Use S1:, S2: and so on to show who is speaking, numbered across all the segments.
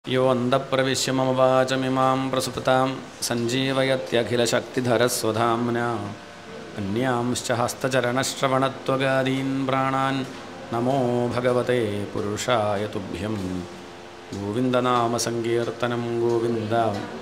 S1: यो अन्तःप्रविश्य मम वाचमिमां प्रसुप्तां सञ्जीवयत्यखिलशक्तिधरस्वधाम्ना अन्यांश्च हस्तचरणश्रवणत्वगादीन् प्राणान् नमो भगवते पुरुषाय तुभ्यं ഗോവിന്ദനാമസങ്കീർത്തനം ഗോവിന്ദ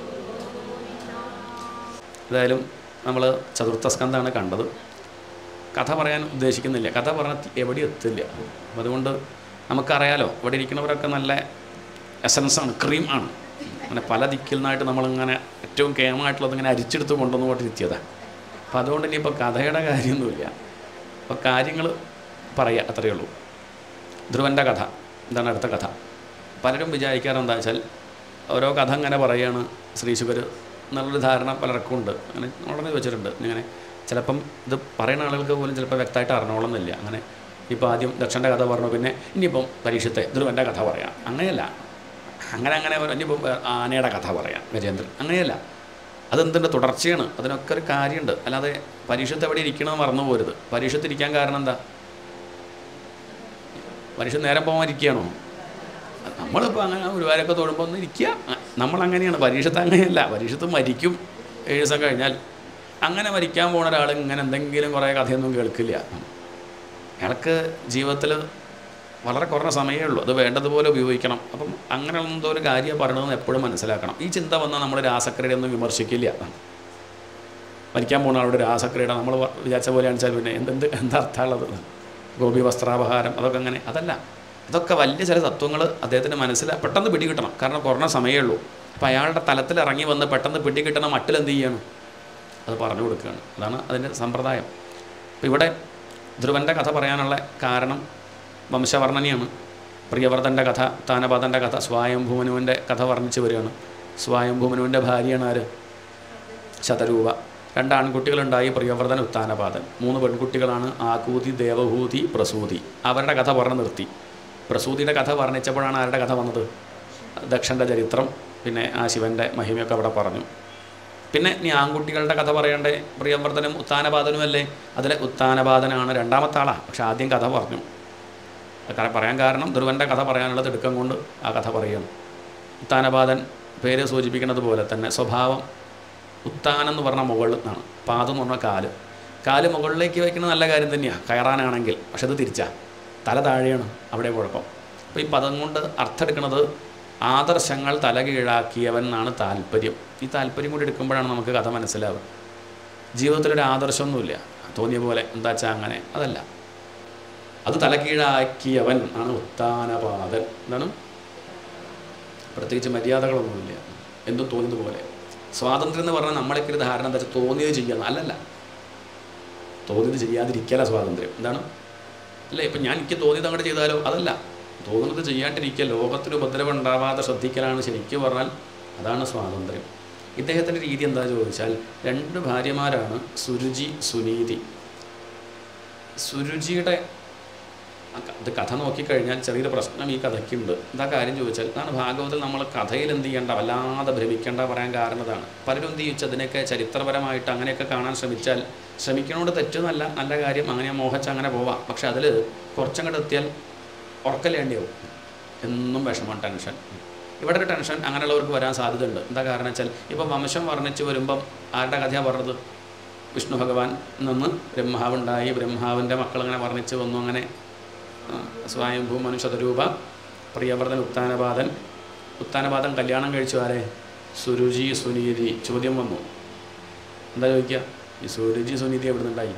S1: ഏതായാലും നമ്മൾ ചതുർത്ഥ സ്കന്ധാണ് കണ്ടത് കഥ പറയാൻ ഉദ്ദേശിക്കുന്നില്ല കഥ പറഞ്ഞാൽ എവിടെ എത്തില്ല അപ്പം അതുകൊണ്ട് നമുക്കറിയാലോ ഇവിടെ ഇരിക്കുന്നവരൊക്കെ നല്ല എസൻസാണ് ക്രീം ആണ് അങ്ങനെ പല ദിക്കിൽ നിന്നായിട്ട് നമ്മളിങ്ങനെ ഏറ്റവും കേമായിട്ടുള്ളത് ഇങ്ങനെ അരിച്ചെടുത്ത് കൊണ്ടുവന്നുകൊണ്ടിരുത്തിയതാണ് അപ്പം അതുകൊണ്ട് ഇനിയിപ്പോൾ കഥയുടെ കാര്യമൊന്നുമില്ല അപ്പോൾ കാര്യങ്ങൾ പറയുക അത്രയേ ഉള്ളൂ ധ്രുവൻ്റെ കഥ എന്താണ് അടുത്ത കഥ പലരും വിചാരിക്കാറെന്താ വെച്ചാൽ ഓരോ കഥ ഇങ്ങനെ പറയുകയാണ് ശ്രീശുകർ എന്നുള്ളൊരു ധാരണ പലർക്കും ഉണ്ട് അങ്ങനെ ഉടനെ വെച്ചിട്ടുണ്ട് ഇങ്ങനെ ചിലപ്പം ഇത് പറയുന്ന ആളുകൾക്ക് പോലും ചിലപ്പോൾ വ്യക്തമായിട്ട് അറിഞ്ഞോളന്നില്ല അങ്ങനെ ഇപ്പോൾ ആദ്യം ദക്ഷൻ്റെ കഥ പറഞ്ഞു പിന്നെ ഇനിയിപ്പം പരീക്ഷത്തെ ധ്രുവൻ്റെ കഥ പറയാം അങ്ങനെയല്ല അങ്ങനെ അങ്ങനെ ഒരു- ഇനിയിപ്പം ആനയുടെ കഥ പറയാം ഗജേന്ദ്രൻ അങ്ങനെയല്ല അതെന്തിൻ്റെ തുടർച്ചയാണ് അതിനൊക്കെ ഒരു കാര്യമുണ്ട് അല്ലാതെ പരീക്ഷത്ത് എവിടെ ഇരിക്കണമെന്ന് മറന്നു പോരുത് പരീക്ഷത്ത് ഇരിക്കാൻ കാരണം എന്താ പരീക്ഷ നേരം പോകാൻ ഇരിക്കുകയാണോ നമ്മളിപ്പോൾ അങ്ങനെ ഗുരുവാരൊക്കെ തൊഴുമ്പോൾ ഒന്ന് ഇരിക്കുക നമ്മളങ്ങനെയാണ് പരീക്ഷത്ത് അങ്ങനെയല്ല പരീക്ഷത്ത് മരിക്കും ഏഴ് ദിവസം കഴിഞ്ഞാൽ അങ്ങനെ മരിക്കാൻ പോണ ഒരാൾ ഇങ്ങനെ എന്തെങ്കിലും കുറേ കഥയൊന്നും കേൾക്കില്ല അയാൾക്ക് ജീവിതത്തിൽ വളരെ കുറഞ്ഞ സമയമേ ഉള്ളൂ അത് വേണ്ടതുപോലെ ഉപയോഗിക്കണം അപ്പം അങ്ങനെ എന്തോ ഒരു കാര്യം പറയണമെന്ന് എപ്പോഴും മനസ്സിലാക്കണം ഈ ചിന്ത വന്നാൽ നമ്മൾ രാസക്രിയയുടെ ഒന്നും വിമർശിക്കില്ല മരിക്കാൻ പോകുന്ന ആളുടെ രാസക്രിയയുടെ നമ്മൾ വിചാരിച്ച പോലെയാണ് വെച്ചാൽ പിന്നെ എന്തെന്ത് എന്താ അർത്ഥമുള്ളത് ഗോപി വസ്ത്രാപഹാരം അതൊക്കെ അങ്ങനെ അതല്ല ഇതൊക്കെ വലിയ ചില തത്വങ്ങൾ അദ്ദേഹത്തിന് മനസ്സിലാ പെട്ടെന്ന് പിടികിട്ടണം കാരണം കുറഞ്ഞ സമയമേ ഉള്ളൂ അപ്പോൾ അയാളുടെ തലത്തിൽ ഇറങ്ങി വന്ന് പെട്ടെന്ന് പിടികിട്ടണ മട്ടിൽ എന്ത് ചെയ്യണം അത് പറഞ്ഞു കൊടുക്കുകയാണ് അതാണ് അതിൻ്റെ സമ്പ്രദായം അപ്പോൾ ഇവിടെ ധ്രുവൻ്റെ കഥ പറയാനുള്ള കാരണം വംശവർണ്ണനയാണ് പ്രിയവർദ്ധൻ്റെ കഥ താനപാതൻ്റെ കഥ സ്വായംഭൂമനുവിൻ്റെ കഥ വർണ്ണിച്ച് വരികയാണ് സ്വായംഭൂമനുവിൻ്റെ ഭാര്യയാണ് ആര് ശതരൂപ രണ്ട് ആൺകുട്ടികളുണ്ടായി പ്രിയവർദ്ധൻ ഉത്താനപാതൻ മൂന്ന് പെൺകുട്ടികളാണ് ആകൂതി ദേവഭൂതി പ്രസൂതി അവരുടെ കഥ പറഞ്ഞ് നിർത്തി പ്രസൂതിയുടെ കഥ വർണ്ണിച്ചപ്പോഴാണ് ആരുടെ കഥ വന്നത് ദക്ഷൻ്റെ ചരിത്രം പിന്നെ ആ ശിവൻ്റെ മഹിമയൊക്കെ അവിടെ പറഞ്ഞു പിന്നെ ഇനി ആൺകുട്ടികളുടെ കഥ പറയണ്ടേ പ്രിയവർദ്ധനും ഉത്താനപാതനും അല്ലേ അതിലെ ഉത്താനപാതനാണ് രണ്ടാമത്തെ ആളാണ് പക്ഷെ ആദ്യം കഥ പറഞ്ഞു അത് ക- പറയാൻ കാരണം ധ്രുവൻ്റെ കഥ പറയാനുള്ള തിടുക്കം കൊണ്ട് ആ കഥ പറയുകയാണ് ഉത്താനപാതൻ പേര് സൂചിപ്പിക്കുന്നത് പോലെ തന്നെ സ്വഭാവം ഉത്താനം എന്ന് പറഞ്ഞാൽ മുകളിൽ നിന്നാണ് പാദം എന്ന് പറഞ്ഞാൽ കാല് കാല് മുകളിലേക്ക് വയ്ക്കുന്നത് നല്ല കാര്യം തന്നെയാണ് കയറാനാണെങ്കിൽ പക്ഷെ അത് തിരിച്ചാ തല താഴെയാണ് അവിടെ കുഴപ്പം അപ്പോൾ ഈ പദം കൊണ്ട് അർത്ഥം എടുക്കുന്നത് ആദർശങ്ങൾ തല കീഴാക്കിയവൻ എന്നാണ് താല്പര്യം ഈ താല്പര്യം കൂടി എടുക്കുമ്പോഴാണ് നമുക്ക് കഥ മനസ്സിലാവുക ജീവിതത്തിലൊരു ആദർശമൊന്നുമില്ല തോന്നിയ പോലെ എന്താ വെച്ചാൽ അങ്ങനെ അതല്ല അത് തലകീഴാക്കിയവൻ ആണ് ഉത്താനപാതൻ എന്താണ് പ്രത്യേകിച്ച് മര്യാദകളൊന്നുമില്ല എന്തും തോന്നിയത് പോലെ സ്വാതന്ത്ര്യം എന്ന് പറഞ്ഞാൽ നമ്മളൊക്കെ ഒരു ധാരണ എന്താ വെച്ചാൽ തോന്നിയത് ചെയ്യാന്ന് അല്ലല്ല തോന്നിയത് ചെയ്യാതിരിക്കല സ്വാതന്ത്ര്യം എന്താണ് അല്ല ഇപ്പം ഞാൻ എനിക്ക് തോന്നിയത് അങ്ങോട്ട് ചെയ്താലോ അതല്ല തോന്നുന്നത് ചെയ്യാണ്ടിരിക്കുക ലോകത്തിന് ഉപദ്രവം ഉണ്ടാവാതെ ശ്രദ്ധിക്കലാണ് ശരിക്കും പറഞ്ഞാൽ അതാണ് സ്വാതന്ത്ര്യം ഇദ്ദേഹത്തിൻ്റെ രീതി എന്താ ചോദിച്ചാൽ രണ്ട് ഭാര്യമാരാണ് സുരുചി സുനീതി സുരുചിയുടെ ആ ക- ഇത് കഥ നോക്കിക്കഴിഞ്ഞാൽ ചെറിയൊരു പ്രശ്നം ഈ കഥയ്ക്കുണ്ട് എന്താ കാര്യം ചോദിച്ചാൽ ഇതാണ് ഭാഗവതത്തിൽ നമ്മൾ കഥയിൽ എന്ത് ചെയ്യേണ്ട വല്ലാതെ ഭ്രമിക്കേണ്ട പറയാൻ കാരണം ഇതാണ് പലരും എന്ത് ചോദിച്ചാൽ അതിനൊക്കെ ചരിത്രപരമായിട്ട് അങ്ങനെയൊക്കെ കാണാൻ ശ്രമിച്ചാൽ ശ്രമിക്കണോട് തെറ്റെന്നല്ല നല്ല കാര്യം അങ്ങനെ മോഹിച്ച് അങ്ങനെ പോവാം പക്ഷെ അതിൽ കുറച്ചങ്ങോട്ട് എത്തിയാൽ ഉറക്കല്ലേണ്ടിയാവും എന്നും വിഷമം ടെൻഷൻ ഇവിടെ ഒരു ടെൻഷൻ അങ്ങനെയുള്ളവർക്ക് വരാൻ സാധ്യതയുണ്ട് എന്താ കാരണം വെച്ചാൽ ഇപ്പം വംശം വർണ്ണിച്ച് വരുമ്പം ആരുടെ കഥയാണ് പറഞ്ഞത് വിഷ്ണു ഭഗവാൻ നിന്ന് ബ്രഹ്മാവുണ്ടായി ബ്രഹ്മാവിൻ്റെ മക്കൾ അങ്ങനെ വർണ്ണിച്ച് വന്നു അങ്ങനെ ആ, സ്വയംഭൂ മനുഷ്യതരൂപ പ്രിയവർദ്ധൻ ഉത്താനപാതൻ ഉത്താനപാതൻ കല്യാണം കഴിച്ചു ആരെ സുരുചി സുനീതി ചോദ്യം വന്നു എന്താ ചോദിക്കുക ഈ സുരുചി സുനീതി എവിടെ നിന്നുണ്ടായി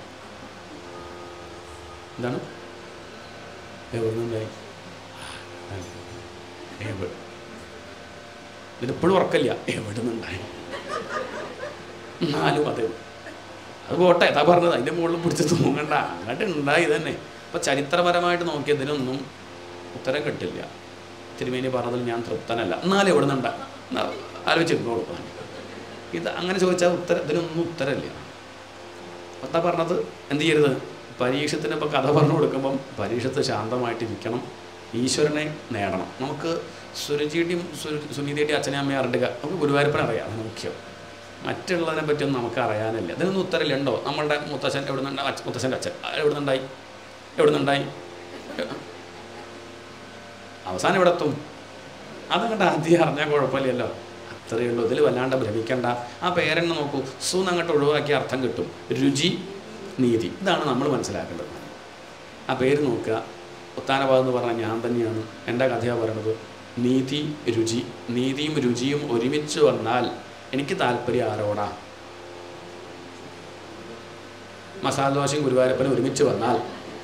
S1: എന്താണ് എവിടെ നിന്നുണ്ടായി എവിടെ ഇതിപ്പോഴും ഉറക്കല്ല എവിടെ നിന്നുണ്ടായി എന്നാലും അതെ അത് പോട്ടെ ഏതാ പറഞ്ഞത് അതിൻ്റെ മുകളിൽ പിടിച്ച് തൂങ്ങണ്ട അങ്ങോട്ട് ഉണ്ടായി തന്നെ അപ്പോൾ ചരിത്രപരമായിട്ട് നോക്കിയതിനൊന്നും ഉത്തരം കിട്ടില്ല തിരുമേനി പറഞ്ഞതിൽ ഞാൻ തൃപ്തനല്ല എന്നാലും എവിടെ നിന്നുണ്ടാ ആലോചിച്ചിരുന്നോളൂ ഇത് അങ്ങനെ ചോദിച്ചാൽ ഉത്തരം ഇതിനൊന്നും ഉത്തരമില്ല എന്താ പറഞ്ഞത് എന്ത് ചെയ്യരുത് പരീക്ഷത്തിന് ഇപ്പോൾ കഥ പറഞ്ഞു കൊടുക്കുമ്പം പരീക്ഷത്ത് ശാന്തമായിട്ടിരിക്കണം ഈശ്വരനെ നേടണം നമുക്ക് സുരജിയുടെയും സുനീതിയുടെയും അച്ഛനെയും അമ്മയും അറിയുക നമുക്ക് ഗുരുവായൂരപ്പനെ അറിയാം അതാണ് മുഖ്യം മറ്റുള്ളതിനെ പറ്റിയൊന്നും നമുക്ക് അറിയാനില്ല ഇതിനൊന്നും ഉത്തരമില്ല ഉണ്ടോ നമ്മളുടെ മുത്തച്ഛൻ എവിടെ നിന്നുണ്ടായി അച്ഛ- മുത്തച്ഛൻ്റെ അച്ഛൻ എവിടെ നിന്നുണ്ടായി എവിടെ നിന്നുണ്ടായി അവസാനം എവിടെ എത്തും അതങ്ങോട്ട് ആദ്യം അറിഞ്ഞാൽ കുഴപ്പമില്ലല്ലോ അത്രയേ ഉള്ളൂ ഇതിൽ വല്ലാണ്ട് ഭ്രമിക്കണ്ട ആ പേരെന്നെ നോക്കൂ സു അങ്ങോട്ട് ഒഴിവാക്കിയ അർത്ഥം കിട്ടും രുചി നീതി ഇതാണ് നമ്മൾ മനസ്സിലാക്കേണ്ടത് ആ പേര് നോക്കുക ഉത്താനഭാഗം എന്ന് പറഞ്ഞാൽ ഞാൻ തന്നെയാണ് എൻ്റെ കഥയാണ് പറയണത് നീതി രുചി നീതിയും രുചിയും ഒരുമിച്ച് വന്നാൽ എനിക്ക് താല്പര്യം ആരോടാ മസാല ദോശയും ഗുരുവായൂരപ്പനും ഒരുമിച്ച് വന്നാൽ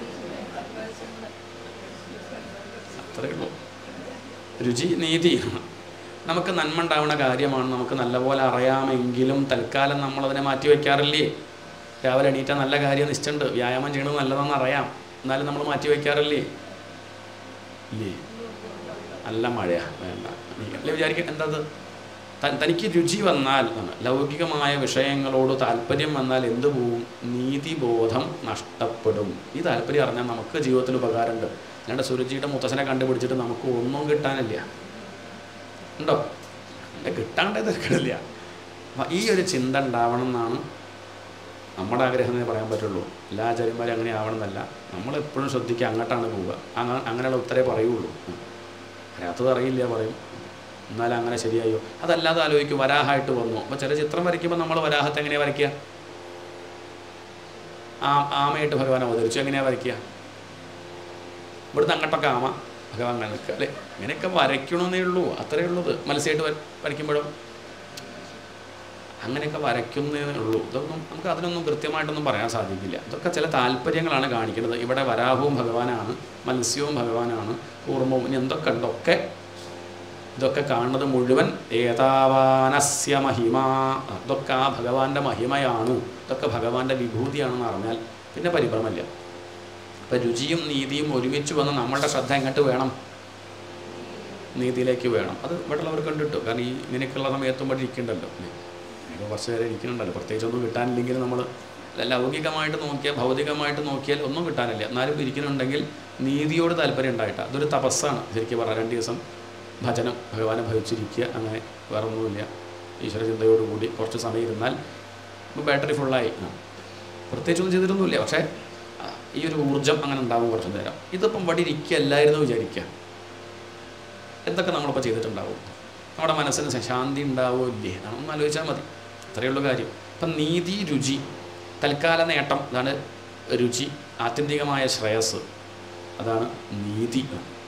S1: അത്രയേ ഉള്ളൂ രുചി നീതി നമുക്ക് നന്മ ഉണ്ടാവുന്ന കാര്യമാണ് നമുക്ക് നല്ലപോലെ അറിയാമെങ്കിലും തൽക്കാലം നമ്മളതിനെ മാറ്റി വയ്ക്കാറില്ലേ രാവിലെ എണീറ്റാൽ നല്ല കാര്യം നിശ്ചയുണ്ട് വ്യായാമം ചെയ്യണത് നല്ലതെന്ന് അറിയാം എന്നാലും നമ്മൾ മാറ്റി വയ്ക്കാറില്ലേ ഇല്ലേ നല്ല മഴയാ വേണ്ട നീ അല്ലേ വിചാരിക്കുക എന്താ അത്? ത- തനിക്ക് രുചി വന്നാൽ ആണ് ലൗകികമായ വിഷയങ്ങളോട് താല്പര്യം വന്നാൽ എന്ത് പോവും നീതിബോധം നഷ്ടപ്പെടും ഈ താല്പര്യം അറിഞ്ഞാൽ നമുക്ക് ജീവിതത്തിൽ ഉപകാരമുണ്ട് അല്ലാണ്ട് സുരുചിയുടെ മുത്തശ്ശനെ കണ്ടുപിടിച്ചിട്ട് നമുക്ക് ഒന്നും കിട്ടാനില്ല ഉണ്ടോ അല്ല കിട്ടാണ്ടേ തിരക്കിടില്ല അപ്പം ഈ ഒരു ചിന്ത ഉണ്ടാവണം എന്നാണ് നമ്മുടെ ആഗ്രഹം എന്നേ പറയാൻ പറ്റുള്ളൂ എല്ലാ ആചാര്യന്മാരും അങ്ങനെ ആവണം എന്നല്ല നമ്മളെപ്പോഴും ശ്രദ്ധിക്കുക അങ്ങോട്ടാണ് പോവുക അങ്ങ അങ്ങനെയുള്ള ഉത്തരേ പറയുള്ളൂ അറിയാത്തത് അറിയില്ല പറയും എന്നാൽ അങ്ങനെ ശരിയായോ അതല്ലാതെ ആലോചിക്കും വരാഹമായിട്ട് വന്നു അപ്പോൾ ചില ചിത്രം വരയ്ക്കുമ്പോൾ നമ്മൾ വരാഹത്തെ എങ്ങനെയാണ് വരയ്ക്കുക ആ ആമയായിട്ട് ഭഗവാൻ അവതരിച്ചു എങ്ങനെയാണ് വരയ്ക്കുക ഇവിടുന്ന് അങ്ങോട്ടൊക്കെ ആമ ഭഗവാൻ അങ്ങനെ നിൽക്കുക അല്ലേ ഇങ്ങനെയൊക്കെ വരയ്ക്കണമെന്നേ ഉള്ളൂ അത്രയേ ഉള്ളത് മത്സ്യമായിട്ട് വര- വരയ്ക്കുമ്പോഴോ അങ്ങനെയൊക്കെ വരയ്ക്കുന്നേ ഉള്ളൂ ഇതൊന്നും നമുക്ക് അതിനൊന്നും കൃത്യമായിട്ടൊന്നും പറയാൻ സാധിക്കില്ല ഇതൊക്കെ ചില താല്പര്യങ്ങളാണ് കാണിക്കുന്നത് ഇവിടെ വരാഹവും ഭഗവാനാണ് മത്സ്യവും ഭഗവാനാണ് കൂർമ്മവും ഇനി എന്തൊക്കെ ഉണ്ടൊക്കെ ഇതൊക്കെ കാണുന്നത് മുഴുവൻ ഏതാവാനസ്യ മഹിമ ഇതൊക്കെ ആ ഭഗവാന്റെ മഹിമയാണ് ഇതൊക്കെ ഭഗവാന്റെ വിഭൂതിയാണെന്ന് അറിഞ്ഞാൽ പിന്നെ പരിഭ്രമമില്ല അപ്പം രുചിയും നീതിയും ഒരുമിച്ച് വന്ന് നമ്മളുടെ ശ്രദ്ധ എങ്ങോട്ട് വേണം നീതിയിലേക്ക് വേണം അത് ഇവിടെയുള്ളവർക്ക് കണ്ടിട്ടു കാരണം ഈ ഇങ്ങനെയൊക്കെയുള്ള സമയത്തും ഇവിടെ ഇരിക്കണ്ടല്ലോ അല്ലേ ഇങ്ങനെ കുറച്ച് നേരം ഇരിക്കുന്നുണ്ടല്ലോ പ്രത്യേകിച്ചൊന്നും കിട്ടാനില്ലെങ്കിൽ നമ്മൾ ലൗകികമായിട്ട് നോക്കിയാൽ ഭൗതികമായിട്ട് നോക്കിയാൽ ഒന്നും കിട്ടാനില്ല എന്നാലും ഇരിക്കുന്നുണ്ടെങ്കിൽ നീതിയോട് താല്പര്യം ഉണ്ടായിട്ട് അതൊരു തപസ്സാണ് ശരിക്കും പറയാം രണ്ട് ദിവസം ഭജനം ഭഗവാനെ ഭജിച്ചിരിക്കുക അങ്ങനെ വേറെ ഒന്നുമില്ല ഈശ്വരചിന്തയോടുകൂടി കുറച്ച് സമയം ഇരുന്നാൽ ഇപ്പോൾ ബാറ്ററി ഫുള്ളായി ആ. പ്രത്യേകിച്ചൊന്നും ചെയ്തിട്ടൊന്നുമില്ല പക്ഷേ ആ, ഈ ഒരു ഊർജ്ജം അങ്ങനെ ഉണ്ടാവും കുറച്ച് നേരം ഇതിപ്പം ഇവിടെ ഇരിക്കുകയല്ലായിരുന്നു വിചാരിക്കുക എന്തൊക്കെ നമ്മളിപ്പോൾ ചെയ്തിട്ടുണ്ടാവും നമ്മുടെ മനസ്സിന് ശാന്തി ഉണ്ടാവുമോ ഇല്ലേ ഒന്ന് ആലോചിച്ചാൽ മതി അത്രയേ ഉള്ളൂ കാര്യം അപ്പം നീതി രുചി തൽക്കാല നേട്ടം അതാണ് രുചി ആത്യന്തികമായ ശ്രേയസ് അതാണ് നീതി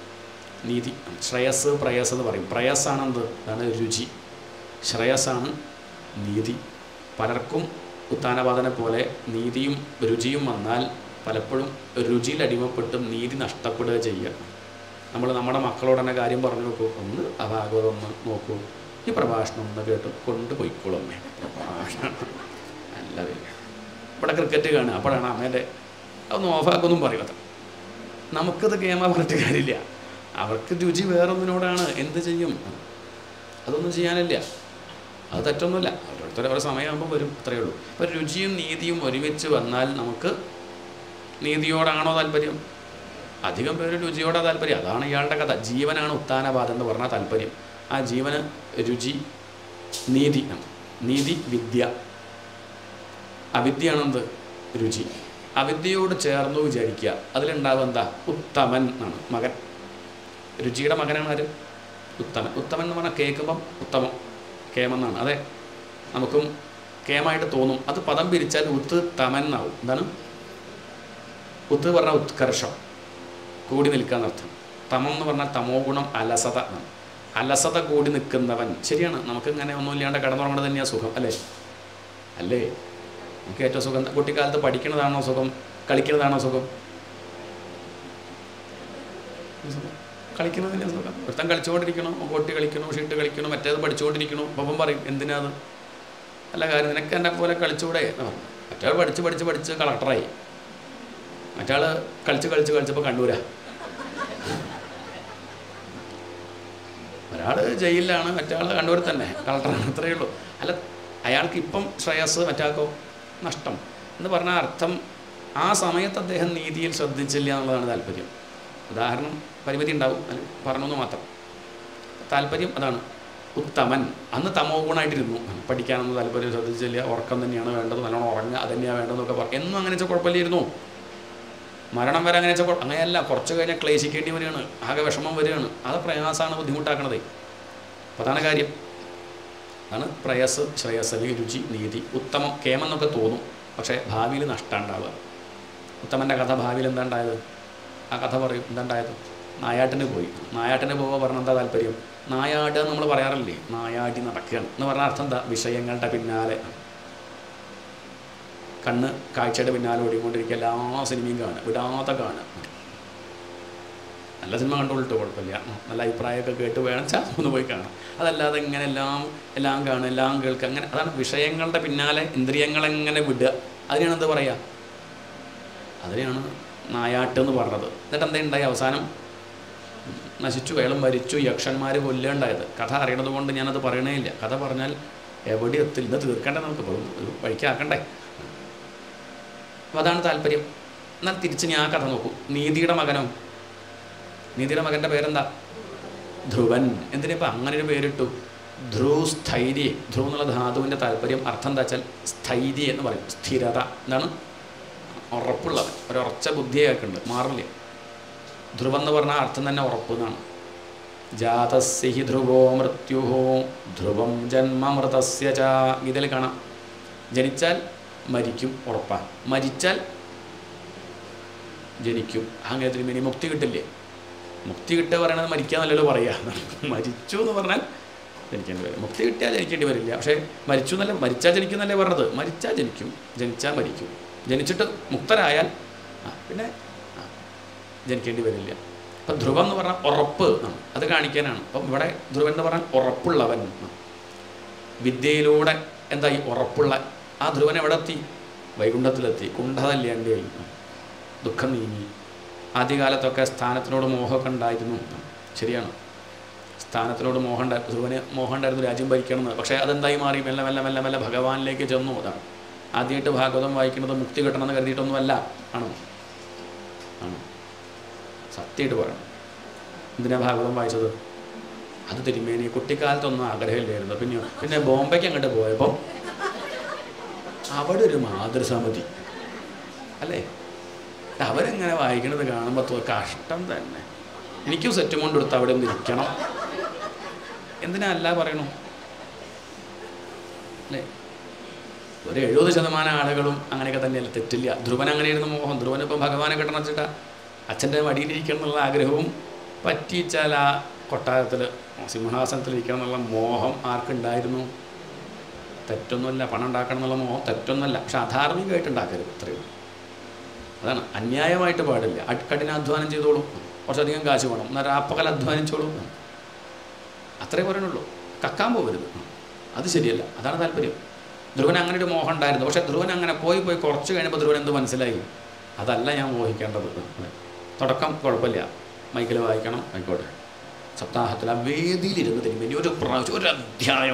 S1: നീതി ശ്രേയസ് പ്രയസ് എന്ന് പറയും പ്രയസ്സാണ് എന്ത് അതാണ് രുചി ശ്രേയസ്സാണ് നീതി പലർക്കും ഉത്താനപാതനെ പോലെ നീതിയും രുചിയും വന്നാൽ പലപ്പോഴും രുചിയിൽ അടിമപ്പെട്ട് നീതി നഷ്ടപ്പെടുക ചെയ്യുക നമ്മൾ നമ്മുടെ മക്കളോട് തന്നെ കാര്യം പറഞ്ഞു നോക്കൂ ഒന്ന് ആ ഭാഗവതം ഒന്ന് നോക്കൂ ഈ പ്രഭാഷണം ഒന്ന് കേട്ട് കൊണ്ടുപോയിക്കോളും അമ്മേ പ്രഭാഷണം നല്ലത് ഇവിടെ ക്രിക്കറ്റ് കാണുക അപ്പോഴാണ് അമ്മേൻ്റെ അതൊന്ന് ഓഫാക്കൊന്നും പറയും അത്ര നമുക്കത് ഗെയിമാ പറഞ്ഞിട്ട് കാര്യമില്ല അവർക്ക് രുചി വേറൊന്നിനോടാണ് എന്ത് ചെയ്യും അതൊന്നും ചെയ്യാനില്ല അത് തെറ്റൊന്നുമില്ല ഓരോരുത്തർ ഓരോ സമയമാകുമ്പോൾ വരും അത്രയേ ഉള്ളൂ അപ്പോൾ രുചിയും നീതിയും ഒരുമിച്ച് വന്നാൽ നമുക്ക് നീതിയോടാണോ താല്പര്യം അധികം പേര് രുചിയോടാ താല്പര്യം അതാണ് ഇയാളുടെ കഥ ജീവനാണ് ഉത്താനപാദം എന്ന് പറഞ്ഞാൽ താല്പര്യം ആ ജീവന് രുചി നീതി ആണ്. നീതി വിദ്യ അവിദ്യയാണെന്ത് രുചി അവിദ്യയോട് ചേർന്നു വിചാരിക്കുക അതിലുണ്ടാവുക എന്താ ഉത്തമൻ ആണ് മകൻ രുചിയുടെ മകനാണ് ആര് ഉത്തമൻ ഉത്തമൻ എന്ന് പറഞ്ഞാൽ കേൾക്കുമ്പം ഉത്തമം കേമെന്നാണ് അതെ നമുക്കും കേമായിട്ട് തോന്നും അത് പദം പിരിച്ചാൽ ഉത്ത് തമൻ എന്നാവും എന്താണ് ഉത്ത് പറഞ്ഞാൽ ഉത്കർഷം കൂടി നിൽക്കാന്നർത്ഥം തമം എന്ന് പറഞ്ഞാൽ തമോ ഗുണം അലസത എന്നാണ് അലസത കൂടി നിൽക്കുന്നവൻ ശരിയാണ് നമുക്ക് ഇങ്ങനെ ഒന്നുമില്ലാണ്ട് കിടന്നുറങ്ങുന്നത് തന്നെയാണ് സുഖം അല്ലേ അല്ലേ നമുക്ക് ഏറ്റവും സുഖം കുട്ടിക്കാലത്ത് പഠിക്കുന്നതാണോ സുഖം കളിക്കുന്നതാണോ സുഖം സുഖം. കളിക്കുന്നതിൻ്റെ സുഖം ഒരുത്തൻ കളിച്ചുകൊണ്ടിരിക്കണം കൊട്ടി കളിക്കണോ ഷീട്ട് കളിക്കണോ മറ്റേത് പഠിച്ചുകൊണ്ടിരിക്കണോ അപ്പം പറയും എന്തിനാ അത് അല്ല കാര്യം നിനക്ക് എന്നെ പോലെ കളിച്ചുകൂടെ എന്ന് പറഞ്ഞു മറ്റേ പഠിച്ച് പഠിച്ച് പഠിച്ച് കളക്ടറായി മറ്റാൾ കളിച്ച് കളിച്ച് കളിച്ചപ്പോൾ കണ്ണൂരാ ഒരാൾ ജയിലിലാണ് മറ്റാൾ കണ്ണൂരിൽ തന്നെ കളക്ടറാണ് അത്രയേ ഉള്ളൂ അല്ല അയാൾക്ക് ഇപ്പം ശ്രേയസ് മറ്റാൾക്കോ നഷ്ടം എന്ന് പറഞ്ഞ അർത്ഥം ആ സമയത്ത് അദ്ദേഹം നീതിയിൽ ശ്രദ്ധിച്ചില്ല എന്നുള്ളതാണ് താല്പര്യം ഉദാഹരണം പരിമിതി ഉണ്ടാവും അതിൽ പറഞ്ഞെന്ന് മാത്രം താല്പര്യം അതാണ് ഉത്തമൻ അന്ന് തമോ ഗുണമായിട്ടിരുന്നു പഠിക്കാനൊന്നും താല്പര്യം ശ്രദ്ധിച്ചില്ല ഉറക്കം തന്നെയാണ് വേണ്ടത് നല്ലോണം ഉറങ്ങുക അത് തന്നെയാണ് വേണ്ടതെന്നൊക്കെ പറഞ്ഞു എന്നും അങ്ങനെ വെച്ചാൽ കുഴപ്പമില്ലായിരുന്നു മരണം വരെ അങ്ങനെ വെച്ചാൽ അങ്ങനെയല്ല കുറച്ച് കഴിഞ്ഞാൽ ക്ലേശിക്കേണ്ടി വരികയാണ് ആകെ വിഷമം വരികയാണ് അത് പ്രയാസമാണ് ബുദ്ധിമുട്ടാക്കണത് അതാണ് കാര്യം അതാണ് പ്രയസ് ശ്രേയസ് അല്ലെങ്കിൽ രുചി നീതി ഉത്തമം കേമെന്നൊക്കെ തോന്നും പക്ഷേ ഭാവിയിൽ നഷ്ടം ഉണ്ടാവുക ഉത്തമൻ്റെ കഥ ഭാവിയിൽ എന്താ ഉണ്ടായത് ആ കഥ പറയും എന്താ ഉണ്ടായത് നായാട്ടിന് പോയി നായാട്ടിന് പോകുമ്പോൾ പറഞ്ഞ എന്താ താല്പര്യം നായാട് എന്ന് നമ്മൾ പറയാറില്ലേ നായാടി നടക്കുകയാണ് എന്ന് പറഞ്ഞ അർത്ഥം എന്താ വിഷയങ്ങളുടെ പിന്നാലെ കണ്ണ് കാഴ്ചയുടെ പിന്നാലെ ഓടിക്കൊണ്ടിരിക്കുക എല്ലാ സിനിമയും കാണുക വിടാത്ത കാണുക നല്ല സിനിമ കണ്ടുകൊള്ളിട്ട് കുഴപ്പമില്ല ഉം. നല്ല അഭിപ്രായമൊക്കെ കേട്ട് വേണം വെച്ചാൽ ഒന്ന് പോയി കാണാം അതല്ലാതെ ഇങ്ങനെ എല്ലാം എല്ലാം കാണുക എല്ലാം കേൾക്കുക അങ്ങനെ അതാണ് വിഷയങ്ങളുടെ പിന്നാലെ ഇന്ദ്രിയങ്ങളെങ്ങനെ വിടുക അതിനാണ് എന്ത് പറയുക അതിനെയാണ് നായാട്ട് എന്ന് പറഞ്ഞത് എന്നിട്ട് എന്താ ഉണ്ടായി അവസാനം നശിച്ചു വേളം മരിച്ചു യക്ഷന്മാർ കൊല്ലുണ്ടായത് കഥ അറിയണത് കൊണ്ട് ഞാനത് പറയണേ ഇല്ല കഥ പറഞ്ഞാൽ എവിടെ എത്തില്ല ഇത് തീർക്കണ്ടേ നമുക്ക് ഇപ്പം ഒരു വഴിക്കാക്കണ്ടേ അപ്പോൾ അതാണ് താല്പര്യം എന്നാൽ തിരിച്ച് ഞാൻ ആ കഥ നോക്കൂ നീതിയുടെ മകനോ നീതിയുടെ മകൻ്റെ പേരെന്താ ധ്രുവൻ എന്തിനിപ്പോൾ അങ്ങനെ ഒരു പേരിട്ടു ധ്രുവ് സ്ഥൈര്യ ധ്രുവ് എന്നുള്ള ധാതുവിൻ്റെ താല്പര്യം അർത്ഥം എന്താ വെച്ചാൽ സ്ഥൈര്യ എന്ന് പറയും സ്ഥിരത എന്താണ് ഉറപ്പുള്ളവൻ ഒരു ഉറച്ച ബുദ്ധിയൊക്കെ ഉണ്ട് മാറില്ല ധ്രുവം എന്ന് പറഞ്ഞാൽ അർത്ഥം തന്നെ ഉറപ്പ് എന്നാണ് ജാതസ്യ ഹി ധ്രുവോ മൃത്യുഹോ ധ്രുവം ജന്മമൃതസ്യ ച ഇതിൽ കാണാം ജനിച്ചാൽ മരിക്കും ഉറപ്പാണ് മരിച്ചാൽ ജനിക്കും അങ്ങനെ തിരുമേനി മുക്തി കിട്ടില്ലേ മുക്തി കിട്ടുക പറയണത് മരിക്കാന്നല്ലല്ലോ പറയുക മരിച്ചു എന്ന് പറഞ്ഞാൽ ജനിക്കേണ്ടി വരും മുക്തി കിട്ടിയാൽ ജനിക്കേണ്ടി വരില്ല പക്ഷേ മരിച്ചു എന്നല്ല മരിച്ചാൽ ജനിക്കുന്നല്ലേ പറഞ്ഞത് മരിച്ചാൽ ജനിക്കും ജനിച്ചാൽ മരിക്കും ജനിച്ചിട്ട് മുക്തരായാൽ ആ, പിന്നെ ആ, ജനിക്കേണ്ടി വരില്ല അപ്പം ധ്രുവം എന്ന് പറഞ്ഞാൽ ഉറപ്പ് എന്നാണ്. അത് കാണിക്കാനാണ് അപ്പം ഇവിടെ ധ്രുവൻ എന്ന് പറഞ്ഞാൽ ഉറപ്പുള്ളവൻ എന്നാണ്. വിദ്യയിലൂടെ എന്തായി ഉറപ്പുള്ള ആ ധ്രുവൻ എവിടെ എത്തി വൈകുണ്ഠത്തിലെത്തി കുണ്ഠതല്ലേണ്ടിയായി ദുഃഖം നീങ്ങി ആദ്യകാലത്തൊക്കെ സ്ഥാനത്തിനോട് മോഹമൊക്കെ ഉണ്ടായിരുന്നു ശരിയാണ് സ്ഥാനത്തിനോട് മോഹം ഉണ്ടായി ധ്രുവന് മോഹം ഉണ്ടായിരുന്നു രാജ്യം ഭരിക്കണം എന്ന് പക്ഷേ അതെന്തായി മാറി മെല്ലെ മെല്ലെ മെല്ലെ മെല്ലെ ഭഗവാനിലേക്ക് ചെന്നു അതാണ് ആദ്യമായിട്ട് ഭാഗവതം വായിക്കുന്നത് മുക്തി കിട്ടണമെന്ന് കരുതിയിട്ടൊന്നുമല്ല ആണോ ആണോ സത്യമായിട്ട് പറയണം എന്തിനാ ഭാഗവതം വായിച്ചത് അത് തിരുമേനി കുട്ടിക്കാലത്തൊന്നും ആഗ്രഹമില്ലായിരുന്നു പിന്നെ പിന്നെ ബോംബെക്ക് അങ്ങോട്ട് പോയപ്പോൾ അവിടെ ഒരു മാതൃസമിതി അല്ലേ അവരെങ്ങനെ വായിക്കണത് കാണുമ്പോൾ തോ- കഷ്ടം തന്നെ എനിക്കും സെറ്റും കൊണ്ടെടുത്ത് അവിടെ ഒന്ന് ഇരിക്കണം എന്തിനാ അല്ല പറയണു അല്ലേ ഒരു എഴുപത് ശതമാനം ആളുകളും അങ്ങനെയൊക്കെ തന്നെയല്ല തെറ്റില്ല ധ്രുവൻ അങ്ങനെയായിരുന്നു മോഹം ധ്രുവൻ ഇപ്പം ഭഗവാനെ കിട്ടണം വെച്ചിട്ടാ അച്ഛൻ്റെ മടിയിലിരിക്കണം എന്നുള്ള ആഗ്രഹവും പറ്റിച്ചാൽ ആ കൊട്ടാരത്തിൽ സിംഹാസനത്തിൽ ഇരിക്കണം എന്നുള്ള മോഹം ആർക്കുണ്ടായിരുന്നു തെറ്റൊന്നുമല്ല പണം ഉണ്ടാക്കണം എന്നുള്ള മോഹം തെറ്റൊന്നുമല്ല പക്ഷെ അധാർമികമായിട്ട് ഉണ്ടാക്കരുത് ഇത്രയും അതാണ് അന്യായമായിട്ട് പാടില്ല അ- കഠിനാധ്വാനം ചെയ്തോളൂ കുറച്ചധികം കാശ് വേണം എന്നാൽ രാപ്പകൽ അധ്വാനിച്ചോളൂ അത്രേ പറയണുള്ളൂ കക്കാൻ പോകരുത് അത് ശരിയല്ല അതാണ് താല്പര്യം ധ്രുവൻ അങ്ങനെ ഒരു മോഹം ഉണ്ടായിരുന്നു പക്ഷേ ധ്രുവൻ അങ്ങനെ പോയി പോയി കുറച്ച് കഴിഞ്ഞപ്പോൾ ധ്രുവൻ എന്ത് മനസ്സിലായി അതല്ല ഞാൻ മോഹിക്കേണ്ടത് തുടക്കം കുഴപ്പമില്ല മൈക്കിൽ വായിക്കണം ആയിക്കോട്ടെ സപ്താഹത്തിൽ ആ വേദിയിലിരുന്ന് തിരുമ്പി ഒരു പ്രാവശ്യം ഒരു അധ്യായം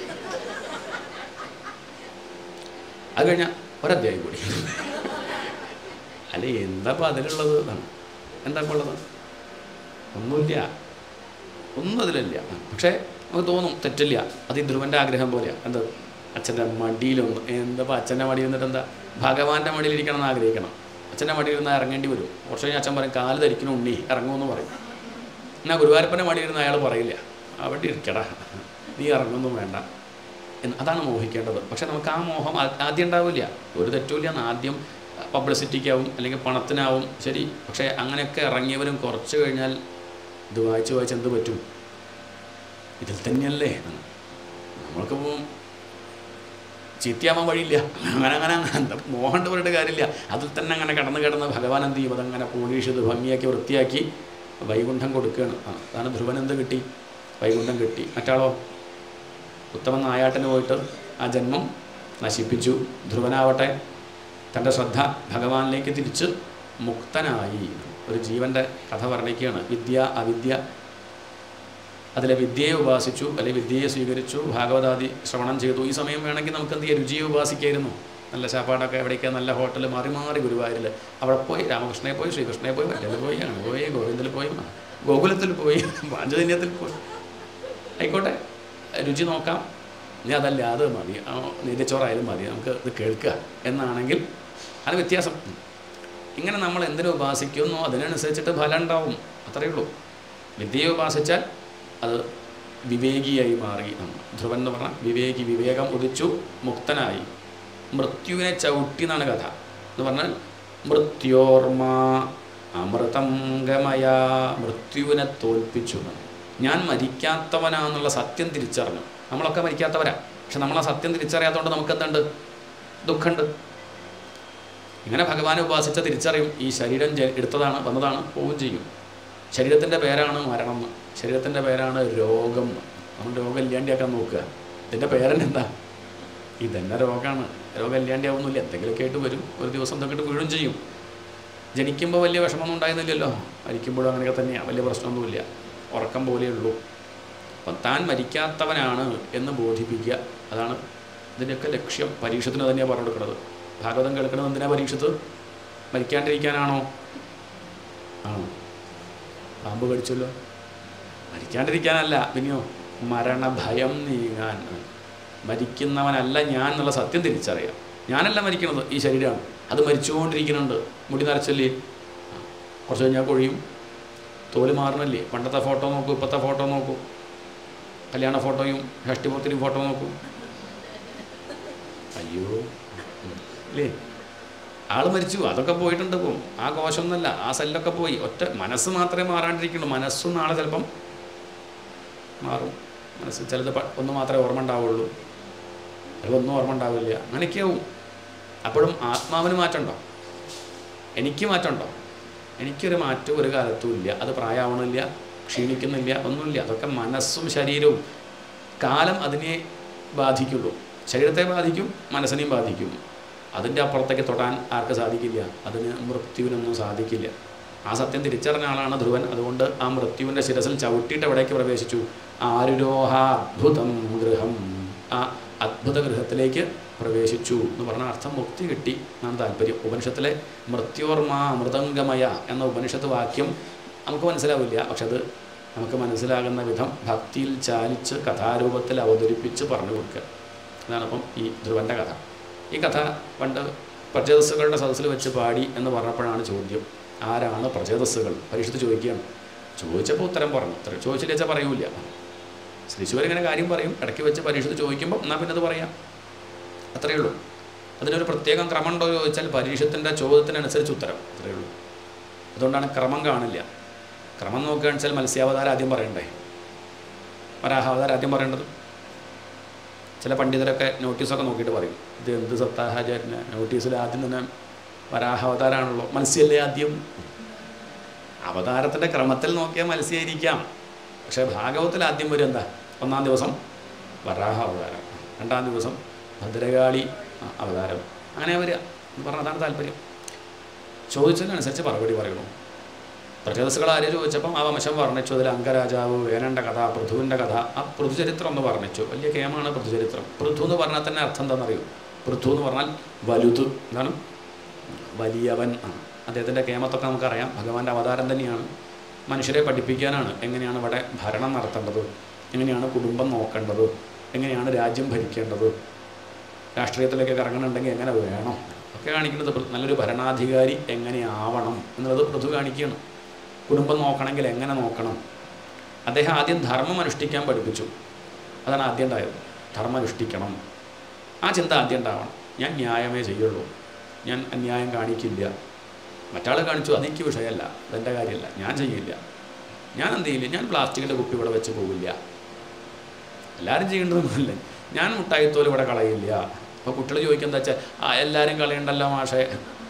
S1: അത് കഴിഞ്ഞാൽ ഒരധ്യായം കൂടി അല്ല എന്താ ഇപ്പം അതിലുള്ളത് എന്നാണ് എന്താ ഇപ്പം ഉള്ളത് ഒന്നുമില്ല ഒന്നും അതിലില്ല പക്ഷേ നമുക്ക് തോന്നും തെറ്റില്ല അത് ഈ ധ്രുവൻ്റെ ആഗ്രഹം പോലെയാണ് എന്താ അച്ഛൻ്റെ മടിയിലൊന്നും എന്താ ഇപ്പം അച്ഛൻ്റെ മടിയിൽ നിന്നിട്ട് എന്താ ഭഗവാന്റെ മടിയിൽ ഇരിക്കണം എന്ന് ആഗ്രഹിക്കണം അച്ഛൻ്റെ മടിയിൽ ഇരുന്ന് ഇറങ്ങേണ്ടി വരും കുറച്ച് കഴിഞ്ഞാൽ അച്ഛൻ പറയും കാല് ധരിക്കണം ഉണ്ണി ഇറങ്ങുമെന്ന് പറയും എന്നാൽ ഗുരുവായൂരപ്പൻ്റെ മടിയിൽ ഇരുന്ന് അയാൾ പറയില്ല അവിടെ ഇരിക്കടാ നീ ഇറങ്ങൊന്നും വേണ്ട എന്ന് അതാണ് മോഹിക്കേണ്ടത് പക്ഷെ നമുക്ക് ആ മോഹം ആ- ആദ്യം ഉണ്ടാവില്ല ഒരു തെറ്റുമില്ല എന്ന് ആദ്യം പബ്ലിസിറ്റിക്കാവും അല്ലെങ്കിൽ പണത്തിനാവും ശരി പക്ഷേ അങ്ങനെയൊക്കെ ഇറങ്ങിയവരും കുറച്ച് കഴിഞ്ഞാൽ ഇത് വായിച്ച് വായിച്ച് എന്ത് പറ്റും ഇതിൽ തന്നെയല്ലേ നമ്മൾക്കിപ്പോൾ ചീത്തയാവാൻ വഴിയില്ല അങ്ങനെ അങ്ങനെ അങ്ങനെ എന്താ മോഹണ്ട് പറഞ്ഞിട്ട് കാര്യമില്ല അതിൽ തന്നെ അങ്ങനെ കടന്ന് കിടന്ന് ഭഗവാൻ എന്ത് ചെയ്യും അതങ്ങനെ പോളിഷ് ഇത് ഭംഗിയാക്കി വൃത്തിയാക്കി വൈകുണ്ഠം കൊടുക്കുകയാണ് ആ, അതാണ് ധ്രുവൻ എന്ത് കിട്ടി വൈകുണ്ഠം കിട്ടി മറ്റാളോ ഉത്തമൻ നായാട്ടിന് പോയിട്ട് ആ ജന്മം നശിപ്പിച്ചു ധ്രുവനാവട്ടെ തൻ്റെ ശ്രദ്ധ ഭഗവാനിലേക്ക് തിരിച്ച് മുക്തനായി ഒരു ജീവൻ്റെ കഥ വർണ്ണിക്കുകയാണ് വിദ്യ അവിദ്യ അതിലെ വിദ്യയെ ഉപാസിച്ചു അല്ലെങ്കിൽ വിദ്യയെ സ്വീകരിച്ചു ഭാഗവതാദി ശ്രവണം ചെയ്തു ഈ സമയം വേണമെങ്കിൽ നമുക്ക് എന്ത് ചെയ്യാം രുചിയെ ഉപാസിക്കായിരുന്നു നല്ല ശാപ്പാടൊക്കെ എവിടേക്ക് നല്ല ഹോട്ടൽ മാറി മാറി ഗുരുവായൂരിൽ അവിടെ പോയി രാമകൃഷ്ണയെ പോയി ശ്രീകൃഷ്ണയെ പോയി വല്ലതിൽ പോയി അങ്ങനെ പോയി ഗോവിന്ദത്തിൽ പോയി ഗോകുലത്തിൽ പോയി പാഞ്ചജന്യത്തിൽ പോയി ആയിക്കോട്ടെ രുചി നോക്കാം ഇനി അതല്ല അത് മതി ആ നീതിച്ചോറായാലും മതി നമുക്ക് ഇത് കേൾക്കുക എന്നാണെങ്കിൽ അത് വ്യത്യാസം ഇങ്ങനെ നമ്മൾ എന്തിനു ഉപാസിക്കുന്നോ അതിനനുസരിച്ചിട്ട് ഫലം ഉണ്ടാവും അത്രയേ ഉള്ളൂ വിദ്യയെ ഉപാസിച്ചാൽ അത് വിവേകിയായി മാറി നമ്മൾ ധ്രുവൻ എന്ന് പറഞ്ഞാൽ വിവേകി വിവേകം ഉദിച്ചു മുക്തനായി മൃത്യുവിനെ ചവിട്ടി എന്നാണ് കഥ എന്ന് പറഞ്ഞാൽ മൃത്യോർമ അമൃതം ഗമയ മൃത്യുവിനെ തോൽപ്പിച്ചു എന്നാണ്. ഞാൻ മരിക്കാത്തവനാന്നുള്ള സത്യം തിരിച്ചറിഞ്ഞു നമ്മളൊക്കെ മരിക്കാത്തവരാ പക്ഷെ നമ്മൾ ആ സത്യം തിരിച്ചറിയാത്തതുകൊണ്ട് നമുക്ക് എന്തുണ്ട് ദുഃഖമുണ്ട് ഇങ്ങനെ ഭഗവാനെ ഉപാസിച്ച തിരിച്ചറിയും ഈ ശരീരം ജ- എടുത്തതാണ് വന്നതാണ് പോവുകയും ചെയ്യും ശരീരത്തിൻ്റെ പേരാണ് മരണം എന്ന്. ശരീരത്തിൻ്റെ പേരാണ് രോഗം എന്ന്. നമ്മൾ രോഗം ഇല്ലാണ്ടിയാക്കാൻ നോക്കുക ഇതിൻ്റെ പേരെന്നെന്താ ഇതന്നെ രോഗമാണ് രോഗം ഇല്ലാണ്ടിയാവുന്നില്ല എന്തെങ്കിലുമൊക്കെ ആയിട്ട് വരും ഒരു ദിവസം എന്തൊക്കെ വീഴും ചെയ്യും ജനിക്കുമ്പോൾ വലിയ വിഷമമൊന്നും ഉണ്ടായിരുന്നില്ലല്ലോ മരിക്കുമ്പോഴും അങ്ങനെയൊക്കെ തന്നെയാണ് വലിയ പ്രശ്നമൊന്നുമില്ല ഉറക്കം പോലെയുള്ളൂ അപ്പം താൻ മരിക്കാത്തവനാണ് എന്ന് ബോധിപ്പിക്കുക അതാണ് ഇതിൻ്റെയൊക്കെ ലക്ഷ്യം പരീക്ഷത്തിന് തന്നെയാണ് പറഞ്ഞു കൊടുക്കുന്നത് ഭാഗവതം കേൾക്കുന്നത് എന്തിനാ പരീക്ഷത്ത് മരിക്കാണ്ടിരിക്കാനാണോ ആണോ പാമ്പ് കടിച്ചല്ലോ മരിക്കാണ്ടിരിക്കാനല്ല പിന്നെയോ മരണഭയം നീങ്ങാൻ മരിക്കുന്നവനല്ല ഞാൻ എന്നുള്ള സത്യം തിരിച്ചറിയാം ഞാനല്ല മരിക്കുന്നത് ഈ ശരീരമാണ് അത് മരിച്ചുകൊണ്ടിരിക്കുന്നുണ്ട് മുടി നരച്ചല്ലേ ആ, കുറച്ച് കഴിഞ്ഞാൽ കൊഴിയും തോല് മാറണല്ലേ പണ്ടത്തെ ഫോട്ടോ നോക്കൂ ഇപ്പോഴത്തെ ഫോട്ടോ നോക്കൂ കല്യാണ ഫോട്ടോയും ഷഷ്ടിപൂർത്തിനും ഫോട്ടോ നോക്കൂ അയ്യോ ഉം. ഇല്ലേ ആൾ മരിച്ചു അതൊക്കെ പോയിട്ടുണ്ട് പോകും ആ കോശമൊന്നുമല്ല ആ സെല്ലൊക്കെ പോയി ഒറ്റ മനസ്സ് മാത്രമേ മാറാണ്ടിരിക്കുള്ളൂ മനസ്സും നാളെ ചിലപ്പം മാറും മനസ്സ് ചിലത് പ- ഒന്ന് മാത്രമേ ഓർമ്മ ഉണ്ടാവുള്ളൂ ചിലപ്പോൾ ഒന്നും ഓർമ്മ ഉണ്ടാവില്ല അങ്ങനെയൊക്കെയാവും അപ്പോഴും ആത്മാവിന് മാറ്റമുണ്ടോ എനിക്ക് മാറ്റമുണ്ടോ എനിക്കൊരു മാറ്റവും ഒരു കാലത്തും ഇല്ല അത് പ്രായമാവണില്ല ക്ഷീണിക്കുന്നില്ല ഒന്നുമില്ല അതൊക്കെ മനസ്സും ശരീരവും കാലം അതിനെ ബാധിക്കുള്ളൂ ശരീരത്തെ ബാധിക്കും മനസ്സിനെയും ബാധിക്കും അതിൻ്റെ അപ്പുറത്തേക്ക് തൊടാൻ ആർക്ക് സാധിക്കില്ല അതിന് മൃത്യുവിനൊന്നും സാധിക്കില്ല ആ സത്യം തിരിച്ചറിഞ്ഞ ആളാണ് ധ്രുവൻ അതുകൊണ്ട് ആ മൃത്യുവിൻ്റെ ശിരസിൽ ചവിട്ടിയിട്ട് എവിടേക്ക് പ്രവേശിച്ചു ആരുരോഹ അദ്ഭുതം ഗൃഹം ആ അദ്ഭുത ഗൃഹത്തിലേക്ക് പ്രവേശിച്ചു എന്ന് പറഞ്ഞ അർത്ഥം മുക്തി കിട്ടി എന്നാണ് താല്പര്യം ഉപനിഷത്തിലെ മൃത്യോർമ മൃദംഗമയ എന്ന ഉപനിഷത്ത് വാക്യം നമുക്ക് മനസ്സിലാവില്ല പക്ഷെ അത് നമുക്ക് മനസ്സിലാകുന്ന വിധം ഭക്തിയിൽ ചാലിച്ച് കഥാരൂപത്തിൽ അവതരിപ്പിച്ച് പറഞ്ഞു കൊടുക്കുക അതാണ് അപ്പം ഈ ധ്രുവൻ്റെ കഥ ഈ കഥ പണ്ട് പ്രചേതസ്സുകളുടെ സദസ്സിൽ വെച്ച് പാടി എന്ന് പറഞ്ഞപ്പോഴാണ് ചോദ്യം ആരാണ് പ്രചേതസ്സുകൾ പരീക്ഷത്ത് ചോദിക്കുകയാണ് ചോദിച്ചപ്പോൾ ഉത്തരം പറഞ്ഞു ഉത്തരം ചോദിച്ചില്ല വെച്ചാൽ പറയൂല ശ്രീശുവർ ഇങ്ങനെ കാര്യം പറയും ഇടയ്ക്ക് വെച്ച് പരീക്ഷത്ത് ചോദിക്കുമ്പോൾ എന്നാൽ പിന്നെ അത് പറയാം അത്രയേ ഉള്ളൂ അതിനൊരു പ്രത്യേകം ക്രമമുണ്ടോ എന്ന് ചോദിച്ചാൽ പരീക്ഷത്തിൻ്റെ ചോദ്യത്തിനനുസരിച്ച് ഉത്തരം അത്രയേ ഉള്ളൂ അതുകൊണ്ടാണ് ക്രമം കാണില്ല ക്രമം നോക്കുകയാണെന്ന് വെച്ചാൽ മത്സ്യാവതാരം ആദ്യം പറയണ്ടേ വരാഹാവതാരം ആദ്യം പറയേണ്ടത് ചില പണ്ഡിതരൊക്കെ നോട്ടീസൊക്കെ നോക്കിയിട്ട് പറയും ഇത് എന്ത് സപ്താഹാചാര്യന് നോട്ടീസിൽ ആദ്യം തന്നെ വരാഹാവതാരമാണല്ലോ മത്സ്യമല്ലേ ആദ്യം അവതാരത്തിൻ്റെ ക്രമത്തിൽ നോക്കിയാൽ മത്സ്യമായിരിക്കാം പക്ഷേ ഭാഗവത്തിൽ ആദ്യം വരും എന്താ ഒന്നാം ദിവസം വരാഹ അവതാരം രണ്ടാം ദിവസം ഭദ്രകാളി ആ, അവതാരം അങ്ങനെ വരിക എന്ന് പറഞ്ഞാൽ അതാണ് താല്പര്യം ചോദിച്ചതിനനുസരിച്ച് മറുപടി പറയണു പ്രചേതസ്സുകൾ ആര് ചോദിച്ചപ്പം ആ വംശം വർണ്ണിച്ചു അതിൽ അംഗരാജാവ് വേനൻ്റെ കഥ പൃഥുവിൻ്റെ കഥ ആ പൃഥുചരിത്രം എന്ന് വർണ്ണിച്ചു വലിയ കേമാണ് പൃഥുചരിത്രം പൃഥു എന്ന് പറഞ്ഞാൽ തന്നെ അർത്ഥം എന്താണെന്നറിയോ പൃഥു എന്ന് പറഞ്ഞാൽ വലുത് എന്താണ് വലിയവൻ ആ അദ്ദേഹത്തിൻ്റെ കേമത്തൊക്കെ നമുക്കറിയാം ഭഗവാന്റെ അവതാരം തന്നെയാണ് മനുഷ്യരെ പഠിപ്പിക്കാനാണ് എങ്ങനെയാണ് ഇവിടെ ഭരണം നടത്തേണ്ടത് എങ്ങനെയാണ് കുടുംബം നോക്കേണ്ടത് എങ്ങനെയാണ് രാജ്യം ഭരിക്കേണ്ടത് രാഷ്ട്രീയത്തിലേക്ക് ഇറങ്ങണമെന്നുണ്ടെങ്കിൽ എങ്ങനെ വേണം ഒക്കെ കാണിക്കുന്നത് പൃ- നല്ലൊരു ഭരണാധികാരി എങ്ങനെയാവണം എന്നുള്ളത് പൃഥു കാണിക്കുകയാണ് കുടുംബം നോക്കണമെങ്കിൽ എങ്ങനെ നോക്കണം അദ്ദേഹം ആദ്യം ധർമ്മം അനുഷ്ഠിക്കാൻ പഠിപ്പിച്ചു അതാണ് ആദ്യം ഉണ്ടായത് ധർമ്മം അനുഷ്ഠിക്കണം ആ ചിന്ത ആദ്യം ഉണ്ടാവണം ഞാൻ ന്യായമേ ചെയ്യുള്ളൂ ഞാൻ അന്യായം കാണിക്കില്ല മറ്റാൾ കാണിച്ചു അതെനിക്ക് വിഷയമല്ല അതെൻ്റെ കാര്യമല്ല ഞാൻ ചെയ്യില്ല ഞാൻ എന്ത് ചെയ്യില്ല ഞാൻ പ്ലാസ്റ്റിക്കിൻ്റെ കുപ്പി ഇവിടെ വെച്ച് പോവില്ല എല്ലാവരും ചെയ്യേണ്ടതൊന്നുമില്ല ഞാൻ മുട്ടായിത്തോൽ ഇവിടെ കളയില്ല അപ്പോൾ കുട്ടികൾ ചോദിക്കുക എന്താ വെച്ചാൽ ആ എല്ലാവരും കളയണ്ടല്ലോ മാഷേ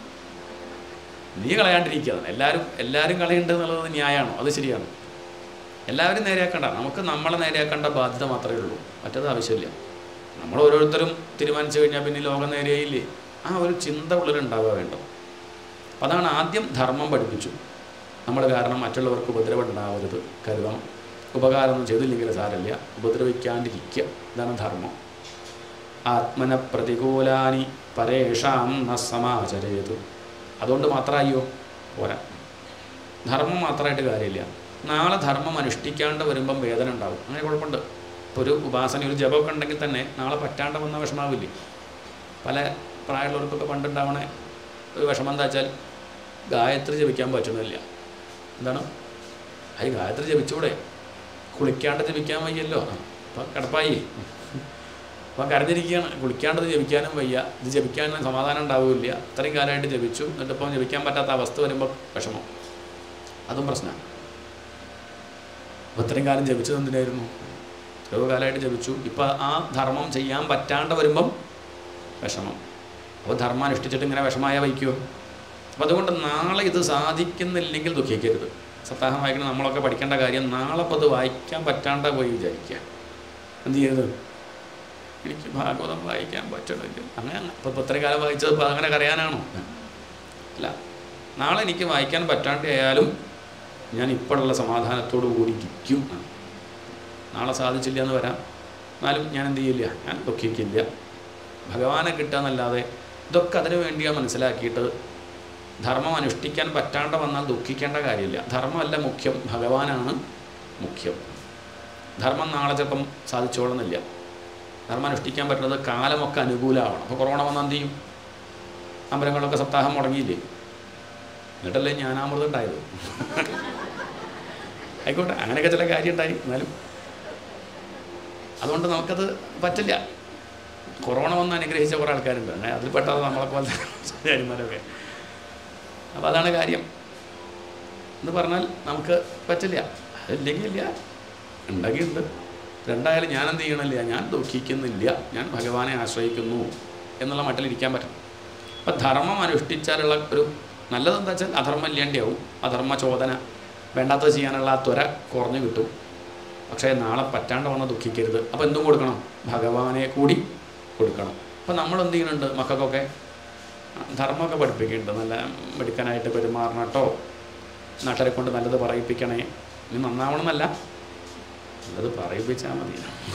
S1: നീ കളയാണ്ടിരിക്കുക എല്ലാവരും എല്ലാവരും കളയേണ്ടത് എന്നുള്ളത് ന്യായമാണോ അത് ശരിയാണ് എല്ലാവരും നേരെയാക്കണ്ട നമുക്ക് നമ്മളെ നേരെയാക്കേണ്ട ബാധ്യത മാത്രമേ ഉള്ളൂ മറ്റത് ആവശ്യമില്ല നമ്മൾ ഓരോരുത്തരും തീരുമാനിച്ചു കഴിഞ്ഞാൽ പിന്നെ ഈ ലോകം നേരെയായില്ലേ ആ ഒരു ചിന്ത ഉള്ളിലുണ്ടാവുക വേണ്ടത് അപ്പം അതാണ് ആദ്യം ധർമ്മം പഠിപ്പിച്ചു നമ്മൾ കാരണം മറ്റുള്ളവർക്ക് ഉപദ്രവം ഉണ്ടാവരുത് കരുതണം ഉപകാരമൊന്നും ചെയ്തില്ലെങ്കിൽ സാരമില്ല ഉപദ്രവിക്കാണ്ടിരിക്കുക ഇതാണ് ധർമ്മം ആത്മന പ്രതികൂലാനി പരേഷാം ന സമാചരയത് അതുകൊണ്ട് മാത്രമായോ പോരാ ധർമ്മം മാത്രമായിട്ട് കാര്യമില്ല നാളെ ധർമ്മം അനുഷ്ഠിക്കാണ്ട് വരുമ്പം വേദന ഉണ്ടാവും അങ്ങനെ കുഴപ്പമുണ്ട് ഇപ്പോൾ ഒരു ഉപാസന ഒരു ജപമൊക്കെ ഉണ്ടെങ്കിൽ തന്നെ നാളെ പറ്റാണ്ട് വന്ന വിഷമാവില്ലേ പല പ്രായമുള്ളവർക്കൊക്കെ പണ്ടുണ്ടാവണ ഒരു വിഷമം എന്താ വെച്ചാൽ ഗായത്രി ജപിക്കാൻ പറ്റണില്ല എന്താണ് അത് ഗായത്രി ജപിച്ചൂടെ കുളിക്കാണ്ട് ജപിക്കാൻ വയ്യല്ലോ അപ്പം കിടപ്പായി അപ്പം കരഞ്ഞിരിക്കുകയാണ് കുളിക്കാണ്ടത് ജപിക്കാനും വയ്യ ഇത് ജപിക്കാനും സമാധാനം ഉണ്ടാവില്ല ഇത്രയും കാലമായിട്ട് ജപിച്ചു എന്നിട്ട് ഇപ്പം ജപിക്കാൻ പറ്റാത്ത അവസ്ഥ വരുമ്പോൾ വിഷമം അതും പ്രശ്നമാണ് അപ്പോൾ ഇത്രയും കാലം ജപിച്ചത് എന്തിനായിരുന്നു എത്രയോ കാലമായിട്ട് ജപിച്ചു ഇപ്പം ആ ധർമ്മം ചെയ്യാൻ പറ്റാണ്ട് വരുമ്പം വിഷമം അപ്പോൾ ധർമ്മം അനുഷ്ഠിച്ചിട്ട് ഇങ്ങനെ വിഷമായ വയ്ക്കുമോ അപ്പോൾ അതുകൊണ്ട് നാളെ ഇത് സാധിക്കുന്നില്ലെങ്കിൽ ദുഃഖിക്കരുത് സപ്താഹം വായിക്കണം നമ്മളൊക്കെ പഠിക്കേണ്ട കാര്യം നാളെ അപ്പോൾ അത് വായിക്കാൻ പറ്റാണ്ട പോയി വിചാരിക്കുക എന്ത് ചെയ്യരുത് എനിക്ക് ഭാഗവതം വായിക്കാൻ പറ്റണില്ല അങ്ങനെ അപ്പോൾ ഇപ്പോൾ ഇത്രയും കാലം വായിച്ചത് ഇപ്പോൾ അങ്ങനെ കരയാനാണോ അല്ല നാളെ എനിക്ക് വായിക്കാൻ പറ്റാണ്ട് ആയാലും ഞാൻ ഇപ്പോഴുള്ള സമാധാനത്തോടു കൂടി ഇരിക്കും നാളെ സാധിച്ചില്ല എന്ന് വരാം എന്നാലും ഞാൻ എന്ത് ചെയ്യില്ല ഞാൻ ദുഃഖിക്കില്ല ഭഗവാനെ കിട്ടുക ഇതൊക്കെ അതിനു വേണ്ടിയാണ് മനസ്സിലാക്കിയിട്ട് ധർമ്മം അനുഷ്ഠിക്കാൻ പറ്റാണ്ട് വന്നാൽ ദുഃഖിക്കേണ്ട കാര്യമില്ല ധർമ്മമല്ല മുഖ്യം ഭഗവാനാണ് മുഖ്യം ധർമ്മം നാളെ ചിലപ്പം സാധിച്ചോളുന്നില്ല ധർമ്മം അനുഷ്ഠിക്കാൻ പറ്റുന്നത് കാലമൊക്കെ അനുകൂലമാവണം അപ്പോൾ കൊറോണ വന്നാൽ എന്ത് ചെയ്യും അമ്പലങ്ങളൊക്കെ സപ്താഹം മുടങ്ങിയില്ലേ എന്നിട്ടല്ലേ ജ്ഞാനാമൃതം ഉണ്ടായത് ആയിക്കോട്ടെ അങ്ങനെയൊക്കെ ചില കാര്യം ഉണ്ടായി എന്നാലും അതുകൊണ്ട് നമുക്കത് പറ്റില്ല കൊറോണ വന്ന് അനുഗ്രഹിച്ച കുറേ ആൾക്കാരുണ്ട് അങ്ങനെ അതിൽ പെട്ടത് നമ്മളെ പോലത്തെ ആചാര്യന്മാരൊക്കെ അപ്പോൾ അതാണ് കാര്യം എന്ന് പറഞ്ഞാൽ നമുക്ക് പറ്റില്ല അതില്ലെങ്കിൽ ഇല്ല ഉണ്ടെങ്കിൽ ഉണ്ട് രണ്ടായാലും ഞാൻ എന്ത് ചെയ്യണില്ല ഞാൻ ദുഃഖിക്കുന്നില്ല ഞാൻ ഭഗവാനെ ആശ്രയിക്കുന്നു എന്നുള്ള മട്ടിലിരിക്കാൻ പറ്റും അപ്പം ധർമ്മം അനുഷ്ഠിച്ചാലുള്ള ഒരു നല്ലതെന്താ വെച്ചാൽ അധർമ്മം ഇല്ലാണ്ടാവും അധർമ്മ ചോദന വേണ്ടാത്തത് ചെയ്യാനുള്ള ആ ത്വര കുറഞ്ഞു കിട്ടും പക്ഷേ നാളെ പറ്റാണ്ട് വന്ന് ദുഃഖിക്കരുത് അപ്പോൾ എന്തും കൊടുക്കണം ഭഗവാനെ കൂടി കൊടുക്കണം അപ്പം നമ്മൾ എന്ത് ചെയ്യുന്നുണ്ട് മക്കൾക്കൊക്കെ ധർമ്മമൊക്കെ പഠിപ്പിക്കുന്നുണ്ട് നല്ല മെടുക്കാനായിട്ട് പെരുമാറണം കേട്ടോ നാട്ടുകാരെ കൊണ്ട് നല്ലത് പറയിപ്പിക്കണേ നീ നന്നാവണമെന്നല്ല നല്ലത് പറയിപ്പിച്ചാൽ മതി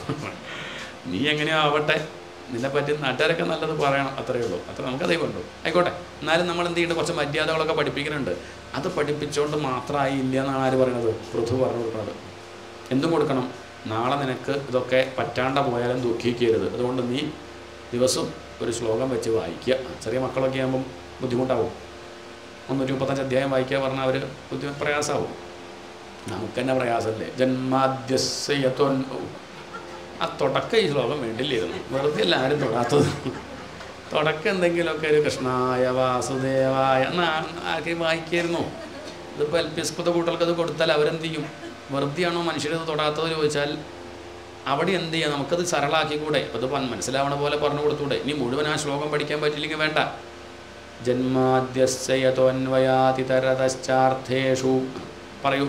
S1: നീ എങ്ങനെയോ ആവട്ടെ നിന്നെ പറ്റി നാട്ടുകാരൊക്കെ നല്ലത് പറയണം അത്രയേ ഉള്ളൂ അത്ര നമുക്കതേ കൊണ്ടു ആയിക്കോട്ടെ എന്നാലും നമ്മൾ എന്ത് ചെയ്യുന്നുണ്ട് കുറച്ച് മര്യാദകളൊക്കെ പഠിപ്പിക്കുന്നുണ്ട് അത് പഠിപ്പിച്ചുകൊണ്ട് മാത്രമായി ഇല്ല എന്നാണ് ആര് പറയണത് പൃഥു പറഞ്ഞു കൊടുക്കുന്നത് എന്തും കൊടുക്കണം നാളെ നിനക്ക് ഇതൊക്കെ പറ്റാണ്ട പോയാലും ദുഃഖിക്കരുത് അതുകൊണ്ട് നീ ദിവസവും ഒരു ശ്ലോകം വെച്ച് വായിക്കുക ചെറിയ മക്കളൊക്കെ ആകുമ്പം ബുദ്ധിമുട്ടാവും മുന്നൂറ്റി മുപ്പത്തഞ്ച് അധ്യായം വായിക്കുക പറഞ്ഞാൽ അവർ ബുദ്ധി പ്രയാസമാവും നമുക്ക് തന്നെ പ്രയാസമല്ലേ ജന്മാദ്യസ്യത്വൻ ആ തുടക്കം ഈ ശ്ലോകം വേണ്ടില്ലായിരുന്നു വെറുതെ അല്ല ആരും തൊടാത്തത് തുടക്കം എന്തെങ്കിലുമൊക്കെ ഒരു കൃഷ്ണായ വാസുദേവായ എന്നാ ആക്കി വായിക്കായിരുന്നു ഇതിപ്പോൾ എൽ പി സ്കൂളത്തെ കുട്ടികൾക്ക് അത് കൊടുത്താൽ അവരെന്ത് ചെയ്യും വെറുതെയാണോ മനുഷ്യരത് തൊടാത്തത് ചോദിച്ചാൽ അവിടെ എന്ത് ചെയ്യാം നമുക്കത് സരളാക്കിക്കൂടെ അപ്പോൾ ഇത് പൻ- മനസ്സിലാവണ പോലെ പറഞ്ഞു കൊടുത്തൂടെ ഇനി മുഴുവൻ ആ ശ്ലോകം പഠിക്കാൻ പറ്റില്ലെങ്കിൽ വേണ്ട ജന്മാദ്യസ്യതോന്വയാതിതരതശ്ചാർത്ഥേഷു പറയൂ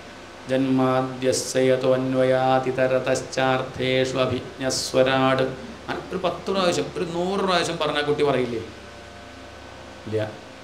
S1: ജന്മാദ്യസ്യതോന്വയാതിതരതശ്ചാർത്ഥേഷു അഭിജ്ഞസ്വരാട് അങ്ങനെ ഒരു പത്ത് പ്രാവശ്യം ഒരു നൂറ് പ്രാവശ്യം പറഞ്ഞാൽ കുട്ടി പറയില്ലേ ഇല്ല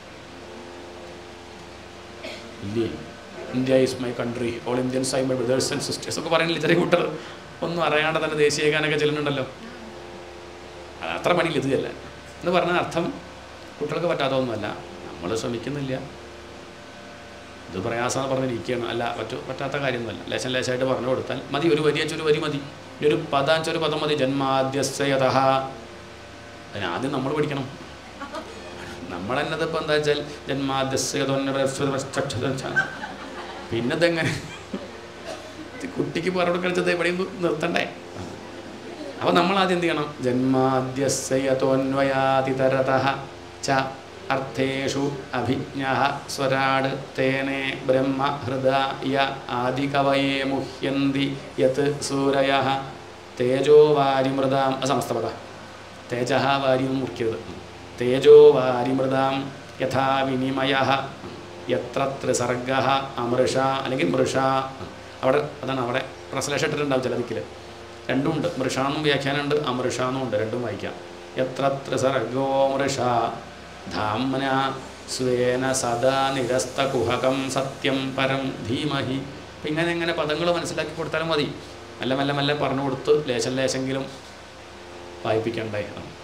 S1: ഇല്ലേ India is my country all Indians I my brothers and sisters ഒക്കെ പറയുന്നില്ല ചെറിയ കുട്ടികൾ ഒന്നും അറിയാണ്ട് തന്നെ ദേശീയ ഗാനൊക്കെ ചെല്ലുന്നുണ്ടല്ലോ അത് അത്ര പണിയില്ല ഇത് ചെല്ലാൻ എന്ന് പറഞ്ഞ അർത്ഥം കുട്ടികൾക്ക് പറ്റാത്തതൊന്നുമല്ല നമ്മൾ ശ്രമിക്കുന്നില്ല ഇത് പ്രയാസം പറഞ്ഞിരിക്കുകയാണ് അല്ല പറ്റു പറ്റാത്ത കാര്യമൊന്നുമല്ല ലേശം ലേശമായിട്ട് പറഞ്ഞു കൊടുത്താൽ മതി ഒരു വരി ഒരു വരി മതി ഇനി ഒരു പദാഞ്ചൊരു പദം മതി ജന്മാദ്യസ്യത അതിന് ആദ്യം നമ്മൾ പഠിക്കണം നമ്മൾ എന്നത് ഇപ്പോൾ എന്താ വെച്ചാൽ ജന്മാദ്യസ്യത പിന്നെ ഇതെങ്ങനെ ഇത് കുട്ടിക്ക് പറഞ്ഞു കൊടുക്കണത് എവിടെയും നിർത്തണ്ടേ അപ്പോൾ നമ്മൾ ആദ്യം എന്ത് ചെയ്യണം ജന്മാദ്യസ്യതോന്വയാതിതരത ച അർത്ഥേഷു അഭിജ്ഞ സ്വരാട് തേനെ ബ്രഹ്മ ഹൃദയ ആദികവയേ മുഹ്യന്തി യത് സൂരയ തേജോ വാരിമൃതാം സമസ്തപദ തേജ വാരിയും മുഖ്യത് തേജോ വാരിമൃതാം യഥാ വിനിമയ എത്ര ത്രിസർഗ അമൃഷ അല്ലെങ്കിൽ മൃഷ അവിടെ അതാണ് അവിടെ ട്രാൻസ്ലേഷൻ ഇട്ടിട്ടുണ്ടാവും ചില ദിക്കിൽ രണ്ടും ഉണ്ട് മൃഷാന്നും വ്യാഖ്യാനമുണ്ട് അമൃഷാന്നും ഉണ്ട് രണ്ടും വായിക്കാം എത്ര ത്രിസർഗോ മൃഷ ധാംന സ്വേന സദാ നിരസ്തകുഹകം സത്യം പരം ധീമഹി അപ്പം ഇങ്ങനെ ഇങ്ങനെ പദങ്ങൾ മനസ്സിലാക്കി കൊടുത്താലും മതി മെല്ലെ മെല്ലെ മെല്ലെ പറഞ്ഞു കൊടുത്ത് ലേശം ലേശെങ്കിലും വായിപ്പിക്കണ്ടേ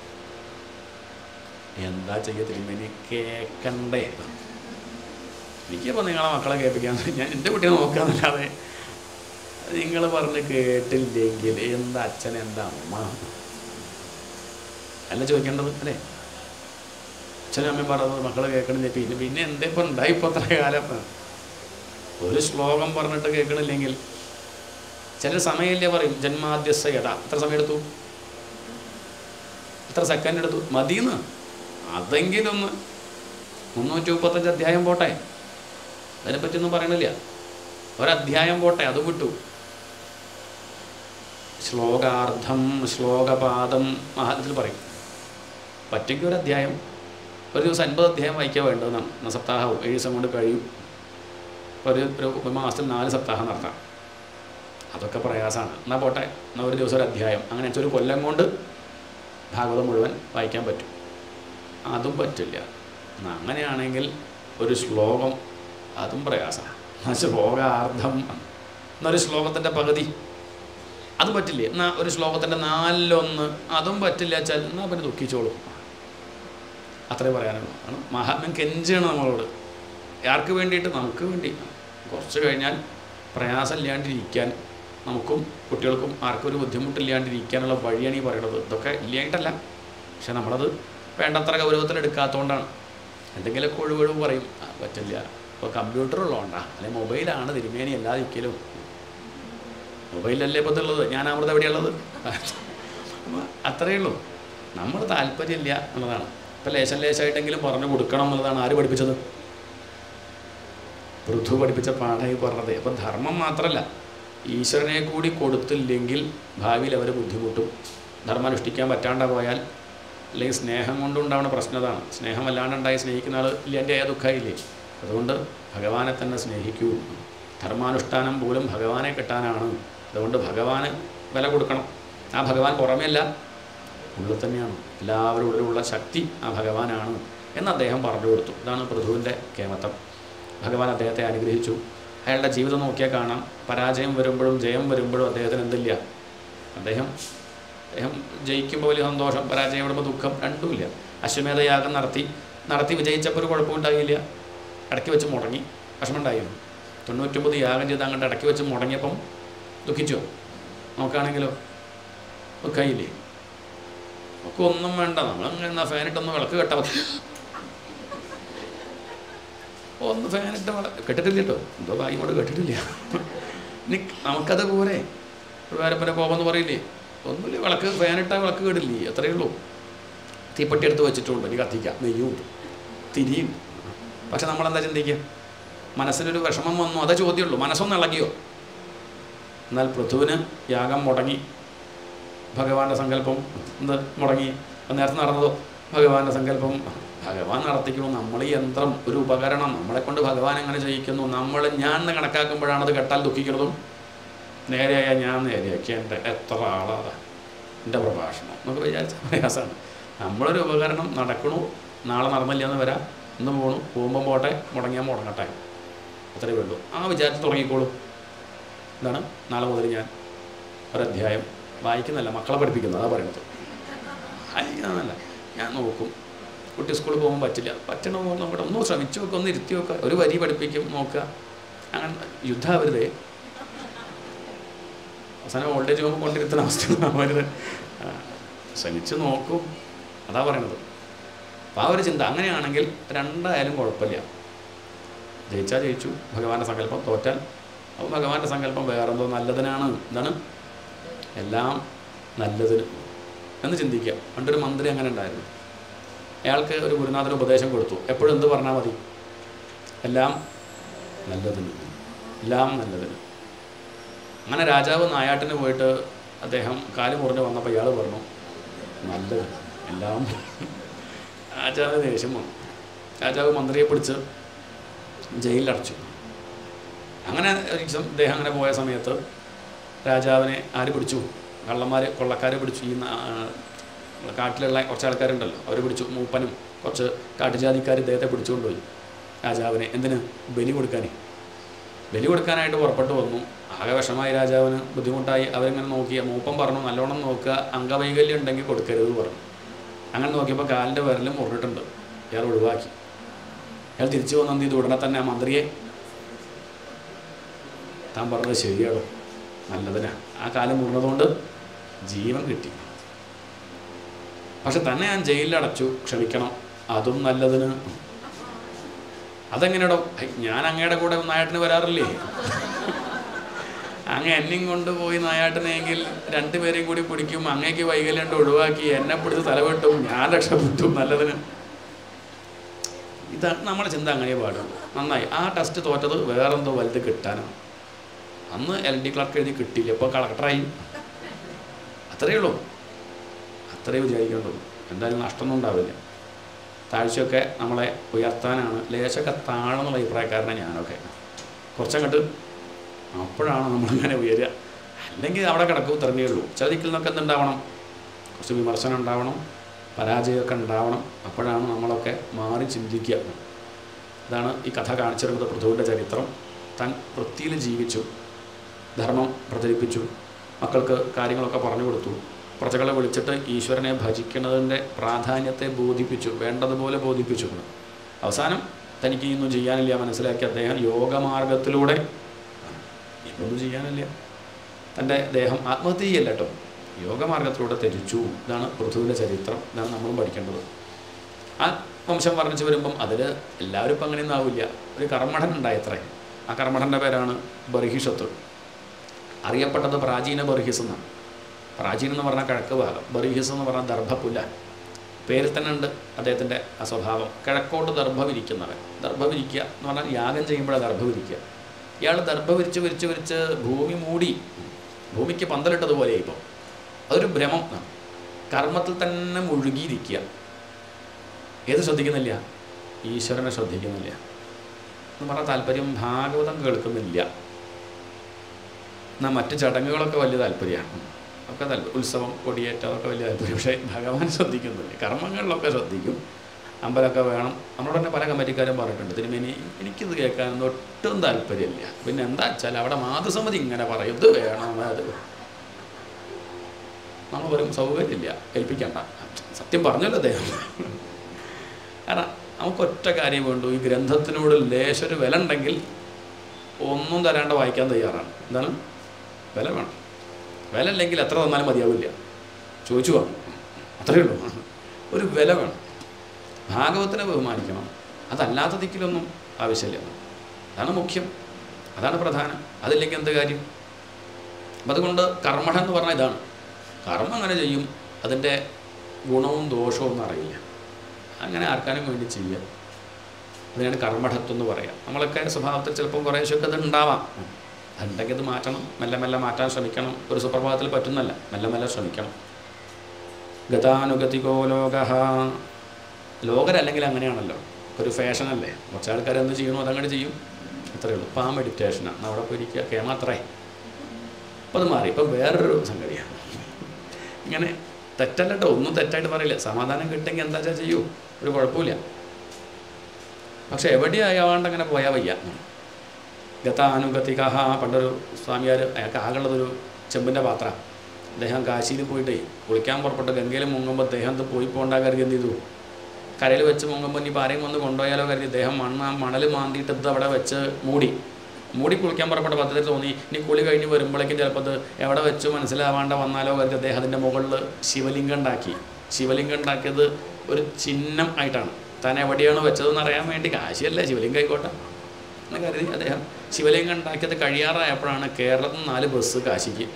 S1: എന്താ ചെയ്യത്തില്ല ഇനി കേൾക്കണ്ടേ എനിക്കിപ്പോൾ നിങ്ങളെ മക്കളെ കേൾപ്പിക്കാൻ ഞാൻ എൻ്റെ കുട്ടിയെ നോക്കാന്നല്ലാതെ നിങ്ങൾ പറഞ്ഞ് കേട്ടില്ലെങ്കിൽ എന്താ അച്ഛൻ എന്താ അമ്മ അല്ല ചോദിക്കേണ്ടത് അല്ലേ അച്ഛനും അമ്മയും പറഞ്ഞത് മക്കളെ കേൾക്കണില്ല പിന്നെ പിന്നെ എന്തേ ഇപ്പം ഉണ്ടായി ഇപ്പോൾ അത്ര കാലം ഒരു ശ്ലോകം പറഞ്ഞിട്ട് കേൾക്കണില്ലെങ്കിൽ ചിലർ സമയമില്ല പറയും ജന്മാദ്യസ യഥ എത്ര സമയം എടുത്തു എത്ര സെക്കൻഡ് എടുത്തു മതിയെന്ന് അതെങ്കിലും ഒന്ന് മുന്നൂറ്റി മുപ്പത്തഞ്ച് അധ്യായം പോട്ടെ അതിനെപ്പറ്റിയൊന്നും പറയണില്ല ഒരധ്യായം പോട്ടെ അത് വിട്ടു ശ്ലോകാർത്ഥം ശ്ലോകപാദം മഹാത്തിൽ പറയും പറ്റെങ്കിൽ ഒരു അധ്യായം ഒരു ദിവസം അൻപത് അധ്യായം വായിക്കാൻ വേണ്ടതെന്നാണ് സപ്താഹവും ഏഴ് ദിവസം കൊണ്ട് കഴിയും ഒരു ഒരു മാസത്തിൽ നാല് സപ്താഹം നടത്താം അതൊക്കെ പ്രയാസമാണ് എന്നാൽ പോട്ടെ എന്നാൽ ഒരു ദിവസം ഒരു അധ്യായം അങ്ങനെ വെച്ചാൽ ഒരു കൊല്ലം കൊണ്ട് ഭാഗവതം മുഴുവൻ വായിക്കാൻ പറ്റും അതും പറ്റില്ല എന്നാ അങ്ങനെയാണെങ്കിൽ ഒരു ശ്ലോകം അതും പ്രയാസമാണ് ശ്ലോകാർത്ഥം എന്നൊരു ശ്ലോകത്തിൻ്റെ പകുതി അതും പറ്റില്ലേ എന്നാൽ ഒരു ശ്ലോകത്തിൻ്റെ നാലിലൊന്ന് അതും പറ്റില്ല വെച്ചാൽ എന്നാൽ പിന്നെ ദുഃഖിച്ചോളൂ അത്രേ പറയാനുള്ളൂ ആണ് മഹാത്മ്യം കെഞ്ചാണ് നമ്മളോട് ആർക്ക് വേണ്ടിയിട്ട് നമുക്ക് വേണ്ടി കുറച്ച് കഴിഞ്ഞാൽ പ്രയാസമില്ലാണ്ടിരിക്കാൻ നമുക്കും കുട്ടികൾക്കും ആർക്കും ഒരു ബുദ്ധിമുട്ടില്ലാണ്ടിരിക്കാനുള്ള വഴിയാണ് ഈ പറയുന്നത് ഇതൊക്കെ ഇല്ലായിട്ടല്ല പക്ഷെ നമ്മളത് വേണ്ടത്ര ഗൗരവത്തിൽ എടുക്കാത്തതുകൊണ്ടാണ് എന്തെങ്കിലുമൊക്കെ ഒഴിവൊഴിവ് പറയും "ആ, പറ്റില്ല ഇപ്പോൾ കമ്പ്യൂട്ടർ ഉള്ളതുകൊണ്ടാ അല്ലെങ്കിൽ മൊബൈലാണ് തിരുമേനി എല്ലാ ദിക്കിലും മൊബൈലല്ലേ ഇപ്പോൾ ഇതുള്ളത് ഞാൻ അമൃത എവിടെയുള്ളത് അത്രയേ ഉള്ളൂ നമ്മൾ താല്പര്യമില്ല എന്നുള്ളതാണ് ഇപ്പം ലേശം ലേശമായിട്ടെങ്കിലും പറഞ്ഞു കൊടുക്കണം എന്നുള്ളതാണ് ആര് പഠിപ്പിച്ചത് പൃഥു പഠിപ്പിച്ച പാഠം ഈ പറഞ്ഞത് അപ്പം ധർമ്മം മാത്രമല്ല ഈശ്വരനെ കൂടി കൊടുത്തില്ലെങ്കിൽ ഭാവിയിൽ അവർ ബുദ്ധിമുട്ടും ധർമ്മം അനുഷ്ഠിക്കാൻ പറ്റാണ്ട പോയാൽ അല്ലെങ്കിൽ സ്നേഹം കൊണ്ടുണ്ടാവുന്ന പ്രശ്നം അതാണ് സ്നേഹം അല്ലാണ്ടുണ്ടായി സ്നേഹിക്കുന്ന ആൾ ഇല്ലാൻ്റെ ആ ദുഃഖമായില്ലേ അതുകൊണ്ട് ഭഗവാനെ തന്നെ സ്നേഹിക്കൂ ധർമാനുഷ്ഠാനം പോലും ഭഗവാനെ കിട്ടാനാണ് അതുകൊണ്ട് ഭഗവാന് വില കൊടുക്കണം ആ ഭഗവാൻ പുറമെയല്ല ഉള്ളിൽ തന്നെയാണ് എല്ലാവരുടെ ഉള്ളിലുള്ള ശക്തി ആ ഭഗവാനാണ് എന്ന് അദ്ദേഹം പറഞ്ഞു കൊടുത്തു ഇതാണ് പൃഥുവിൻ്റെ കേമത്തം ഭഗവാൻ അദ്ദേഹത്തെ അനുഗ്രഹിച്ചു അയാളുടെ ജീവിതം നോക്കിയാൽ കാണാം പരാജയം വരുമ്പോഴും ജയം വരുമ്പോഴും അദ്ദേഹത്തിന് എന്തില്ല അദ്ദേഹം അദ്ദേഹം ജയിക്കുമ്പോൾ വലിയ സന്തോഷം പരാജയം വരുമ്പോൾ ദുഃഖം രണ്ടുമില്ല അശ്വമേധയാഗം നടത്തി നടത്തി വിജയിച്ചപ്പോൾ ഒരു കുഴപ്പമുണ്ടായില്ല ഇടയ്ക്ക് വെച്ച് മുടങ്ങി വിഷമമുണ്ടായിരുന്നു തൊണ്ണൂറ്റൊമ്പത് യാഗം ചെയ്ത് അങ്ങോട്ട് ഇടയ്ക്ക് വെച്ച് മുടങ്ങിയപ്പം ദുഃഖിച്ചോ നോക്കുകയാണെങ്കിലോ ദുഃഖമായില്ലേ ഒക്കെ ഒന്നും വേണ്ട നമ്മളങ്ങനെ എന്നാ ഫാനിട്ടൊന്ന് വിളക്ക് കെട്ടാ മതി ഒന്ന് ഫാനിട്ട് വള കെട്ടിട്ടില്ല കേട്ടോ എന്തോ ഭാഗ്യം കൊണ്ട് കെട്ടിട്ടില്ല ഇനി നമുക്കത് പോരെ വേരപ്പനെ പോകുമെന്ന് പറയില്ലേ ഒന്നുമില്ല വിളക്ക് ഫാനിട്ടാൽ വിളക്ക് കേടില്ലേ അത്രയേ ഉള്ളൂ തീപ്പെട്ടി എടുത്ത് വെച്ചിട്ടുണ്ട് ഇനി കത്തിക്കാം നെയ്യും ഉണ്ട് തിരിയും പക്ഷെ നമ്മളെന്താ ചിന്തിക്കുക മനസ്സിനൊരു വിഷമം വന്നു അതേ ചോദ്യമുള്ളൂ മനസ്സൊന്ന് ഇളകിയോ എന്നാൽ പൃഥുവിന് യാഗം മുടങ്ങി ഭഗവാന്റെ സങ്കല്പം എന്ത് മുടങ്ങി അത് നേരത്തെ നടന്നതോ ഭഗവാന്റെ സങ്കല്പം ഭഗവാൻ നടത്തിക്കുന്നു നമ്മൾ ഈ യന്ത്രം ഒരു ഉപകരണം നമ്മളെ കൊണ്ട് ഭഗവാൻ എങ്ങനെ ചെയ്യിക്കുന്നു നമ്മൾ ഞാൻ എന്ന് കണക്കാക്കുമ്പോഴാണ് അത് കെട്ടാൽ ദുഃഖിക്കുന്നതും നേരെയായ ഞാൻ നേരെയാക്കി എൻ്റെ എത്ര ആളാതാ എൻ്റെ പ്രഭാഷണം എന്നൊക്കെ വിചാരിച്ച പ്രയാസമാണ് നമ്മളൊരു ഉപകരണം നടക്കണു നാളെ നടന്നില്ല എന്ന് വരാം ഇന്ന് പോണു പോകുമ്പം പോട്ടെ മുടങ്ങിയാൽ മുടങ്ങട്ടെ അത്രേ വേണ്ടു ആ വിചാരിച്ച് തുടങ്ങിക്കോളൂ എന്താണ് നാളെ മുതൽ ഞാൻ ഒരധ്യായം വായിക്കുന്നല്ല മക്കളെ പഠിപ്പിക്കുന്നത് അതാ പറയുന്നത് അല്ല ഞാൻ നോക്കും കുട്ടി സ്കൂളിൽ പോകുമ്പോൾ പറ്റില്ല പറ്റണോ നോക്കട്ടെ ഒന്ന് ശ്രമിച്ചു നോക്കുക ഒന്ന് ഇരുത്തി നോക്കുക ഒരു വരി പഠിപ്പിക്കും നോക്കുക അങ്ങനെ യുദ്ധാവരുതേ അവസാനം ഓൾഡേജ് ഹോം കൊണ്ടിരുത്തുന്ന അവസ്ഥ അവരുത് ശ്രമിച്ച് നോക്കും അതാ പറയണത് അപ്പോൾ ആ ഒരു ചിന്ത അങ്ങനെയാണെങ്കിൽ രണ്ടായാലും കുഴപ്പമില്ല ജയിച്ചാൽ ജയിച്ചു ഭഗവാന്റെ സങ്കല്പം തോറ്റാൽ അപ്പോൾ ഭഗവാന്റെ സങ്കല്പം വേറെന്തോ നല്ലതിനാണ് എന്താണ് എല്ലാം നല്ലതിന് എന്ന് ചിന്തിക്കുക പണ്ടൊരു മന്ത്രി അങ്ങനെ ഉണ്ടായിരുന്നു അയാൾക്ക് ഒരു ഗുരുനാഥന് ഉപദേശം കൊടുത്തു എപ്പോഴും എന്ത് പറഞ്ഞാൽ മതി എല്ലാം നല്ലതിന് എല്ലാം നല്ലതിന് അങ്ങനെ രാജാവ് നായാട്ടിന് പോയിട്ട് അദ്ദേഹം കാല് മുറിഞ്ഞ് വന്നപ്പോൾ ഇയാൾ പറഞ്ഞു നല്ലത് എല്ലാം രാജാവിന് ദേഷ്യം വന്നു രാജാവ് മന്ത്രിയെ പിടിച്ച് ജയിലിലടച്ചു അങ്ങനെ ഒരു ദിവസം ഇദ്ദേഹം അങ്ങനെ പോയ സമയത്ത് രാജാവിനെ ആര് പിടിച്ചു കള്ളന്മാർ കൊള്ളക്കാർ പിടിച്ചു ഈ നാ- കാട്ടിലുള്ള കുറച്ച് ആൾക്കാരുണ്ടല്ലോ അവർ പിടിച്ചു മൂപ്പനും കുറച്ച് കാട്ടുജാതിക്കാർ ഇദ്ദേഹത്തെ പിടിച്ചുകൊണ്ടുപോയി രാജാവിനെ എന്തിന് ബലി കൊടുക്കാനേ ബലി കൊടുക്കാനായിട്ട് പുറപ്പെട്ടു വന്നു ആകെ വിഷമായി രാജാവിന് ബുദ്ധിമുട്ടായി അവരിങ്ങനെ നോക്കിയ മൂപ്പൻ പറഞ്ഞു നല്ലോണം നോക്കുക അംഗവൈകല്യം ഉണ്ടെങ്കിൽ കൊടുക്കരുത് പറഞ്ഞു അങ്ങനെ നോക്കിയപ്പോൾ കാലിൻ്റെ വിരലും മുറിഞ്ഞിട്ടുണ്ട് ഇയാൾ ഒഴിവാക്കി അയാൾ തിരിച്ചു വന്നു എന്ത് ചെയ്തു ഉടനെ തന്നെ ആ മന്ത്രിയെ താൻ പറഞ്ഞത് ശരിയാണ് നല്ലതിനാ ആ കാലം മുറിഞ്ഞതുകൊണ്ട് ജീവൻ കിട്ടി പക്ഷെ തന്നെ ഞാൻ ജയിലിലടച്ചു ക്ഷമിക്കണം അതും നല്ലതിന് അതെങ്ങനെയാടോ ഹൈ, ഞാൻ അങ്ങയുടെ കൂടെ നായട്ടിന് വരാറില്ലേ അങ്ങ് എന്നെയും കൊണ്ടുപോയി നായാട്ടിനെങ്കിൽ രണ്ടുപേരെയും കൂടി പിടിക്കും അങ്ങേക്ക് വൈകല്യം ഒഴിവാക്കി എന്നെ പിടിച്ച് തലവെട്ടും ഞാൻ രക്ഷപ്പെട്ടു നല്ലതിന് ഇതാണ് നമ്മുടെ ചിന്ത അങ്ങനെ പാടുള്ളൂ നന്നായി ആ ടെസ്റ്റ് തോറ്റത് വേറെന്തോ വലുത് കിട്ടാനാണ് അന്ന് എൽ ഡി ക്ലർക്ക് എഴുതി കിട്ടിയില്ല ഇപ്പോൾ കളക്ടറായി അത്രയേ ഉള്ളൂ അത്രയേ വിചാരിക്കേണ്ടുള്ളൂ എന്തായാലും നഷ്ടമൊന്നും ഉണ്ടാവില്ല താഴ്ചയൊക്കെ നമ്മളെ ഉയർത്താനാണ് ലേശമൊക്കെ താഴെന്നുള്ള അഭിപ്രായക്കാരനെ ഞാനൊക്കെ കുറച്ചങ്ങോട്ട് അപ്പോഴാണ് നമ്മളിങ്ങനെ ഉയരുക അല്ലെങ്കിൽ അവിടെ കിടക്കും ഇത്രയേ ഉള്ളൂ ചില ദിക്കിൽ നിന്നൊക്കെ എന്തുണ്ടാവണം കുറച്ച് വിമർശനം ഉണ്ടാവണം പരാജയമൊക്കെ ഉണ്ടാവണം അപ്പോഴാണ് നമ്മളൊക്കെ മാറി ചിന്തിക്കുക ഇതാണ് ഈ കഥ കാണിച്ചിരുന്നത് പൃഥുവിൻ്റെ ചരിത്രം താൻ വൃത്തിയിൽ ജീവിച്ചു ധർമ്മം പ്രചരിപ്പിച്ചു മക്കൾക്ക് കാര്യങ്ങളൊക്കെ പറഞ്ഞു കൊടുത്തു പ്രജകളെ വിളിച്ചിട്ട് ഈശ്വരനെ ഭജിക്കുന്നതിൻ്റെ പ്രാധാന്യത്തെ ബോധിപ്പിച്ചു വേണ്ടതുപോലെ ബോധിപ്പിച്ചു അവസാനം തനിക്ക് ഇന്നും ചെയ്യാനില്ല മനസ്സിലാക്കി അദ്ദേഹം യോഗമാർഗത്തിലൂടെ ഇതൊന്നും ചെയ്യാനില്ല തൻ്റെ ദേഹം ആത്മഹത്യ ചെയ്യല്ല കേട്ടോ യോഗമാർഗത്തിലൂടെ ത്യജിച്ചു ഇതാണ് പൃഥുവിൻ്റെ ചരിത്രം ഇതാണ് നമ്മളും പഠിക്കേണ്ടത് ആ വംശം വർണ്ണിച്ച് വരുമ്പം അതിൽ എല്ലാവരും ഇപ്പം അങ്ങനെയൊന്നും ആവില്ല ഒരു കർമ്മഠൻ ഉണ്ടായത്രേ ആ കർമ്മഠൻ്റെ പേരാണ് ബർഹിഷത്ത് അറിയപ്പെട്ടത് പ്രാചീന ബർഹിസ് എന്നാണ് പ്രാചീനം എന്ന് പറഞ്ഞാൽ കിഴക്ക് ഭാഗം ബർഹിസ് എന്ന് പറഞ്ഞാൽ ദർഭപ്പുല്ല പേരിൽ തന്നെ ഉണ്ട് അദ്ദേഹത്തിൻ്റെ ആ സ്വഭാവം കിഴക്കോട്ട് ദർഭ വിരിക്കുന്നവൻ ദർഭ വിരിക്കുക എന്ന് പറഞ്ഞാൽ യാഗം ചെയ്യുമ്പോഴാണ് ദർഭ വിരിക്കുക ഇയാൾ ദർഭ വിരിച്ച് വിരിച്ച് വിരിച്ച് ഭൂമി മൂടി ഭൂമിക്ക് പന്തലിട്ടതുപോലെ ഇപ്പോൾ അതൊരു ഭ്രമം ആണ്. കർമ്മത്തിൽ തന്നെ മുഴുകിയിരിക്കുക ഏത് ശ്രദ്ധിക്കുന്നില്ല ഈശ്വരനെ ശ്രദ്ധിക്കുന്നില്ല എന്ന് പറഞ്ഞാൽ താല്പര്യം ഭാഗവതം കേൾക്കുന്നില്ല എന്നാൽ മറ്റ് ചടങ്ങുകളൊക്കെ വലിയ താല്പര്യമാണ് ഒക്കെ താല്പര്യം ഉത്സവം കൊടിയേറ്റം അതൊക്കെ വലിയ താല്പര്യം പക്ഷേ ഭഗവാൻ ശ്രദ്ധിക്കുന്നില്ല കർമ്മങ്ങളിലൊക്കെ ശ്രദ്ധിക്കും അമ്പലമൊക്കെ വേണം നമ്മളോട് തന്നെ പല കമ്മിറ്റിക്കാരും പറഞ്ഞിട്ടുണ്ട് തിരുമേനി എനിക്കിത് കേൾക്കാനൊന്നും ഒട്ടും താല്പര്യമില്ല പിന്നെ എന്താ വെച്ചാൽ അവിടെ മാതൃസമിതി ഇങ്ങനെ പറയും ഇത് വേണം അത് നമ്മൾ പറയും സൗകര്യമില്ല ഏൽപ്പിക്കണ്ട സത്യം പറഞ്ഞല്ലോ അദ്ദേഹം കാരണം നമുക്ക് ഒറ്റ കാര്യം വേണ്ടു ഈ ഗ്രന്ഥത്തിനോട് ലേശൊരു വില ഉണ്ടെങ്കിൽ ഒന്നും തരാണ്ട് വായിക്കാൻ തയ്യാറാണ് എന്താണ് വില വേണം വില ഇല്ലെങ്കിൽ എത്ര തന്നാലും മതിയാവില്ല ചോദിച്ചു വാങ്ങും അത്രയേ ഉള്ളൂ ഒരു വില വേണം ഭാഗവത്തിനെ ബഹുമാനിക്കണം അതല്ലാത്ത ദിക്കിലൊന്നും ആവശ്യമില്ല അതാണ് മുഖ്യം അതാണ് പ്രധാനം അതില്ലെങ്കിൽ എന്ത് കാര്യം അപ്പം അതുകൊണ്ട് കർമ്മഠം എന്ന് പറഞ്ഞാൽ ഇതാണ് കർമ്മം അങ്ങനെ ചെയ്യും അതിൻ്റെ ഗുണവും ദോഷവും ഒന്നും അറിയില്ല അങ്ങനെ ആർക്കാനും വേണ്ടി ചെയ്യുക അതിനാണ് കർമ്മഠത്വം എന്ന് പറയാം നമ്മളൊക്കെ സ്വഭാവത്തിൽ ചിലപ്പം കുറേശ്ശൊക്കെ അത് ഉണ്ടാവാം അതുണ്ടെങ്കിൽ അത് മാറ്റണം മെല്ലെ മെല്ലെ മാറ്റാൻ ശ്രമിക്കണം ഒരു സുപ്രഭാതത്തിൽ പറ്റുന്നല്ല മെല്ലെ മെല്ലെ ശ്രമിക്കണം ഗതാനുഗതികോ ലോക ലോകരല്ലെങ്കിൽ അങ്ങനെയാണല്ലോ ഒരു ഫാഷനല്ലേ കുറച്ച് ആൾക്കാർ എന്ത് ചെയ്യണോ അതങ്ങനെ ചെയ്യും അത്രയേ ഉള്ളൂ ഇപ്പം ആ മെഡിറ്റേഷനാണ് അവിടെ പോയിരിക്കുക കേമാത്രേ അപ്പം അത് മാറി ഇപ്പം വേറൊരു സംഗതിയാണ് ഇങ്ങനെ തെറ്റല്ല കേട്ടോ ഒന്നും തെറ്റായിട്ട് പറയില്ല സമാധാനം കിട്ടുമെങ്കിൽ എന്താ വെച്ചാൽ ചെയ്യൂ ഒരു കുഴപ്പമില്ല പക്ഷെ എവിടെയായാണ്ട് അങ്ങനെ പോയാൽ വയ്യ ഗതാനുഗതിക പണ്ടൊരു സ്വാമിയാർ അയാൾക്ക് ആകെയുള്ളതൊരു ചെമ്പിൻ്റെ പാത്രം അദ്ദേഹം കാശിയിൽ പോയിട്ടേ കുളിക്കാൻ പുറപ്പെട്ട് ഗംഗയിൽ മുങ്ങുമ്പോൾ അദ്ദേഹം അത് പോയി പോകണ്ട കരുതി എന്ത് ചെയ്തു കരയിൽ വെച്ച് മുങ്ങുമ്പോൾ ഇനി ആരെയും വന്ന് കൊണ്ടുപോയാലോ കരുതി അദ്ദേഹം മണ്ണ് ആ മണൽ മാന്തിയിട്ട് ഇത് അവിടെ വെച്ച് മൂടി മൂടി കുളിക്കാൻ പുറപ്പെട്ട പദ്ധതി തോന്നി ഇനി കുളി കഴിഞ്ഞ് വരുമ്പോഴേക്കും ചിലപ്പോൾ അത് എവിടെ വെച്ച് മനസ്സിലാവാണ്ട വന്നാലോ കരുതി അദ്ദേഹം അതിൻ്റെ മുകളിൽ ശിവലിംഗം ഉണ്ടാക്കി ശിവലിംഗം ഉണ്ടാക്കിയത് ഒരു ചിഹ്നം ആയിട്ടാണ് താൻ എവിടെയാണ് വെച്ചതെന്ന് അറിയാൻ വേണ്ടി കാശിയല്ലേ ശിവലിംഗം ആയിക്കോട്ടെ എന്ന് കരുതി അദ്ദേഹം ശിവലിംഗം ഉണ്ടാക്കിയത് കഴിയാറായപ്പോഴാണ് കേരളത്തിൽ നിന്ന് നാല് ബസ് കാശിക്ക്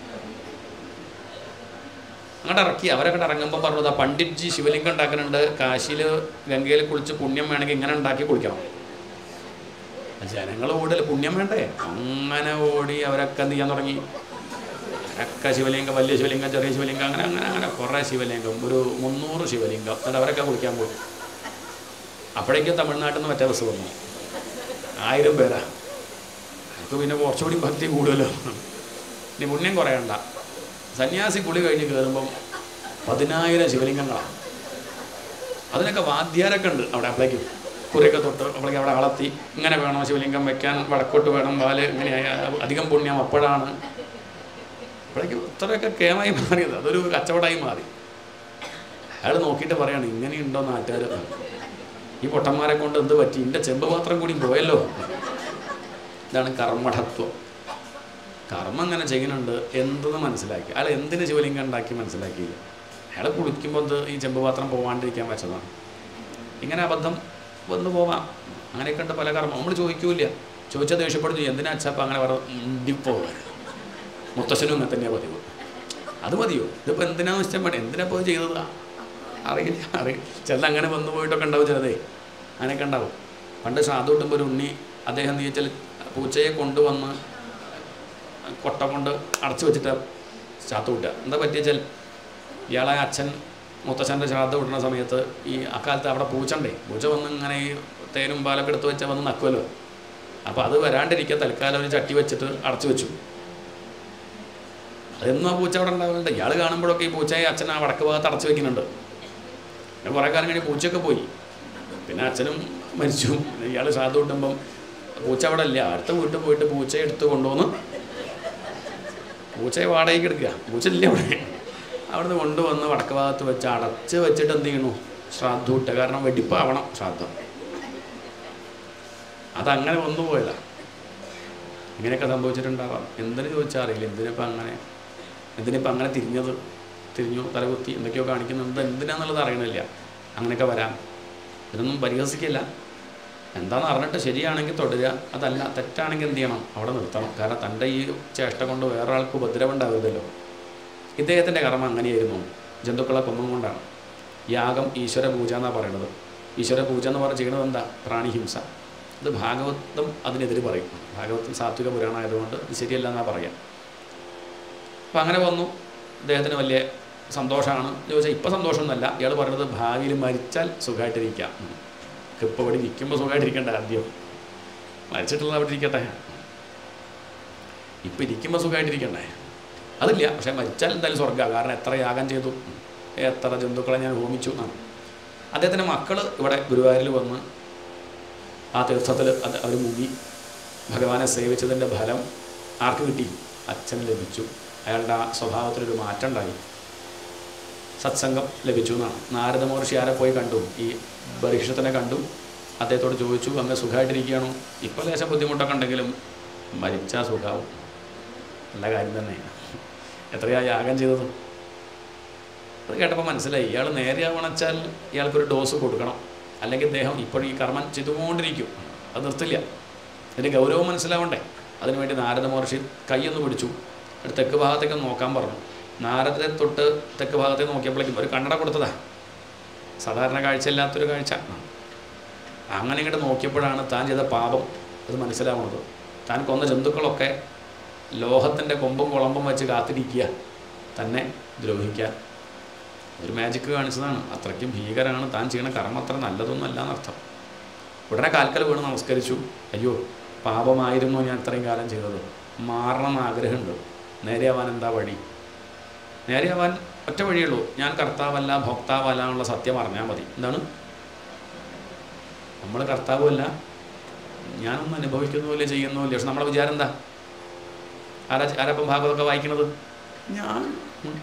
S1: അങ്ങോട്ട് ഇറക്കി അവരൊക്കെ ഇറങ്ങുമ്പോൾ പറഞ്ഞത് പണ്ഡിറ്റ്ജി ശിവലിംഗം ഉണ്ടാക്കുന്നുണ്ട് കാശിയിൽ ഗംഗയിൽ കുളിച്ച് പുണ്യം വേണമെങ്കിൽ ഇങ്ങനെ ഉണ്ടാക്കി കുളിക്കണം ജനങ്ങൾ ഓടൽ പുണ്യം വേണ്ടേ അങ്ങനെ ഓടി അവരൊക്കെ എന്ത് ചെയ്യാൻ തുടങ്ങി ഒക്കെ ശിവലിംഗം വലിയ ശിവലിംഗം ചെറിയ ശിവലിംഗം അങ്ങനെ അങ്ങനെ അങ്ങനെ കുറേ ശിവലിംഗം ഒരു മുന്നൂറ് ശിവലിംഗം എന്നിട്ട് അവരൊക്കെ കുളിക്കാൻ പോയി അപ്പോഴേക്കും തമിഴ്നാട്ടിൽ നിന്ന് മറ്റേ ബസ് വന്നു ആയിരം പേരാ അവർക്ക് പിന്നെ കുറച്ചുകൂടി ഭക്തി കൂടുതലോ ഇനി പുണ്യം കുറയണ്ട സന്യാസി കുളി കഴിഞ്ഞ് കയറുമ്പം പതിനായിരം ശിവലിംഗങ്ങളാണ് അതിനൊക്കെ വാദ്യാരൊക്കെ ഉണ്ട് അവിടെ അപ്പോഴേക്കും കുറിയൊക്കെ തൊട്ട് അപ്പോഴേക്കും അവിടെ അളത്തി ഇങ്ങനെ വേണോ ശിവലിംഗം വെക്കാൻ വടക്കോട്ട് വേണം വാല് ഇങ്ങനെയായ അധികം പുണ്യം അപ്പോഴാണ് അപ്പോഴേക്കും ഇത്രയൊക്കെ കേമായി മാറിയത് അതൊരു കച്ചവടമായി മാറി അയാൾ നോക്കിയിട്ട് പറയാണ് ഇങ്ങനെയുണ്ടോ നാട്ടുകാർ ഈ പൊട്ടന്മാരെ കൊണ്ട് എന്ത് പറ്റി എൻ്റെ ചെമ്പ് പാത്രം കൂടി പോയല്ലോ ഇതാണ് കർമ്മഠത്വം കർമ്മം അങ്ങനെ ചെയ്യുന്നുണ്ട് എന്തെന്ന് മനസ്സിലാക്കി അയാൾ എന്തിന് ശിവലിംഗം ഉണ്ടാക്കി മനസ്സിലാക്കിയില്ല അയാൾ കുളിക്കുമ്പോൾ ഇത് ഈ ചെമ്പ് പാത്രം പോവാണ്ടിരിക്കാൻ വെച്ചതാണ് ഇങ്ങനെ അബദ്ധം വന്നു പോവാം അങ്ങനെയൊക്കെ ഉണ്ട് പല കർമ്മം നമ്മൾ ചോദിക്കൂല ചോദിച്ചാൽ ദേഷ്യപ്പെടുന്നു എന്തിനാ അച്ഛപ്പം അങ്ങനെ പറ പോകാൻ മുത്തശ്ശനും അങ്ങനെ തന്നെയാണ് പതിവ് അത് മതിയോ ഇതിപ്പോൾ എന്തിനാന്ന് വെച്ചാൽ വേണം എന്തിനാ പോയി ചെയ്തത് അറിയില്ല അറിയില്ല ചിലത് അങ്ങനെ വന്നു പോയിട്ടൊക്കെ ഉണ്ടാവും ചിലതേ അങ്ങനെയൊക്കെ ഉണ്ടാവും പണ്ട് സാധു കിട്ടുമ്പോൾ ഒരു ഉണ്ണി അദ്ദേഹം എന്ന് ചോദിച്ചാൽ പൂച്ചയെ കൊണ്ടുവന്ന് കൊട്ട കൊണ്ട് അടച്ചു വെച്ചിട്ട് ചാത്തു വിട്ടുക എന്താ പറ്റിയെച്ചാൽ ഇയാളെ അച്ഛൻ മുത്തച്ഛൻ്റെ ശ്രാദ്ധം വിടുന്ന സമയത്ത് ഈ അക്കാലത്ത് അവിടെ പൂച്ചണ്ടേ പൂച്ച വന്ന് ഇങ്ങനെ ഈ തേനും പാലൊക്കെ എടുത്ത് വെച്ചാൽ വന്ന് നക്കുമല്ലോ അപ്പോൾ അത് വരാണ്ടിരിക്കാൻ തൽക്കാലം ഒരു ചട്ടി വെച്ചിട്ട് അടച്ചു വെച്ചു അതെന്നും ആ പൂച്ച അവിടെ ഉണ്ടാവുന്നുണ്ട് ഇയാൾ കാണുമ്പോഴൊക്കെ ഈ പൂച്ചയെ അച്ഛൻ ആ വടക്ക് ഭാഗത്ത് അടച്ചു വെക്കുന്നുണ്ട് പിന്നെ കുറേ കാലം കഴിഞ്ഞ് പൂച്ചയൊക്കെ പോയി പിന്നെ അച്ഛനും മരിച്ചു ഇയാൾ ശ്രാദ്ധം കിട്ടുമ്പം പൂച്ച അവിടെ ഇല്ല അടുത്ത വീട്ടിൽ പോയിട്ട് പൂച്ചയെ എടുത്ത് കൊണ്ടുവന്ന് പൂച്ചയെ വാടകയ്ക്ക് എടുക്കുക പൂച്ച ഇല്ല അവിടെ അവിടുന്ന് കൊണ്ടുവന്ന് വടക്ക് ഭാഗത്ത് വെച്ച് അടച്ച് വെച്ചിട്ട് എന്ത് ചെയ്യണു ശ്രാദ്ധം ഇട്ട കാരണം വെടിപ്പാവണം ശ്രാദ്ധം അതങ്ങനെ വന്നു പോയതാണ് ഇങ്ങനെയൊക്കെ സംഭവിച്ചിട്ടുണ്ടാവാം എന്തിനു ചോദിച്ചാൽ അറിയില്ല എന്തിനിപ്പോൾ അങ്ങനെ എന്തിനിപ്പോൾ അങ്ങനെ തിരിഞ്ഞത് തിരിഞ്ഞു തലകുത്തി എന്തൊക്കെയോ കാണിക്കുന്നുണ്ട് എന്തിനാന്നുള്ളത് അറിയണില്ല അങ്ങനെയൊക്കെ വരാം ഇതൊന്നും പരിഹസിക്കില്ല എന്താണെന്ന് അറിഞ്ഞിട്ട് ശരിയാണെങ്കിൽ തുടരുക അതല്ല തെറ്റാണെങ്കിൽ എന്ത് ചെയ്യണം അവിടെ നിർത്തണം കാരണം തൻ്റെ ഈ ചേഷ്ട കൊണ്ട് വേറെ ആൾക്ക് ഉപദ്രവം ഉണ്ടാവരുതല്ലോ ഇദ്ദേഹത്തിൻ്റെ കർമ്മം അങ്ങനെയായിരുന്നു ജന്തുക്കളെ കൊന്നും കൊണ്ടാണ് യാഗം ഈശ്വര പൂജ എന്നാണ് പറയുന്നത് ഈശ്വര പൂജ എന്ന് പറഞ്ഞ് ചെയ്യുന്നത് എന്താ പ്രാണിഹിംസ ഇത് ഭാഗവതം അതിനെതിരെ പറയും ഭാഗവതം സാത്വിക പുരാണമായതുകൊണ്ട് ഇത് ശരിയല്ല എന്നാണ് പറയാം അപ്പം അങ്ങനെ വന്നു അദ്ദേഹത്തിന് വലിയ സന്തോഷമാണ് ചോദിച്ചാൽ ഇപ്പം സന്തോഷമൊന്നുമല്ല ഇയാൾ പറയുന്നത് ഭാവിയിൽ മരിച്ചാൽ സുഖമായിട്ടിരിക്കാം ഇപ്പോൾ ഇവിടെ ഇരിക്കുമ്പോൾ സുഖമായിട്ടിരിക്കണ്ട ആദ്യം മരിച്ചിട്ടുള്ള അവിടെ ഇരിക്കട്ടെ ഇപ്പം ഇരിക്കുമ്പോൾ സുഖമായിട്ടിരിക്കണ്ടേ അതില്ല പക്ഷേ മരിച്ചാൽ എന്തായാലും സ്വർഗ്ഗമാണ് കാരണം എത്ര യാഗം ചെയ്തു എത്ര ജന്തുക്കളെ ഞാൻ ഹോമിച്ചു എന്നാണ് അദ്ദേഹത്തിൻ്റെ മക്കൾ ഇവിടെ ഗുരുവായൂരിൽ വന്ന് ആ തീർത്ഥത്തിൽ അത് അവർ മുങ്ങി ഭഗവാനെ സേവിച്ചതിൻ്റെ ഫലം ആർക്ക് കിട്ടി അച്ഛന് ലഭിച്ചു അയാളുടെ ആ സ്വഭാവത്തിലൊരു മാറ്റം ഉണ്ടായി സത്സംഗം ലഭിച്ചു എന്നാണ് നാരദ മഹർഷി ആരെ പോയി കണ്ടു ഈ ബരീക്ഷത്തിനെ കണ്ടു അദ്ദേഹത്തോട് ചോദിച്ചു അങ്ങ് സുഖമായിട്ടിരിക്കുകയാണോ ഇപ്പോൾ ലേശം ബുദ്ധിമുട്ടൊക്കെ ഉണ്ടെങ്കിലും മരിച്ചാൽ സുഖാവും നല്ല കാര്യം തന്നെയാണ് എത്രയാ യാഗം ചെയ്തത് അത് കേട്ടപ്പോൾ മനസ്സിലായി ഇയാൾ നേരെയാവണച്ചാൽ ഇയാൾക്കൊരു ഡോസ് കൊടുക്കണം അല്ലെങ്കിൽ അദ്ദേഹം ഇപ്പോഴും ഈ കർമ്മം ചെയ്തുകൊണ്ടിരിക്കും അത് നിർത്തില്ല അതിൻ്റെ ഗൗരവം മനസ്സിലാവണ്ടേ അതിനുവേണ്ടി നാരദ മഹർഷി കൈയൊന്ന് പിടിച്ചു എന്നിട്ട് തെക്ക് ഭാഗത്തേക്ക് നോക്കാൻ പറഞ്ഞു നാരദത്തെ തൊട്ട് തെക്ക് ഭാഗത്തേക്ക് നോക്കിയപ്പോഴേക്കും ഒരു കണ്ണട കൊടുത്തതാ സാധാരണ കാഴ്ചയില്ലാത്തൊരു കാഴ്ച അങ്ങനെ ഇങ്ങോട്ട് നോക്കിയപ്പോഴാണ് താൻ ചെയ്ത പാപം അത് മനസ്സിലാവുന്നത് താൻ കൊന്ന ജന്തുക്കളൊക്കെ ലോഹത്തിൻ്റെ കൊമ്പും കുളമ്പും വെച്ച് കാത്തിരിക്കുക തന്നെ ദ്രോഹിക്കാൻ ഒരു മാജിക്ക് കാണിച്ചതാണ് അത്രയ്ക്കും ഭീകരമാണ് താൻ ചെയ്യുന്ന കർമ്മം അത്ര നല്ലതൊന്നും അല്ല എന്നർത്ഥം ഉടനെ കാൽക്കൽ വീണ് നമസ്കരിച്ചു അയ്യോ പാപമായിരുന്നു ഞാൻ ഇത്രയും കാലം ചെയ്തത് മാറണം എന്ന് ആഗ്രഹമുണ്ട് നേരെയാവാൻ എന്താ വഴി നേരെയാവാൻ ഒറ്റ വഴിയുള്ളൂ ഞാൻ കർത്താവല്ല ഭോക്താവല്ല എന്നുള്ള സത്യം അറിഞ്ഞാൽ മതി എന്താണ് നമ്മൾ കർത്താവുമല്ല ഞാനൊന്നും അനുഭവിക്കുന്നുമില്ല ചെയ്യുന്നുമില്ല പക്ഷെ നമ്മുടെ വിചാരം എന്താ ആരാ ആരപ്പം ഭാഗവതമൊക്കെ വായിക്കണത് ഞാൻ ഉം.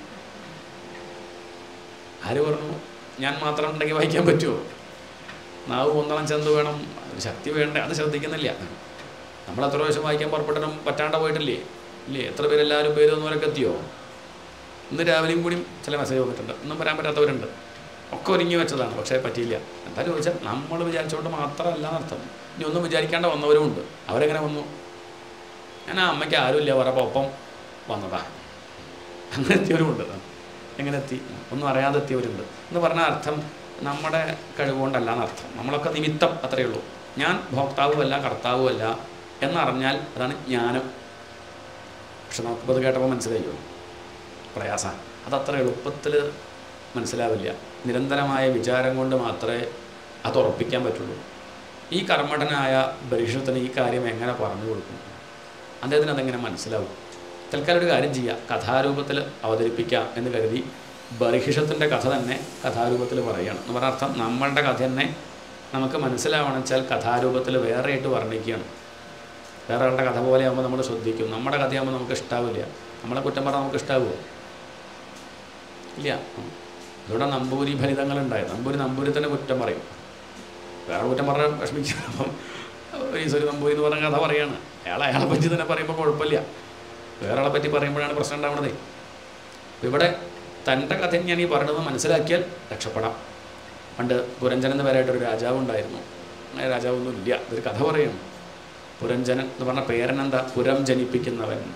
S1: ആര് പറഞ്ഞു ഞാൻ മാത്രം ഉണ്ടെങ്കിൽ വായിക്കാൻ പറ്റുമോ നാവ് ഒന്നളം ചെന്ത് വേണം ഒരു ശക്തി വേണ്ടേ അത് ശ്രദ്ധിക്കുന്നില്ല നമ്മൾ എത്ര പ്രാവശ്യം വായിക്കാൻ പുറപ്പെട്ടിട്ടും പറ്റാണ്ട് പോയിട്ടില്ലേ ഇല്ലേ എത്ര പേരെല്ലാവരും പേര് ഒന്നുവരൊക്കെ എത്തിയോ ഇന്ന് രാവിലെയും കൂടിയും ചില മെസ്സേജ് വന്നിട്ടുണ്ട് ഒന്നും വരാൻ പറ്റാത്തവരുണ്ട് ഒക്കെ ഒരുങ്ങി വെച്ചതാണ് പക്ഷേ പറ്റിയില്ല എന്താ ചോദിച്ചാൽ നമ്മൾ വിചാരിച്ചുകൊണ്ട് മാത്രമല്ല എന്നർത്ഥം ഇനി ഒന്നും വിചാരിക്കാണ്ട് വന്നവരും ഉണ്ട് അവരെങ്ങനെ വന്നു ഞാൻ ആ അമ്മയ്ക്ക് ആരുമില്ല പറഞ്ഞപ്പോൾ ഒപ്പം വന്നതാ അങ്ങനെ എത്തിയവരുമുണ്ട് എങ്ങനെ എത്തി ഒന്നും അറിയാതെ എത്തിയവരുണ്ട് എന്ന് പറഞ്ഞ അർത്ഥം നമ്മുടെ കഴിവുകൊണ്ടല്ല എന്നർത്ഥം നമ്മളൊക്കെ നിമിത്തം അത്രയേ ഉള്ളൂ ഞാൻ ഭോക്താവുമല്ല കർത്താവുമല്ല എന്നറിഞ്ഞാൽ അതാണ് ജ്ഞാനം പക്ഷെ നമുക്കിപ്പോൾ അത് കേട്ടപ്പോൾ മനസ്സിലായോ പ്രയാസം അതത്ര എളുപ്പത്തിൽ മനസ്സിലാവില്ല നിരന്തരമായ വിചാരം കൊണ്ട് മാത്രമേ അത് ഉറപ്പിക്കാൻ പറ്റുള്ളൂ ഈ കർമ്മഠനായ ബരീഷത്തിന് ഈ കാര്യം എങ്ങനെ പറഞ്ഞു കൊടുക്കും അദ്ദേഹത്തിന് അതെങ്ങനെ മനസ്സിലാവും തൽക്കാലം ഒരു കാര്യം ചെയ്യുക കഥാരൂപത്തിൽ അവതരിപ്പിക്കാം എന്ന് കരുതി ബർഹിഷത്തിൻ്റെ കഥ തന്നെ കഥാരൂപത്തിൽ പറയുകയാണ് എന്ന് പറഞ്ഞ അർത്ഥം നമ്മളുടെ കഥ തന്നെ നമുക്ക് മനസ്സിലാവണം വെച്ചാൽ കഥാരൂപത്തിൽ വേറെയായിട്ട് വർണ്ണിക്കുകയാണ് വേറെ ആളുടെ കഥ പോലെ ആകുമ്പോൾ നമ്മൾ ശ്രദ്ധിക്കും നമ്മുടെ കഥയാകുമ്പോൾ നമുക്ക് ഇഷ്ടാവില്ല നമ്മളെ കുറ്റം പറഞ്ഞാൽ നമുക്ക് ഇഷ്ടാവുമോ ഇല്ല ഉം. അതുകൊണ്ട് നമ്പൂരി ഫലിതങ്ങളുണ്ടായത് നമ്പൂരി നമ്പൂരി തന്നെ കുറ്റം പറയും വേറെ കുറ്റം പറഞ്ഞാൽ വിഷമിക്കും അപ്പം ഈശ്വരി നമ്പൂരി എന്ന് പറഞ്ഞ കഥ പറയാണ് അയാൾ അയാളെ പറ്റി തന്നെ പറയുമ്പോൾ കുഴപ്പമില്ല വേറെ ആളെ പറ്റി പറയുമ്പോഴാണ് പ്രശ്നം ഉണ്ടാവുന്നത് അപ്പോൾ ഇവിടെ തൻ്റെ കഥ ഞാൻ ഈ പറയുന്നത് മനസ്സിലാക്കിയാൽ രക്ഷപ്പെടാം പണ്ട് പുരഞ്ജനൻ എന്ന് പേരായിട്ടൊരു രാജാവ് ഉണ്ടായിരുന്നു അങ്ങനെ രാജാവൊന്നും ഇല്ല ഇതൊരു കഥ പറയും പുരഞ്ജനൻ എന്ന് പറഞ്ഞ പേരനെന്താ പുരം ജനിപ്പിക്കുന്നവൻ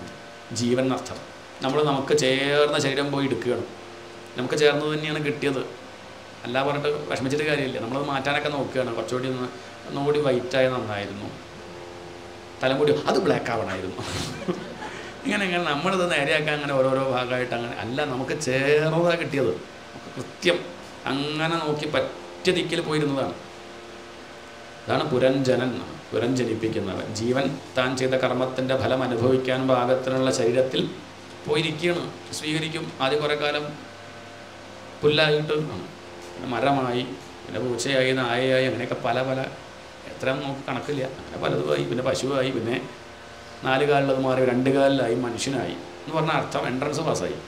S1: ജീവൻ എന്നർത്ഥം നമ്മൾ നമുക്ക് ചേർന്ന ശരീരം പോയി എടുക്കുകയാണ് നമുക്ക് ചേർന്നത് തന്നെയാണ് കിട്ടിയത് അല്ല പറഞ്ഞിട്ട് വിഷമിച്ചിട്ട് കാര്യമില്ല നമ്മളത് മാറ്റാനൊക്കെ നോക്കുകയാണ് കുറച്ചുകൂടി ഒന്ന് ഒന്നുകൂടി വൈറ്റായ നന്നായിരുന്നു തലമുടി അത് ബ്ലാക്ക് ആവണമായിരുന്നു ഇങ്ങനെ ഇങ്ങനെ നമ്മളിത് നേരെയാക്കാൻ അങ്ങനെ ഓരോരോ ഭാഗമായിട്ട് അങ്ങനെ അല്ല നമുക്ക് ചേർന്നതാ കിട്ടിയത് നമുക്ക് കൃത്യം അങ്ങനെ നോക്കി പറ്റിയ ദിക്കിൽ പോയിരുന്നതാണ് അതാണ് പുരഞ്ജനൻ പുരഞ്ജനിപ്പിക്കുന്നവൻ ജീവൻ താൻ ചെയ്ത കർമ്മത്തിൻ്റെ ഫലം അനുഭവിക്കാൻ പാകത്തിനുള്ള ശരീരത്തിൽ പോയിരിക്കുകയാണ് സ്വീകരിക്കും ആദ്യം കുറേ കാലം പുല്ലായിട്ട് പിന്നെ മരമായി പിന്നെ പൂച്ചയായി നായയായി അങ്ങനെയൊക്കെ പല പല എത്ര നോക്കി കണക്കില്ല അങ്ങനെ പലതുമായി പിന്നെ പശുവായി പിന്നെ നാല് കാലിലത് മാറി രണ്ട് കാലിലായി മനുഷ്യനായി എന്ന് പറഞ്ഞ അർത്ഥം എൻട്രൻസ് പാസ്സായി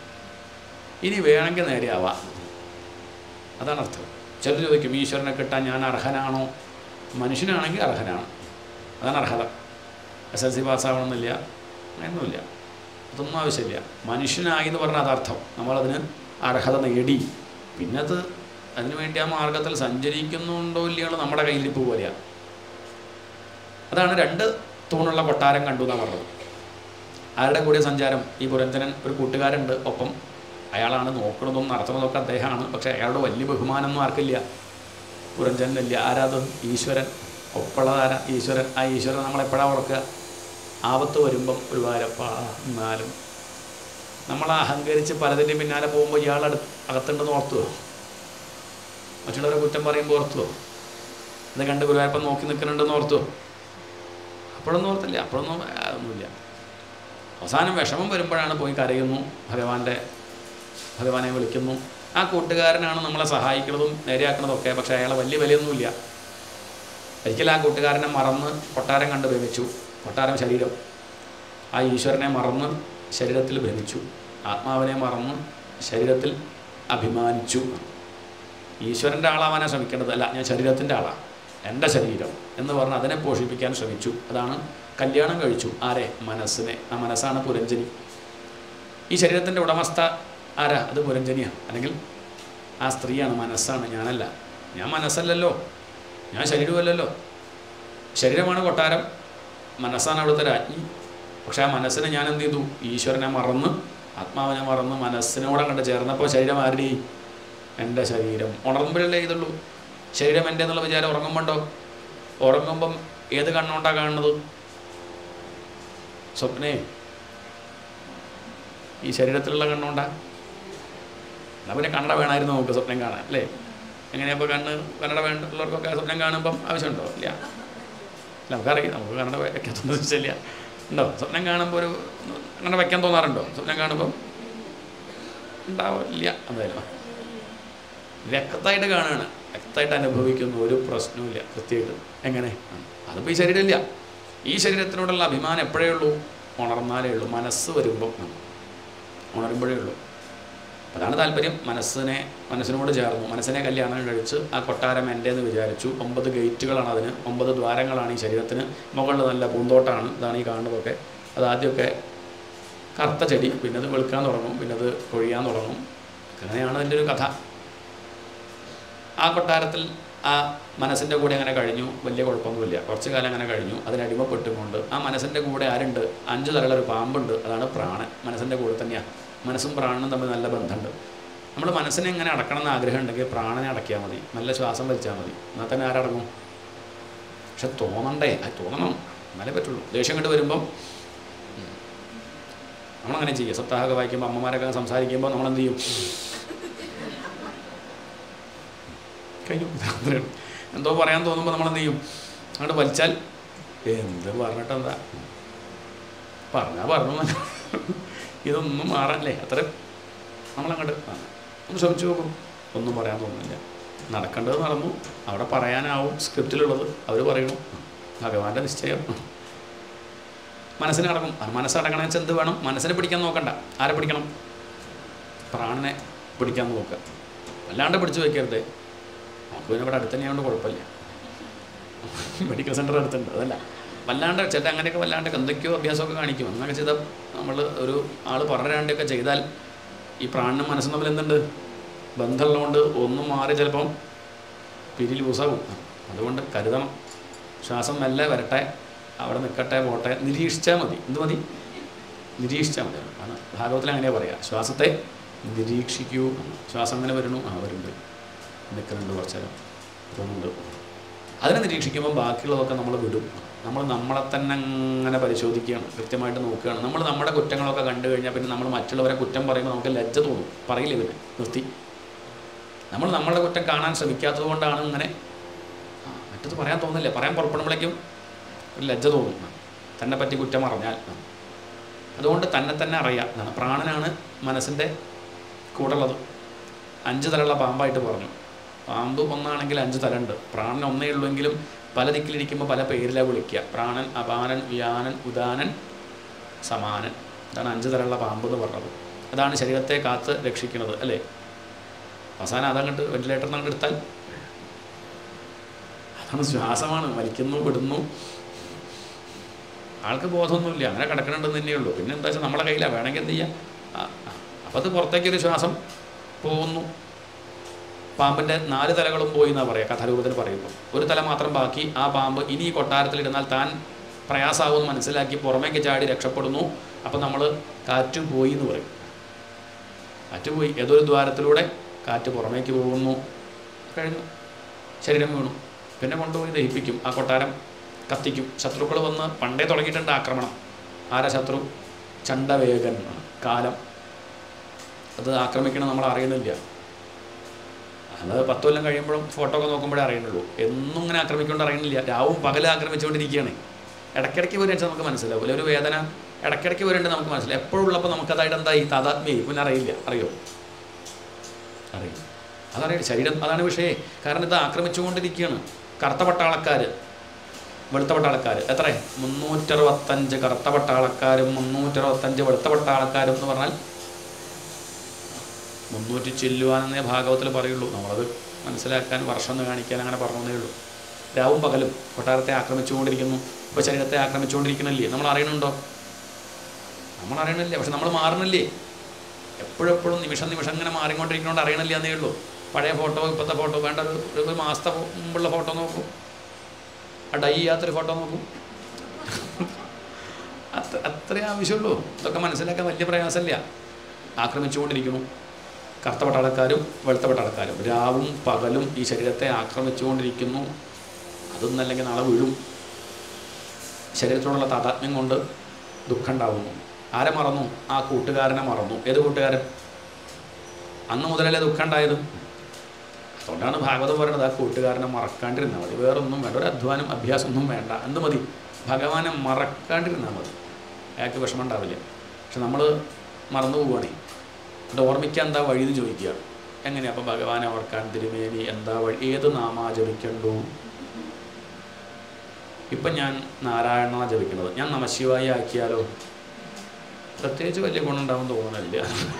S1: ഇനി വേണമെങ്കിൽ നേരെ ആവാം അതാണ് അർത്ഥം ചിലർ ചോദിക്കും ഈശ്വരനെ കിട്ടാൻ ഞാൻ അർഹനാണോ മനുഷ്യനാണെങ്കിൽ അർഹനാണ് അതാണ് അർഹത എസ് എൽ സി പാസ്സാവണമെന്നില്ല അങ്ങനെയൊന്നുമില്ല അതൊന്നും ആവശ്യമില്ല മനുഷ്യനായി എന്ന് പറഞ്ഞാൽ അതർത്ഥം നമ്മളതിന് അർഹത നേടി പിന്നെ അത് അതിനു വേണ്ടി ആ മാർഗത്തിൽ സഞ്ചരിക്കുന്നുണ്ടോ ഇല്ലയോ നമ്മുടെ കയ്യിലിരിപ്പ് പോലെയാണ് അതാണ് രണ്ട് തൂണുള്ള കൊട്ടാരം കണ്ടു എന്നാണ് പറഞ്ഞത് ആരുടെ കൂടെ സഞ്ചാരം ഈ പുരഞ്ജനൻ ഒരു കൂട്ടുകാരുണ്ട് ഒപ്പം അയാളാണ് നോക്കുന്നതും നടത്തുന്നതൊക്കെ അദ്ദേഹമാണ് പക്ഷേ അയാളുടെ വലിയ ബഹുമാനമൊന്നും ആർക്കില്ല പുരഞ്ജനില്ല ആരാത് ഈശ്വരൻ ഒപ്പുള്ളതാരാ ഈശ്വരൻ ആ ഈശ്വരൻ നമ്മളെപ്പോഴാണ് ഓർക്കുക ആപത്ത് വരുമ്പം ഒരു വാരപ്പ എന്നാലും നമ്മൾ അഹങ്കരിച്ച് പലതിൻ്റെ പിന്നാലെ പോകുമ്പോൾ ഇയാൾ അടു അകത്തുണ്ടെന്ന് ഓർത്തുവോ മറ്റുള്ളവരെ കുറ്റം പറയുമ്പോൾ ഓർത്തുവോ ഇത് കണ്ട് ഗുരുവായൂരപ്പം നോക്കി നിൽക്കുന്നുണ്ടെന്ന് ഓർത്തുവോ അപ്പോഴൊന്നും ഓർത്തില്ല അപ്പോഴൊന്നും ആ, ഒന്നുമില്ല അവസാനം വിഷമം വരുമ്പോഴാണ് പോയി കരയുന്നു ഭഗവാന്റെ ഭഗവാനെ വിളിക്കുന്നു ആ കൂട്ടുകാരനാണ് നമ്മളെ സഹായിക്കുന്നതും നേരെയാക്കുന്നതും ഒക്കെ പക്ഷേ അയാളെ വലിയ വിലയൊന്നുമില്ല ഒരിക്കൽ ആ കൂട്ടുകാരനെ മറന്ന് കൊട്ടാരം കണ്ട് ഭ്രമിച്ചു കൊട്ടാരം ശരീരം ആ ഈശ്വരനെ മറന്ന് ശരീരത്തിൽ ഭ്രമിച്ചു ആത്മാവിനെ മറന്ന് ശരീരത്തിൽ അഭിമാനിച്ചു ഈശ്വരൻ്റെ ആളാവാനാണ് ശ്രമിക്കേണ്ടത് അല്ല ഞാൻ ശരീരത്തിൻ്റെ ആളാണ് എൻ്റെ ശരീരം എന്ന് പറഞ്ഞ് അതിനെ പോഷിപ്പിക്കാൻ ശ്രമിച്ചു അതാണ് കല്യാണം കഴിച്ചു ആരെ മനസ്സിനെ ആ മനസ്സാണ് പുരഞ്ജനി ഈ ശരീരത്തിൻ്റെ ഉടമസ്ഥ ആരാ അത് പുരഞ്ജനിയാണ് അല്ലെങ്കിൽ ആ സ്ത്രീയാണ് മനസ്സാണ് ഞാനല്ല ഞാൻ മനസ്സല്ലല്ലോ ഞാൻ ശരീരമല്ലല്ലോ ശരീരമാണ് കൊട്ടാരം മനസ്സാണ് അവിടുത്തെ രാജ്ഞി പക്ഷേ ആ മനസ്സിനെ ഞാൻ എന്ത് ചെയ്തു ഈശ്വരനെ മറന്ന് ആത്മാവിനെ മറന്ന് മനസ്സിനോട് അങ്ങോട്ട് ചേർന്നപ്പോൾ ശരീരം ആരുടെ എൻ്റെ ശരീരം ഉണർന്നുമ്പോഴല്ലേ ഇതുള്ളൂ ശരീരം എൻ്റെ എന്നുള്ള വിചാരം ഉറങ്ങുമ്പോണ്ടോ ഉറങ്ങുമ്പം ഏത് കണ്ണുകൊണ്ടാണ് കാണുന്നത് സ്വപ്നേ ഈ ശരീരത്തിലുള്ള കണ്ണുകൊണ്ടാ എന്നാൽ പിന്നെ കണ്ണട വേണമായിരുന്നു നമുക്ക് സ്വപ്നം കാണാൻ അല്ലേ എങ്ങനെയപ്പോൾ കണ്ണ് കന്നഡ വേണ്ടുള്ളവർക്കൊക്കെ സ്വപ്നം കാണുമ്പം ആവശ്യമുണ്ടോ ഇല്ല ഇല്ല നമുക്കറിയാം നമുക്ക് കന്നഡ വയ്ക്കാത്തൊന്നും ആവശ്യമില്ല ഉണ്ടോ സ്വപ്നം കാണുമ്പോൾ ഒരു കന്നഡ വയ്ക്കാൻ തോന്നാറുണ്ടോ സ്വപ്നം കാണുമ്പം ഉണ്ടാവില്ല എന്തായാലും വ്യക്തമായിട്ട് കാണുകയാണ് വ്യക്തമായിട്ട് അനുഭവിക്കുന്നു ഒരു പ്രശ്നവുമില്ല കൃത്യമായിട്ട് എങ്ങനെ അതിപ്പോൾ ഈ ശരീരമില്ല ഈ ശരീരത്തിനോടുള്ള അഭിമാനം എപ്പോഴേ ഉള്ളൂ ഉണർന്നാലേ ഉള്ളൂ മനസ്സ് വരുമ്പം ഉണരുമ്പോഴേ ഉള്ളൂ അതാണ് താല്പര്യം മനസ്സിനെ മനസ്സിനോട് ചേർന്നു മനസ്സിനെ കല്യാണം കഴിച്ച് ആ കൊട്ടാരം എൻ്റെ എന്ന് വിചാരിച്ചു ഒമ്പത് ഗേറ്റുകളാണ് അതിന് ഒമ്പത് ദ്വാരങ്ങളാണ് ഈ ശരീരത്തിന് മുകളിൽ നല്ല പൂന്തോട്ടമാണ് ഇതാണ് ഈ കാണുന്നതൊക്കെ അത് ആദ്യമൊക്കെ കറുത്ത ചെടി പിന്നെ അത് വെളുക്കാൻ തുടങ്ങും പിന്നെ അത് കൊഴിയാൻ തുടങ്ങും അങ്ങനെയാണ് അതിൻ്റെ ഒരു കഥ ആ കൊട്ടാരത്തിൽ ആ മനസ്സിൻ്റെ കൂടെ അങ്ങനെ കഴിഞ്ഞു വലിയ കുഴപ്പമൊന്നുമില്ല കുറച്ച് കാലം അങ്ങനെ കഴിഞ്ഞു അതിനടിമപ്പെട്ടുകൊണ്ട് ആ മനസ്സിൻ്റെ കൂടെ ആരുണ്ട് അഞ്ച് തലയുള്ള ഒരു പാമ്പുണ്ട് അതാണ് പ്രാണൻ മനസ്സിൻ്റെ കൂടെ തന്നെയാണ് മനസ്സും പ്രാണനും തമ്മിൽ നല്ല ബന്ധമുണ്ട് നമ്മൾ മനസ്സിനെ എങ്ങനെ അടക്കണം എന്ന് ആഗ്രഹം ഉണ്ടെങ്കിൽ പ്രാണനെ അടക്കിയാൽ മതി നല്ല ശ്വാസം വലിച്ചാൽ മതി എന്നാൽ തന്നെ ആരടങ്ങും പക്ഷെ തോന്നണ്ടേ അത് തോന്നണം എന്നാലേ പറ്റുള്ളൂ ദേഷ്യം കണ്ട് വരുമ്പം ഉം. നമ്മളങ്ങനെ ചെയ്യുക സപ്താഹമൊക്കെ വായിക്കുമ്പോൾ അമ്മമാരൊക്കെ സംസാരിക്കുമ്പോൾ നമ്മളെന്ത് ചെയ്യും കഴിഞ്ഞു അത്രേ ഉള്ളൂ. എന്തോ പറയാൻ തോന്നുമ്പോൾ നമ്മളെന്ത് ചെയ്യും അങ്ങോട്ട് വലിച്ചാൽ എന്ത് പറഞ്ഞിട്ട് എന്താ പറഞ്ഞാൽ പറഞ്ഞു എന്ന്. ഇതൊന്നും മാറാനല്ലേ അത്ര നമ്മളങ്ങോട്ട് ആ, ഒന്ന് ശ്രമിച്ചു നോക്കും ഒന്നും പറയാൻ തോന്നുന്നില്ല നടക്കേണ്ടത് നടന്നു അവിടെ പറയാനാവും സ്ക്രിപ്റ്റിലുള്ളത് അവർ പറയണു ഭഗവാന്റെ നിശ്ചയം മനസ്സിനെ അടങ്ങും ആ മനസ്സടങ്ങണമെന്ന് വെച്ചാൽ എന്ത് വേണം മനസ്സിനെ പിടിക്കാൻ നോക്കണ്ട ആരെ പിടിക്കണം പ്രാണനെ പിടിക്കാൻ നോക്കുക അല്ലാണ്ട് പിടിച്ചു വയ്ക്കരുത് നമുക്ക് പിന്നെ ഇവിടെ അടുത്ത് തന്നെയായതുകൊണ്ട് കുഴപ്പമില്ല മെഡിക്കൽ സെൻ്റർ അടുത്തുണ്ട് അതല്ല വല്ലാണ്ട് ചേട്ടാ അങ്ങനെയൊക്കെ വല്ലാണ്ട് എന്തൊക്കെയോ അഭ്യാസമൊക്കെ കാണിക്കും അങ്ങനെയൊക്കെ ചെയ്താൽ നമ്മൾ ഒരു ആൾ പറഞ്ഞാണ്ടൊക്കെ ചെയ്താൽ ഈ പ്രാണനും മനസ്സും തമ്മിൽ എന്തുണ്ട് ബന്ധമുള്ളതുകൊണ്ട് ഒന്നും മാറി ചിലപ്പം പിരി ലൂസാവും അതുകൊണ്ട് കരുതണം ശ്വാസം മെല്ലെ വരട്ടെ അവിടെ നിൽക്കട്ടെ പോട്ടെ നിരീക്ഷിച്ചാൽ മതി എന്ത് മതി നിരീക്ഷിച്ചാൽ മതി ആണ് ഭാഗവത്തിൽ അങ്ങനെ പറയാം ശ്വാസത്തെ നിരീക്ഷിക്കൂ എന്ന്. ശ്വാസം അങ്ങനെ വരുന്നു ആ വരുന്നുണ്ട് നിൽക്കുന്നുണ്ട് കുറച്ച് നേരം പോകുന്നുണ്ട് അതിനെ നിരീക്ഷിക്കുമ്പോൾ ബാക്കിയുള്ളതൊക്കെ നമ്മൾ വിടും നമ്മൾ നമ്മളെ തന്നെ അങ്ങനെ പരിശോധിക്കുകയാണ് കൃത്യമായിട്ട് നോക്കുകയാണ് നമ്മൾ നമ്മുടെ കുറ്റങ്ങളൊക്കെ കണ്ടു കഴിഞ്ഞാൽ പിന്നെ നമ്മൾ മറ്റുള്ളവരെ കുറ്റം പറയുമ്പോൾ നമുക്ക് ലജ്ജ തോന്നും പറയില്ല പിന്നെ നിർത്തി നമ്മൾ നമ്മളുടെ കുറ്റം കാണാൻ ശ്രമിക്കാത്തത് കൊണ്ടാണ് ഇങ്ങനെ ആ, മറ്റത് പറയാൻ തോന്നില്ല പറയാൻ പുറപ്പെടുമ്പോഴേക്കും ഒരു ലജ്ജ തോന്നും തന്നെ പറ്റി കുറ്റം അറിഞ്ഞാൽ ആ. അതുകൊണ്ട് തന്നെ തന്നെ അറിയാം എന്നാണ് പ്രാണനാണ് മനസ്സിൻ്റെ കൂടുള്ളത് അഞ്ച് തലമുള്ള പാമ്പായിട്ട് പറഞ്ഞു പാമ്പ് ഒന്നാണെങ്കിൽ അഞ്ച് തലമുണ്ട് പ്രാണൻ ഒന്നേ ഉള്ളൂവെങ്കിലും പല ദിക്കിലിരിക്കുമ്പോൾ പല പേരിലാണ് വിളിക്കുക പ്രാണൻ അപാനൻ വ്യാനൻ ഉദാനൻ സമാനൻ ഇതാണ് അഞ്ച് തലമുള്ള പാമ്പ് എന്ന് പറഞ്ഞത് അതാണ് ശരീരത്തെ കാത്ത് രക്ഷിക്കുന്നത് അല്ലേ അവസാനം അതങ്ങോട്ട് വെന്റിലേറ്ററിൽ നിന്ന് അങ്ങോട്ട് എടുത്താൽ അതാണ് ശ്വാസമാണ് വലിക്കുന്നു വിടുന്നു ആൾക്ക് ബോധമൊന്നുമില്ല അങ്ങനെ കിടക്കണുണ്ടെന്ന് തന്നെയുള്ളൂ പിന്നെ എന്താ വെച്ചാൽ നമ്മളെ കയ്യിലാണ് വേണമെങ്കിൽ എന്ത് ചെയ്യാം അപ്പം അത് പുറത്തേക്കൊരു ശ്വാസം പോകുന്നു പാമ്പിൻ്റെ നാല് തലകളും പോയി എന്നാണ് പറയുക കഥാരൂപത്തിൽ പറയുമ്പോൾ ഒരു തല മാത്രം ബാക്കി ആ പാമ്പ് ഇനി ഈ കൊട്ടാരത്തിലിരുന്നാൽ താൻ പ്രയാസാവുമെന്ന് മനസ്സിലാക്കി പുറമേക്ക് ചാടി രക്ഷപ്പെടുന്നു അപ്പം നമ്മൾ കാറ്റ് പോയി എന്ന് പറയും കാറ്റ് പോയി ഏതൊരു ദ്വാരത്തിലൂടെ കാറ്റ് പുറമേക്ക് പോകുന്നു കഴിഞ്ഞു ശരീരം വീണു പിന്നെ കൊണ്ടുപോയി ദഹിപ്പിക്കും ആ കൊട്ടാരം കത്തിക്കും ശത്രുക്കൾ വന്ന് പണ്ടേ തുടങ്ങിയിട്ടുണ്ട് ആക്രമണം ആരാ ശത്രു ചണ്ടവേഗൻ ആണ്. കാലം അത് ആക്രമിക്കണം നമ്മൾ അറിയണില്ല അത് പത്ത് കൊല്ലം കഴിയുമ്പോഴും ഫോട്ടോ ഒക്കെ നോക്കുമ്പോഴേ അറിയുന്നുള്ളൂ എന്നും ഇങ്ങനെ ആക്രമിക്കൊണ്ട് അറിയണില്ല രാവും പകലും ആക്രമിച്ചുകൊണ്ടിരിക്കുകയാണ് ഇടയ്ക്കിടയ്ക്ക് വരുന്നത് നമുക്ക് മനസ്സിലാവും ഒരു വേദന ഇടയ്ക്കിടയ്ക്ക് വരുന്നുണ്ട് നമുക്ക് മനസ്സിലാവും എപ്പോഴും ഉള്ളപ്പോൾ നമുക്കതായിട്ട് എന്താ ഈ താതാത്മ്യം പിന്നെ അറിയില്ല അറിയോ അറിയില്ല അതറിയില്ല ശരീരം അതാണ് വിഷയം കാരണം ഇത് ആക്രമിച്ചുകൊണ്ടിരിക്കുകയാണ് കറുത്ത പട്ടാളക്കാർ വെളുത്ത പട്ടാളക്കാർ എത്ര മുന്നൂറ്ററുപത്തഞ്ച് കറുത്ത പട്ടാളക്കാരും മുന്നൂറ്ററുപത്തഞ്ച് വെളുത്ത പട്ടാളക്കാരും എന്ന് പറഞ്ഞാൽ മുന്നൂറ്റി ചെല്ലുവാനെന്നേ ഭാഗവത്തിൽ പറയുള്ളൂ നമ്മളത് മനസ്സിലാക്കാൻ വർഷം എന്ന് കാണിക്കാൻ അങ്ങനെ പറഞ്ഞതേ ഉള്ളൂ രാവും പകലും കൊട്ടാരത്തെ ആക്രമിച്ചുകൊണ്ടിരിക്കുന്നു ഇപ്പോൾ ശരീരത്തെ ആക്രമിച്ചുകൊണ്ടിരിക്കണില്ലേ നമ്മൾ അറിയണുണ്ടോ നമ്മൾ അറിയണില്ലേ പക്ഷെ നമ്മൾ മാറണില്ലേ എപ്പോഴെപ്പോഴും നിമിഷം നിമിഷം ഇങ്ങനെ മാറിക്കൊണ്ടിരിക്കുന്നതുകൊണ്ട് അറിയണില്ല എന്നേ ഉള്ളൂ പഴയ ഫോട്ടോ ഇപ്പോഴത്തെ ഫോട്ടോ വേണ്ട ഒരു ഒരു മാസത്തെ മുമ്പുള്ള ഫോട്ടോ നോക്കൂ ആ ഡൈ ചെയ്യാത്തൊരു ഫോട്ടോ നോക്കൂ അത്ര അത്രേ ആവശ്യമുള്ളൂ ഇതൊക്കെ മനസ്സിലാക്കാൻ വലിയ പ്രയാസമില്ല ആക്രമിച്ചുകൊണ്ടിരിക്കുന്നു കറുത്ത പട്ടാളക്കാരും വെളുത്ത പട്ടാളക്കാരും രാവും പകലും ഈ ശരീരത്തെ ആക്രമിച്ചുകൊണ്ടിരിക്കുന്നു അതൊന്നല്ലെങ്കിൽ നാളെ വീഴും ശരീരത്തോടുള്ള താതാത്മ്യം കൊണ്ട് ദുഃഖം ഉണ്ടാവുന്നു ആരെ മറന്നു ആ കൂട്ടുകാരനെ മറന്നു ഏത് കൂട്ടുകാരൻ അന്ന് മുതലല്ലേ ദുഃഖം ഉണ്ടായത് അതുകൊണ്ടാണ് ഭാഗവതം പറയുന്നത് ആ കൂട്ടുകാരനെ മറക്കാണ്ടിരുന്നാൽ മതി വേറൊന്നും വേണ്ട ഒരു അധ്വാനം അഭ്യാസമൊന്നും വേണ്ട എന്ത് മതി ഭഗവാനെ മറക്കാണ്ടിരുന്നാൽ മതി അയാൾക്ക് വിഷമം ഉണ്ടാവില്ല പക്ഷെ നമ്മൾ മറന്നു പോവുകയാണേ അത് ഓർമ്മിക്കാൻ എന്താ വഴി എന്ന് ചോദിക്കുകയാണ് എങ്ങനെയാ അപ്പം ഭഗവാനെ ഓർക്കാൻ തിരുമേനി എന്താ വഴി ഏത് നാമാ ജപിക്കണ്ടു ഇപ്പം ഞാൻ നാരായണ ജപിക്കുന്നത് ഞാൻ നമശിവായി ആക്കിയാലോ പ്രത്യേകിച്ച് വലിയ ഗുണമുണ്ടാവും തോന്നുന്നില്ല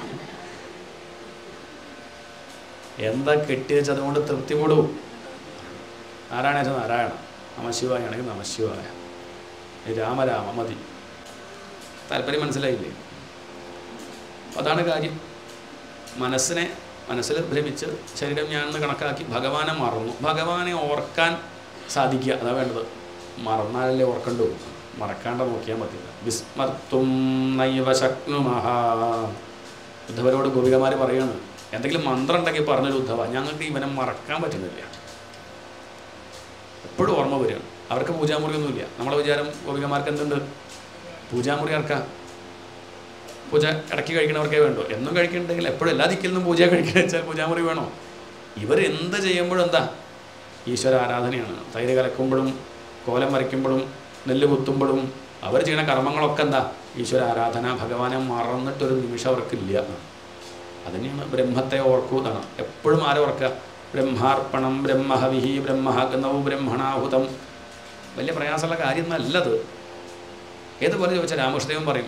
S1: എന്താ കെട്ടിവെച്ച് അതുകൊണ്ട് തൃപ്തിപ്പെടും നാരായണ വെച്ചാൽ നാരായണ നമശിവായ ആണെങ്കിൽ നമശിവായ രാമരാമ മതി താല്പര്യം മനസ്സിലായില്ലേ അതാണ് കാര്യം മനസ്സിനെ മനസ്സിൽ ഭ്രമിച്ച് ശരീരം ഞാനെന്ന് കണക്കാക്കി ഭഗവാനെ മറന്നു ഭഗവാനെ ഓർക്കാൻ സാധിക്കുക അതാ വേണ്ടത് മറന്നാലല്ലേ ഓർക്കണ്ടു മറക്കാണ്ട് നോക്കിയാൽ മതി വിസ്മർത്തും നൈവ ശക്നുമഹ ഉദ്ധവരോട് ഗോപികമാർ പറയാണ് എന്തെങ്കിലും മന്ത്രം ഉണ്ടെങ്കിൽ പറഞ്ഞൊരു ഉദ്ധവ ഞങ്ങൾക്ക് ഇവനെ മറക്കാൻ പറ്റുന്നില്ല എപ്പോഴും ഓർമ്മ വരികയാണ് അവർക്ക് പൂജാമുറിയൊന്നുമില്ല നമ്മളെ വിചാരം ഗോപികമാർക്ക് എന്തുണ്ട് പൂജാമുറി ആർക്കാ പൂജ ഇടയ്ക്ക് കഴിക്കണവർക്കേ വേണ്ടോ എന്നും കഴിക്കണമെങ്കിൽ എപ്പോഴും എല്ലാ ദിക്കിൽ നിന്നും പൂജ കഴിക്കണ വെച്ചാൽ പൂജാമുറി വേണോ ഇവർ എന്ത് ചെയ്യുമ്പോഴും എന്താ ഈശ്വര ആരാധനയാണ് തൈര് കലക്കുമ്പോഴും കോലം വരയ്ക്കുമ്പോഴും നെല്ല് കുത്തുമ്പോഴും അവർ ചെയ്യുന്ന കർമ്മങ്ങളൊക്കെ എന്താ ഈശ്വര ആരാധന ഭഗവാനെ മറന്നിട്ടൊരു നിമിഷം അവർക്കില്ല അതുതന്നെയാണ് ബ്രഹ്മത്തെ ഓർക്കൂ എന്നാണ് എപ്പോഴും ആരെ ഓർക്കുക ബ്രഹ്മാർപ്പണം ബ്രഹ്മഹവിഹി ബ്രഹ്മഹഗ്നവും ബ്രഹ്മണാഹുതം വലിയ പ്രയാസമുള്ള കാര്യം നല്ലത് ഏതുപോലെ ചോദിച്ചാൽ രാമകൃഷ്ണദേവൻ പറയും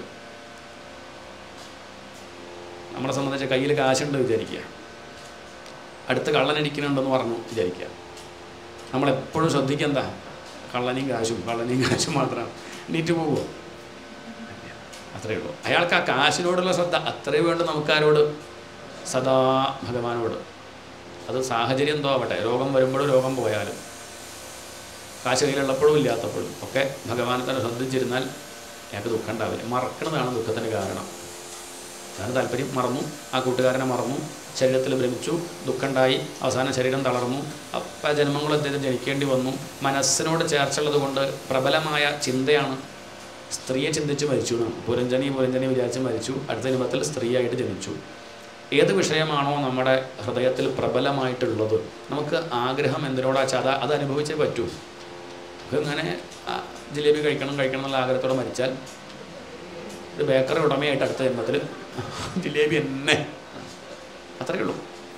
S1: നമ്മളെ സംബന്ധിച്ച് കയ്യിൽ കാശുണ്ട് വിചാരിക്കുക അടുത്ത് കള്ളനടിക്കുന്നുണ്ടെന്ന് പറഞ്ഞു വിചാരിക്കുക നമ്മളെപ്പോഴും ശ്രദ്ധിക്കുക എന്താ കള്ളനെയും കാശും കള്ളനെയും കാശും മാത്രമാണ് നീറ്റ് പോകുമോ അത്രയേ ഉള്ളൂ അയാൾക്ക് ആ കാശിനോടുള്ള ശ്രദ്ധ അത്രയേ വേണ്ടു നമുക്കാരോട് സദാ ഭഗവാനോട് അത് സാഹചര്യം എന്തോ ആവട്ടെ രോഗം വരുമ്പോഴും രോഗം പോയാലും കാശ് കയ്യിലുള്ളപ്പോഴും ഇല്ലാത്തപ്പോഴും ഒക്കെ ഭഗവാനെ തന്നെ ശ്രദ്ധിച്ചിരുന്നാൽ അയാൾക്ക് ദുഃഖം ഉണ്ടാവില്ല മറക്കുന്നതാണ് ദുഃഖത്തിന് കാരണം അതാണ് താല്പര്യം മറന്നു ആ കൂട്ടുകാരനെ മറന്നു ശരീരത്തിൽ ഭ്രമിച്ചു ദുഃഖമുണ്ടായി അവസാനം ശരീരം തളർന്നു അപ്പം ജന്മങ്ങൾ അദ്ദേഹം ജനിക്കേണ്ടി വന്നു മനസ്സിനോട് ചേർച്ചുള്ളത് കൊണ്ട് പ്രബലമായ ചിന്തയാണ് സ്ത്രീയെ ചിന്തിച്ച് മരിച്ചു എന്നാണ് പുരഞ്ജനി പുരഞ്ജനി വിചാരിച്ച് മരിച്ചു അടുത്ത ജന്മത്തിൽ സ്ത്രീയായിട്ട് ജനിച്ചു ഏത് വിഷയമാണോ നമ്മുടെ ഹൃദയത്തിൽ പ്രബലമായിട്ടുള്ളത് നമുക്ക് ആഗ്രഹം എന്തിനോടാ ചാത അത് അനുഭവിച്ചേ പറ്റൂ നമുക്ക് ഇങ്ങനെ ആ, ജിലേബി കഴിക്കണം കഴിക്കണം എന്നുള്ള ആഗ്രഹത്തോടെ മരിച്ചാൽ ഒരു ബേക്കറി ഉടമയായിട്ട് അടുത്ത ജന്മത്തിൽ ജിലേബി എന്നെ അത്രയേ ഉള്ളൂ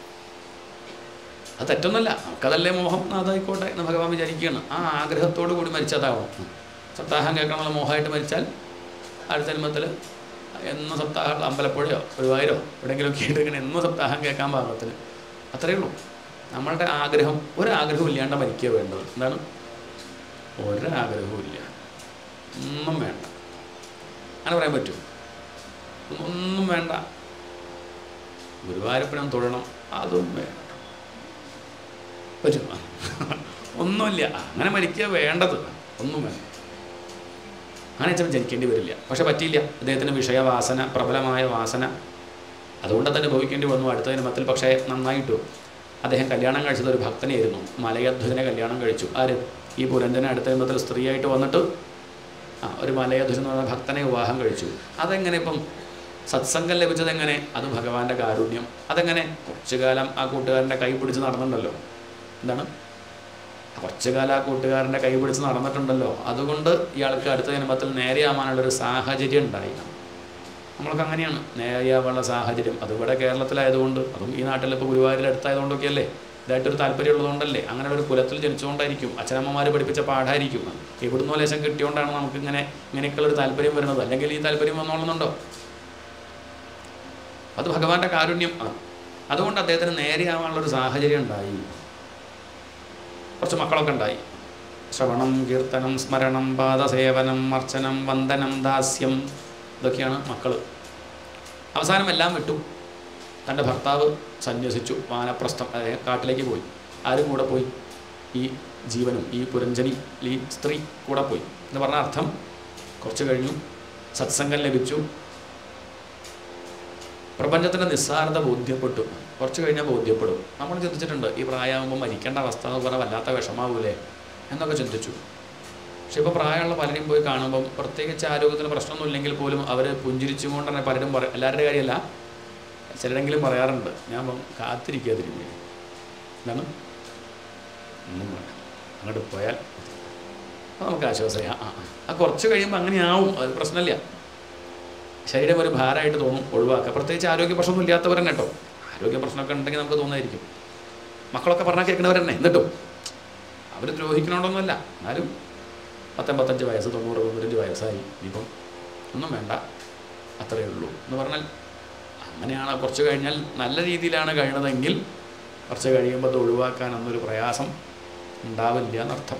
S1: അത് തെറ്റൊന്നുമല്ല നമുക്കതല്ലേ മോഹം അതായിക്കോട്ടെ എന്ന് ഭഗവാൻ വിചാരിക്കുകയാണ് ആ ആഗ്രഹത്തോടു കൂടി മരിച്ചതാവണം സപ്താഹം കേൾക്കണം എന്നുള്ള മോഹമായിട്ട് മരിച്ചാൽ അടുത്ത ജന്മത്തിൽ എന്ന് സപ്താഹം അമ്പലപ്പുഴയോ ഗുരുവായൂരോ എവിടെയെങ്കിലുമൊക്കെ ആയിട്ട് ഇങ്ങനെ എന്ന് സപ്താഹം കേൾക്കാൻ പാകത്തിന് അത്രയേ ഉള്ളൂ നമ്മളുടെ ആഗ്രഹം ഒരാഗ്രഹവും ഇല്ലാണ്ട് മരിക്കുക വേണ്ടത് എന്താണ് ഒരാഗ്രഹവും ഇല്ല ഒന്നും വേണ്ട അങ്ങനെ പറയാൻ പറ്റുമോ ഒന്നും വേണ്ട ഗുരുവായൂരപ്പനം തൊഴണം അതും വേണ്ട പറ്റുമോ ഒന്നുമില്ല അങ്ങനെ മരിക്കുക വേണ്ടത് ഒന്നും വേണ്ട അങ്ങനെ വെച്ചാൽ ജനിക്കേണ്ടി വരില്ല പക്ഷെ പറ്റിയില്ല അദ്ദേഹത്തിന് വിഷയവാസന പ്രബലമായ വാസന അതുകൊണ്ട് തന്നെ ഭവിക്കേണ്ടി വന്നു അടുത്ത ജന്മത്തിൽ പക്ഷേ നന്നായിട്ടു അദ്ദേഹം കല്യാണം കഴിച്ചത് ഒരു ഭക്തനെയായിരുന്നു മലയധ്വജനെ കല്യാണം കഴിച്ചു ആര് ഈ പുരഞ്ജന അടുത്ത ജന്മത്തിൽ സ്ത്രീയായിട്ട് വന്നിട്ട് ആ ഒരു മലയധ്വജൻ എന്ന് പറഞ്ഞ ഭക്തനെ വിവാഹം കഴിച്ചു അതെങ്ങനെ ഇപ്പം സത്സംഗം ലഭിച്ചത് എങ്ങനെ അത് ഭഗവാന്റെ കാരുണ്യം അതെങ്ങനെ കുറച്ചു കാലം ആ കൂട്ടുകാരൻ്റെ കൈ പിടിച്ച് നടന്നിട്ടുണ്ടല്ലോ എന്താണ് കുറച്ചു കാലം ആ കൂട്ടുകാരൻ്റെ കൈ പിടിച്ച് നടന്നിട്ടുണ്ടല്ലോ അതുകൊണ്ട് ഇയാൾക്ക് അടുത്ത ജന്മത്തിൽ നേരെയാവാനുള്ളൊരു സാഹചര്യം ഉണ്ടായി നമ്മൾക്ക് അങ്ങനെയാണ് നേരെയാവാനുള്ള സാഹചര്യം അത് ഇവിടെ കേരളത്തിലായതുകൊണ്ട് അതും ഈ നാട്ടിൽ ഇപ്പോൾ ഗുരുവായൂരിൽ അടുത്തായതുകൊണ്ടൊക്കെ അല്ലേ ഇതായിട്ടൊരു താല്പര്യമുള്ളതുകൊണ്ടല്ലേ അങ്ങനെ ഒരു കുലത്തിൽ ജനിച്ചുകൊണ്ടായിരിക്കും അച്ഛനമ്മമാർ പഠിപ്പിച്ച പാഠമായിരിക്കും എവിടുന്നോ ലേശം കിട്ടിയോണ്ടാണ് നമുക്ക് ഇങ്ങനെ ഇങ്ങനെയൊക്കെയുള്ള ഒരു താല്പര്യം വരുന്നത് അല്ലെങ്കിൽ ഈ താല്പര്യം വന്നോളുന്നുണ്ടോ അത് ഭഗവാന്റെ കാരുണ്യം ആണ് അതുകൊണ്ട് അദ്ദേഹത്തിന് നേരെയാവാനുള്ളൊരു സാഹചര്യം ഉണ്ടായി കുറച്ച് മക്കളൊക്കെ ഉണ്ടായി ശ്രവണം കീർത്തനം സ്മരണം പാദസേവനം അർച്ചനം വന്ദനം ദാസ്യം ഇതൊക്കെയാണ് മക്കൾ അവസാനം എല്ലാം വിട്ടു തൻ്റെ ഭർത്താവ് സന്യസിച്ചു വാനപ്രസ്ഥം അതായത് കാട്ടിലേക്ക് പോയി ആരും കൂടെ പോയി ഈ ജീവനും ഈ പുരഞ്ജനി ഈ സ്ത്രീ കൂടെ പോയി എന്ന് പറഞ്ഞ അർത്ഥം കുറച്ച് കഴിഞ്ഞു സത്സംഗം ലഭിച്ചു പ്രപഞ്ചത്തിൻ്റെ നിസ്സാരത ബോധ്യപ്പെട്ടു കുറച്ച് കഴിഞ്ഞാൽ ബോധ്യപ്പെടും നമ്മൾ ചിന്തിച്ചിട്ടുണ്ട് ഈ പ്രായമാകുമ്പോൾ മരിക്കേണ്ട അവസ്ഥ എന്ന് പറഞ്ഞാൽ വല്ലാത്ത വിഷമാവൂലേ എന്നൊക്കെ ചിന്തിച്ചു പക്ഷെ ഇപ്പോൾ പ്രായമുള്ള പലരും പോയി കാണുമ്പം പ്രത്യേകിച്ച് ആരോഗ്യത്തിന് പ്രശ്നമൊന്നും ഇല്ലെങ്കിൽ പോലും അവർ പുഞ്ചിരിച്ചും കൊണ്ട് തന്നെ പലരും പറയും എല്ലാവരുടെ കാര്യമല്ല ചിലരെങ്കിലും പറയാറുണ്ട് ഞാൻ ഇപ്പം കാത്തിരിക്കുക തിരുമ്പി എന്താണ് ഒന്നും വേണ്ട അങ്ങോട്ട് പോയാൽ അപ്പോൾ നമുക്ക് ആശ്വാസമായി ആ ആ ആ. ആ കുറച്ച് കഴിയുമ്പോൾ അങ്ങനെയാവും അത് പ്രശ്നമില്ല ശരീരം ഒരു ഭാരമായിട്ട് തോന്നും ഒഴിവാക്കുക പ്രത്യേകിച്ച് ആരോഗ്യ പ്രശ്നമൊന്നും ഇല്ലാത്തവർ തന്നെ കേട്ടോ ആരോഗ്യ പ്രശ്നമൊക്കെ ഉണ്ടെങ്കിൽ നമുക്ക് തോന്നായിരിക്കും മക്കളൊക്കെ പറഞ്ഞാൽ കേൾക്കുന്നവർ തന്നെ എന്നിട്ടും അവർ ദ്രോഹിക്കണോണ്ടൊന്നുമല്ല എന്നാലും പത്തൊമ്പത്തഞ്ച് വയസ്സ് തൊണ്ണൂറ് തൊണ്ണൂറ്റഞ്ച് വയസ്സായി ഇനിയിപ്പം ഒന്നും വേണ്ട അത്രയേ ഉള്ളൂ എന്ന് പറഞ്ഞാൽ അങ്ങനെയാണ് കുറച്ച് കഴിഞ്ഞാൽ നല്ല രീതിയിലാണ് കഴിയണതെങ്കിൽ കുറച്ച് കഴിയുമ്പോൾ അത് ഒഴിവാക്കാൻ അന്നൊരു പ്രയാസം ഉണ്ടാവില്ല എന്നർത്ഥം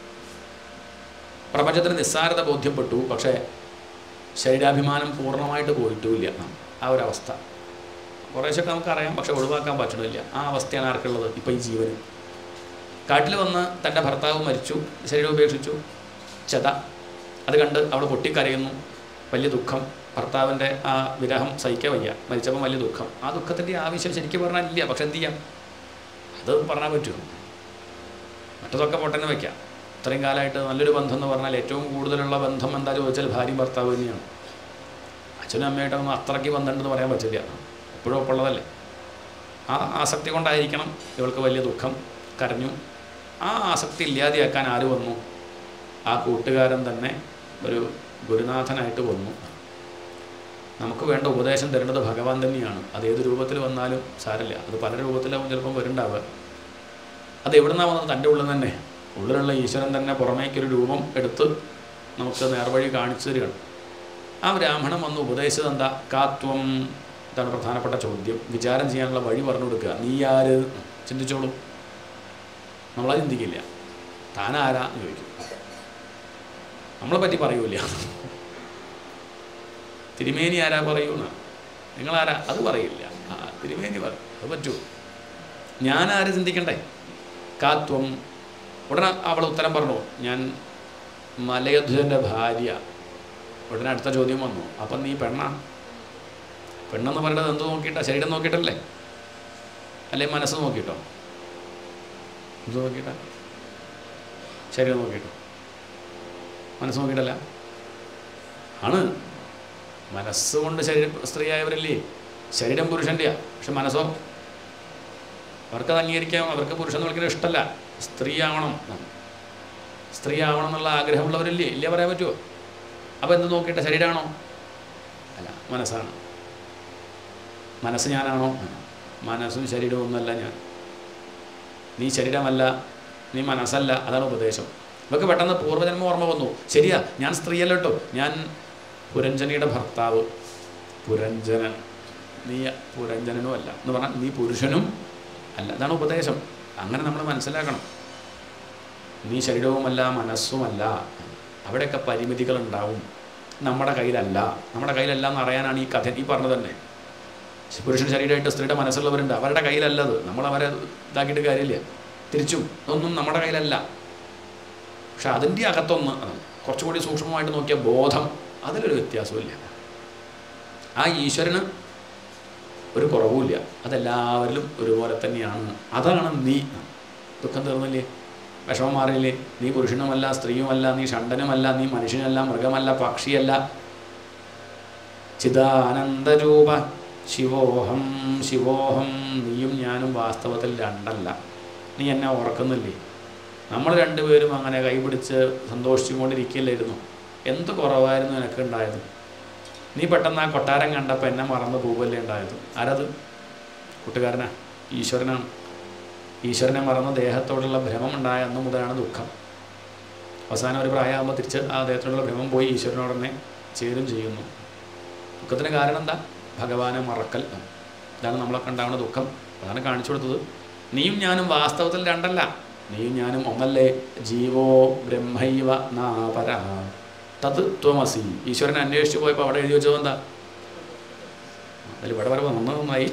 S1: പ്രപഞ്ചത്തിന് നിസ്സാരത ബോധ്യപ്പെട്ടു പക്ഷേ ശരീരാഭിമാനം പൂർണ്ണമായിട്ട് പോയിട്ടുമില്ല ആ ഒരു അവസ്ഥ കുറേശ്ശൊക്കെ നമുക്കറിയാം പക്ഷെ ഒഴിവാക്കാൻ പറ്റണില്ല ആ അവസ്ഥയാണ് ആർക്കുള്ളത് ഇപ്പോൾ ഈ ജീവന് കാട്ടിൽ വന്ന് തൻ്റെ ഭർത്താവ് മരിച്ചു ശരീരം ഉപേക്ഷിച്ചു ചെത അത് കണ്ട് അവൾ പൊട്ടിക്കരയുന്നു വലിയ ദുഃഖം ഭർത്താവിൻ്റെ ആ വിരഹം സഹിക്കാൻ വയ്യ മരിച്ചപ്പോൾ വലിയ ദുഃഖം ആ ദുഃഖത്തിൻ്റെ ആവശ്യം ശരിക്കും പറഞ്ഞാൽ ഇല്ല പക്ഷെ എന്ത് ചെയ്യാം അത് പറഞ്ഞാൽ പറ്റുമോ മറ്റതൊക്കെ പൊട്ടനെ വയ്ക്കാം ഇത്രയും കാലമായിട്ട് നല്ലൊരു ബന്ധം എന്ന് പറഞ്ഞാൽ ഏറ്റവും കൂടുതലുള്ള ബന്ധം എന്താ ചോദിച്ചാൽ ഭാര്യയും ഭർത്താവ് തന്നെയാണ് അച്ഛനും അമ്മയായിട്ടൊന്നും അത്രയ്ക്ക് ബന്ധമുണ്ടെന്ന് പറയാൻ പറ്റില്ല എപ്പോഴും ഒപ്പുള്ളതല്ലേ ആ ആസക്തി കൊണ്ടായിരിക്കണം ഇവൾക്ക് വലിയ ദുഃഖം കരഞ്ഞു ആ ആസക്തി ഇല്ലാതെയാക്കാൻ ആര് വന്നു ആ കൂട്ടുകാരൻ തന്നെ ഒരു ഗുരുനാഥനായിട്ട് വന്നു നമുക്ക് വേണ്ട ഉപദേശം തരേണ്ടത് ഭഗവാൻ തന്നെയാണ് അത് ഏത് രൂപത്തിൽ വന്നാലും സാരമില്ല അത് പല രൂപത്തിലാവും ചിലപ്പം വരുന്നുണ്ടാവുക അത് എവിടെ നിന്നാണ് വന്നത് തൻ്റെ ഉള്ളിൽ തന്നെ ഉള്ളിലുള്ള ഈശ്വരൻ തന്നെ പുറമേക്കൊരു രൂപം എടുത്ത് നമുക്ക് നേർവഴി കാണിച്ചു തരികയാണ് ആ ബ്രാഹ്മണൻ വന്ന് ഉപദേശിച്ചത് എന്താ കാത്വം ഇതാണ് പ്രധാനപ്പെട്ട ചോദ്യം വിചാരം ചെയ്യാനുള്ള വഴി പറഞ്ഞു കൊടുക്കുക നീ ആര് ചിന്തിച്ചോളൂ നമ്മളത് ചിന്തിക്കില്ല താനാരാ എന്ന് ചോദിക്കും നമ്മളെ പറ്റി പറയൂല തിരുമേനി ആരാ പറയൂന്ന് നിങ്ങളാരാ അത് പറയില്ല ആ തിരുമേനി പറയും അത് പറ്റൂ ഞാനാര് ചിന്തിക്കണ്ടേ കാത്വം ഉടനെ അവൾ ഉത്തരം പറഞ്ഞു ഞാൻ മലയധ്വജൻ്റെ ഭാര്യ ഉടനെ അടുത്ത ചോദ്യം വന്നു അപ്പം നീ പെണ്ണാ പെണ്ണെന്ന് പറയുന്നത് എന്ത് നോക്കിയിട്ടാ ശരീരം നോക്കിയിട്ടല്ലേ അല്ലെ മനസ്സ് നോക്കിയിട്ടോ എന്ത് നോക്കിയിട്ടാ ശരീരം നോക്കിയിട്ടോ മനസ്സ് നോക്കിയിട്ടല്ല ആണ് മനസ്സുകൊണ്ട് ശരീരം സ്ത്രീയായവരല്ലേ ശരീരം പുരുഷൻ്റെയാ പക്ഷെ മനസ്സോ അവർക്കത് അംഗീകരിക്കാം അവർക്ക് പുരുഷൻ എന്ന് വിളിക്കുന്നത് ഇഷ്ടമല്ല സ്ത്രീ ആവണം എന്നാണ്. സ്ത്രീ ആവണം എന്നുള്ള ആഗ്രഹമുള്ളവരല്ലേ ഇല്ലേ പറയാൻ പറ്റുമോ അപ്പോൾ എന്ത് നോക്കിയിട്ട് ശരീരമാണോ അല്ല മനസ്സാണ് മനസ്സ് ഞാനാണോ മനസ്സും ശരീരവും ഒന്നല്ല ഞാൻ നീ ശരീരമല്ല നീ മനസ്സല്ല അതാണ് ഉപദേശം ഇവർക്ക് പെട്ടെന്ന് പൂർവ്വജന്മ ഓർമ്മ വന്നു ശരിയാ ഞാൻ സ്ത്രീയല്ല കേട്ടോ ഞാൻ പുരഞ്ജനിയുടെ ഭർത്താവ് പുരഞ്ജനൻ നീ പുരഞ്ജനനും അല്ല എന്ന് പറഞ്ഞാൽ നീ പുരുഷനും അല്ല അതാണ് ഉപദേശം അങ്ങനെ നമ്മൾ മനസ്സിലാക്കണം നീ ശരീരവുമല്ല മനസ്സുമല്ല അവിടെയൊക്കെ പരിമിതികളുണ്ടാവും നമ്മുടെ കയ്യിലല്ല നമ്മുടെ കയ്യിലല്ല എന്ന് അറിയാനാണ് ഈ കഥ ഈ പറഞ്ഞത് തന്നെ പുരുഷൻ ശരീരമായിട്ട് സ്ത്രീയുടെ മനസ്സുള്ളവരുണ്ട് അവരുടെ കയ്യിലല്ലത് നമ്മൾ അവരെ ഇതാക്കിയിട്ട് കാര്യമില്ല തിരിച്ചും ഇതൊന്നും നമ്മുടെ കയ്യിലല്ല പക്ഷെ അതിൻ്റെ അകത്തൊന്ന് അതാണ്. കുറച്ചും കൂടി സൂക്ഷ്മമായിട്ട് നോക്കിയ ബോധം അതിലൊരു വ്യത്യാസമില്ല ആ ഈശ്വരന് ഒരു കുറവുമില്ല അതെല്ലാവരിലും ഒരുപോലെ തന്നെയാണ് അതാണ് നീ ദുഃഖം തീർന്നില്ലേ വിഷമം മാറിയില്ലേ നീ പുരുഷനുമല്ല സ്ത്രീയുമല്ല നീ ഷണ്ടനുമല്ല നീ മനുഷ്യനല്ല മൃഗമല്ല പക്ഷിയല്ല ചിദാനന്ദരൂപ ശിവോഹം ശിവോഹം നീയും ഞാനും വാസ്തവത്തിൽ രണ്ടല്ല നീ എന്നെ ഓർക്കുന്നില്ലേ നമ്മൾ രണ്ടുപേരും അങ്ങനെ കൈപിടിച്ച് സന്തോഷിച്ചുകൊണ്ടിരിക്കില്ലായിരുന്നു എന്ത് കുറവായിരുന്നു എനിക്ക് ഉണ്ടായത് നീ പെട്ടെന്ന് ആ കൊട്ടാരം കണ്ടപ്പോൾ എന്നെ മറന്നു പോകല്ലേ ഉണ്ടായത് ആരത് കൂട്ടുകാരനാ ഈശ്വരനാണ് ഈശ്വരനെ മറന്ന് ദേഹത്തോടുള്ള ഭ്രമം ഉണ്ടായ അന്ന് മുതലാണ് ദുഃഖം അവസാനം ഒരു പ്രായമാകുമ്പോൾ തിരിച്ച് ആ ദേഹത്തോടുള്ള ഭ്രമം പോയി ഈശ്വരനോട് തന്നെ ചേരും ചെയ്യുന്നു ദുഃഖത്തിന് കാരണം എന്താ ഭഗവാനെ മറക്കൽ ഇതാണ് നമ്മളൊക്കെ ഉണ്ടാവുന്ന ദുഃഖം അതാണ് കാണിച്ചു കൊടുത്തത് നീയും ഞാനും വാസ്തവത്തിൽ രണ്ടല്ല നീയും ഞാനും ഒന്നല്ലേ ജീവോ ബ്രഹ്മൈവ നാപര തത് ത്വമസി ഈശ്വരനെ അന്വേഷിച്ച് പോയപ്പോൾ അവിടെ എഴുതി വെച്ചത് എന്താ അതിൽ ഇവിടെ വരെ വന്നത് നന്നായി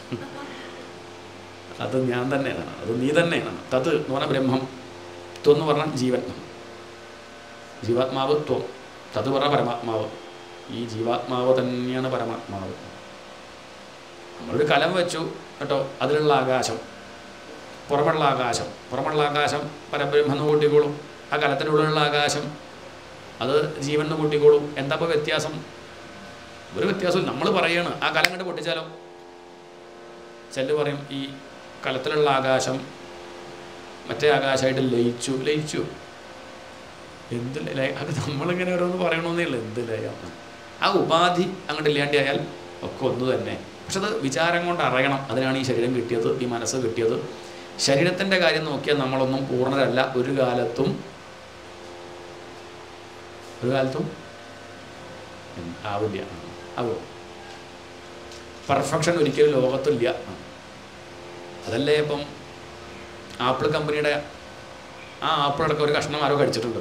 S1: അത് ഞാൻ തന്നെയാണ് അത് നീ തന്നെയാണ് തത് എന്ന് പറഞ്ഞാൽ ബ്രഹ്മം ത്വം എന്ന് പറഞ്ഞാൽ ജീവൻ ജീവാത്മാവ് ത്വം തത് പറഞ്ഞാൽ പരമാത്മാവ് ഈ ജീവാത്മാവ് തന്നെയാണ് പരമാത്മാവ് നമ്മളൊരു കലം വെച്ചു കേട്ടോ അതിലുള്ള ആകാശം പുറമുള്ള ആകാശം പുറമുള്ള ആകാശം പരബ്രഹ്മെന്ന് കൂട്ടിക്കോളും ആ കലത്തിനുള്ളിലുള്ള ആകാശം അത് ജീവനെന്ന് കൂട്ടിക്കോളും എന്താ ഇപ്പോൾ വ്യത്യാസം ഒരു വ്യത്യാസവും നമ്മൾ പറയാണ് ആ കലം കണ്ട് പൊട്ടിച്ചാലോ ചെല്ല് പറയും ഈ കലത്തിലുള്ള ആകാശം മറ്റേ ആകാശമായിട്ട് ലയിച്ചു ലയിച്ചു എന്ത് ലയ അത് നമ്മളിങ്ങനെ ഓരോന്ന് പറയണമെന്നേ ഉള്ളൂ എന്ത് ലയം ആ ഉപാധി അങ്ങോട്ട് ഇല്ലാണ്ടായാൽ ഒക്കെ ഒന്ന് തന്നെ പക്ഷെ അത് വിചാരം കൊണ്ട് അറിയണം അതിനാണ് ഈ ശരീരം കിട്ടിയത് ഈ മനസ്സ് കിട്ടിയത് ശരീരത്തിൻ്റെ കാര്യം നോക്കിയാൽ നമ്മളൊന്നും പൂർണ്ണരല്ല ഒരു കാലത്തും ഒരു കാലത്തും ഉം, ആവില്ല ആവോ പെർഫെക്ഷൻ ഒരിക്കലും ലോകത്തില്ല അതല്ലേ ഇപ്പം ആപ്പിൾ കമ്പനിയുടെ ആ ആപ്പിൾ അടക്കം ഒരു കഷ്ണം ആരോ കഴിച്ചിട്ടുണ്ട്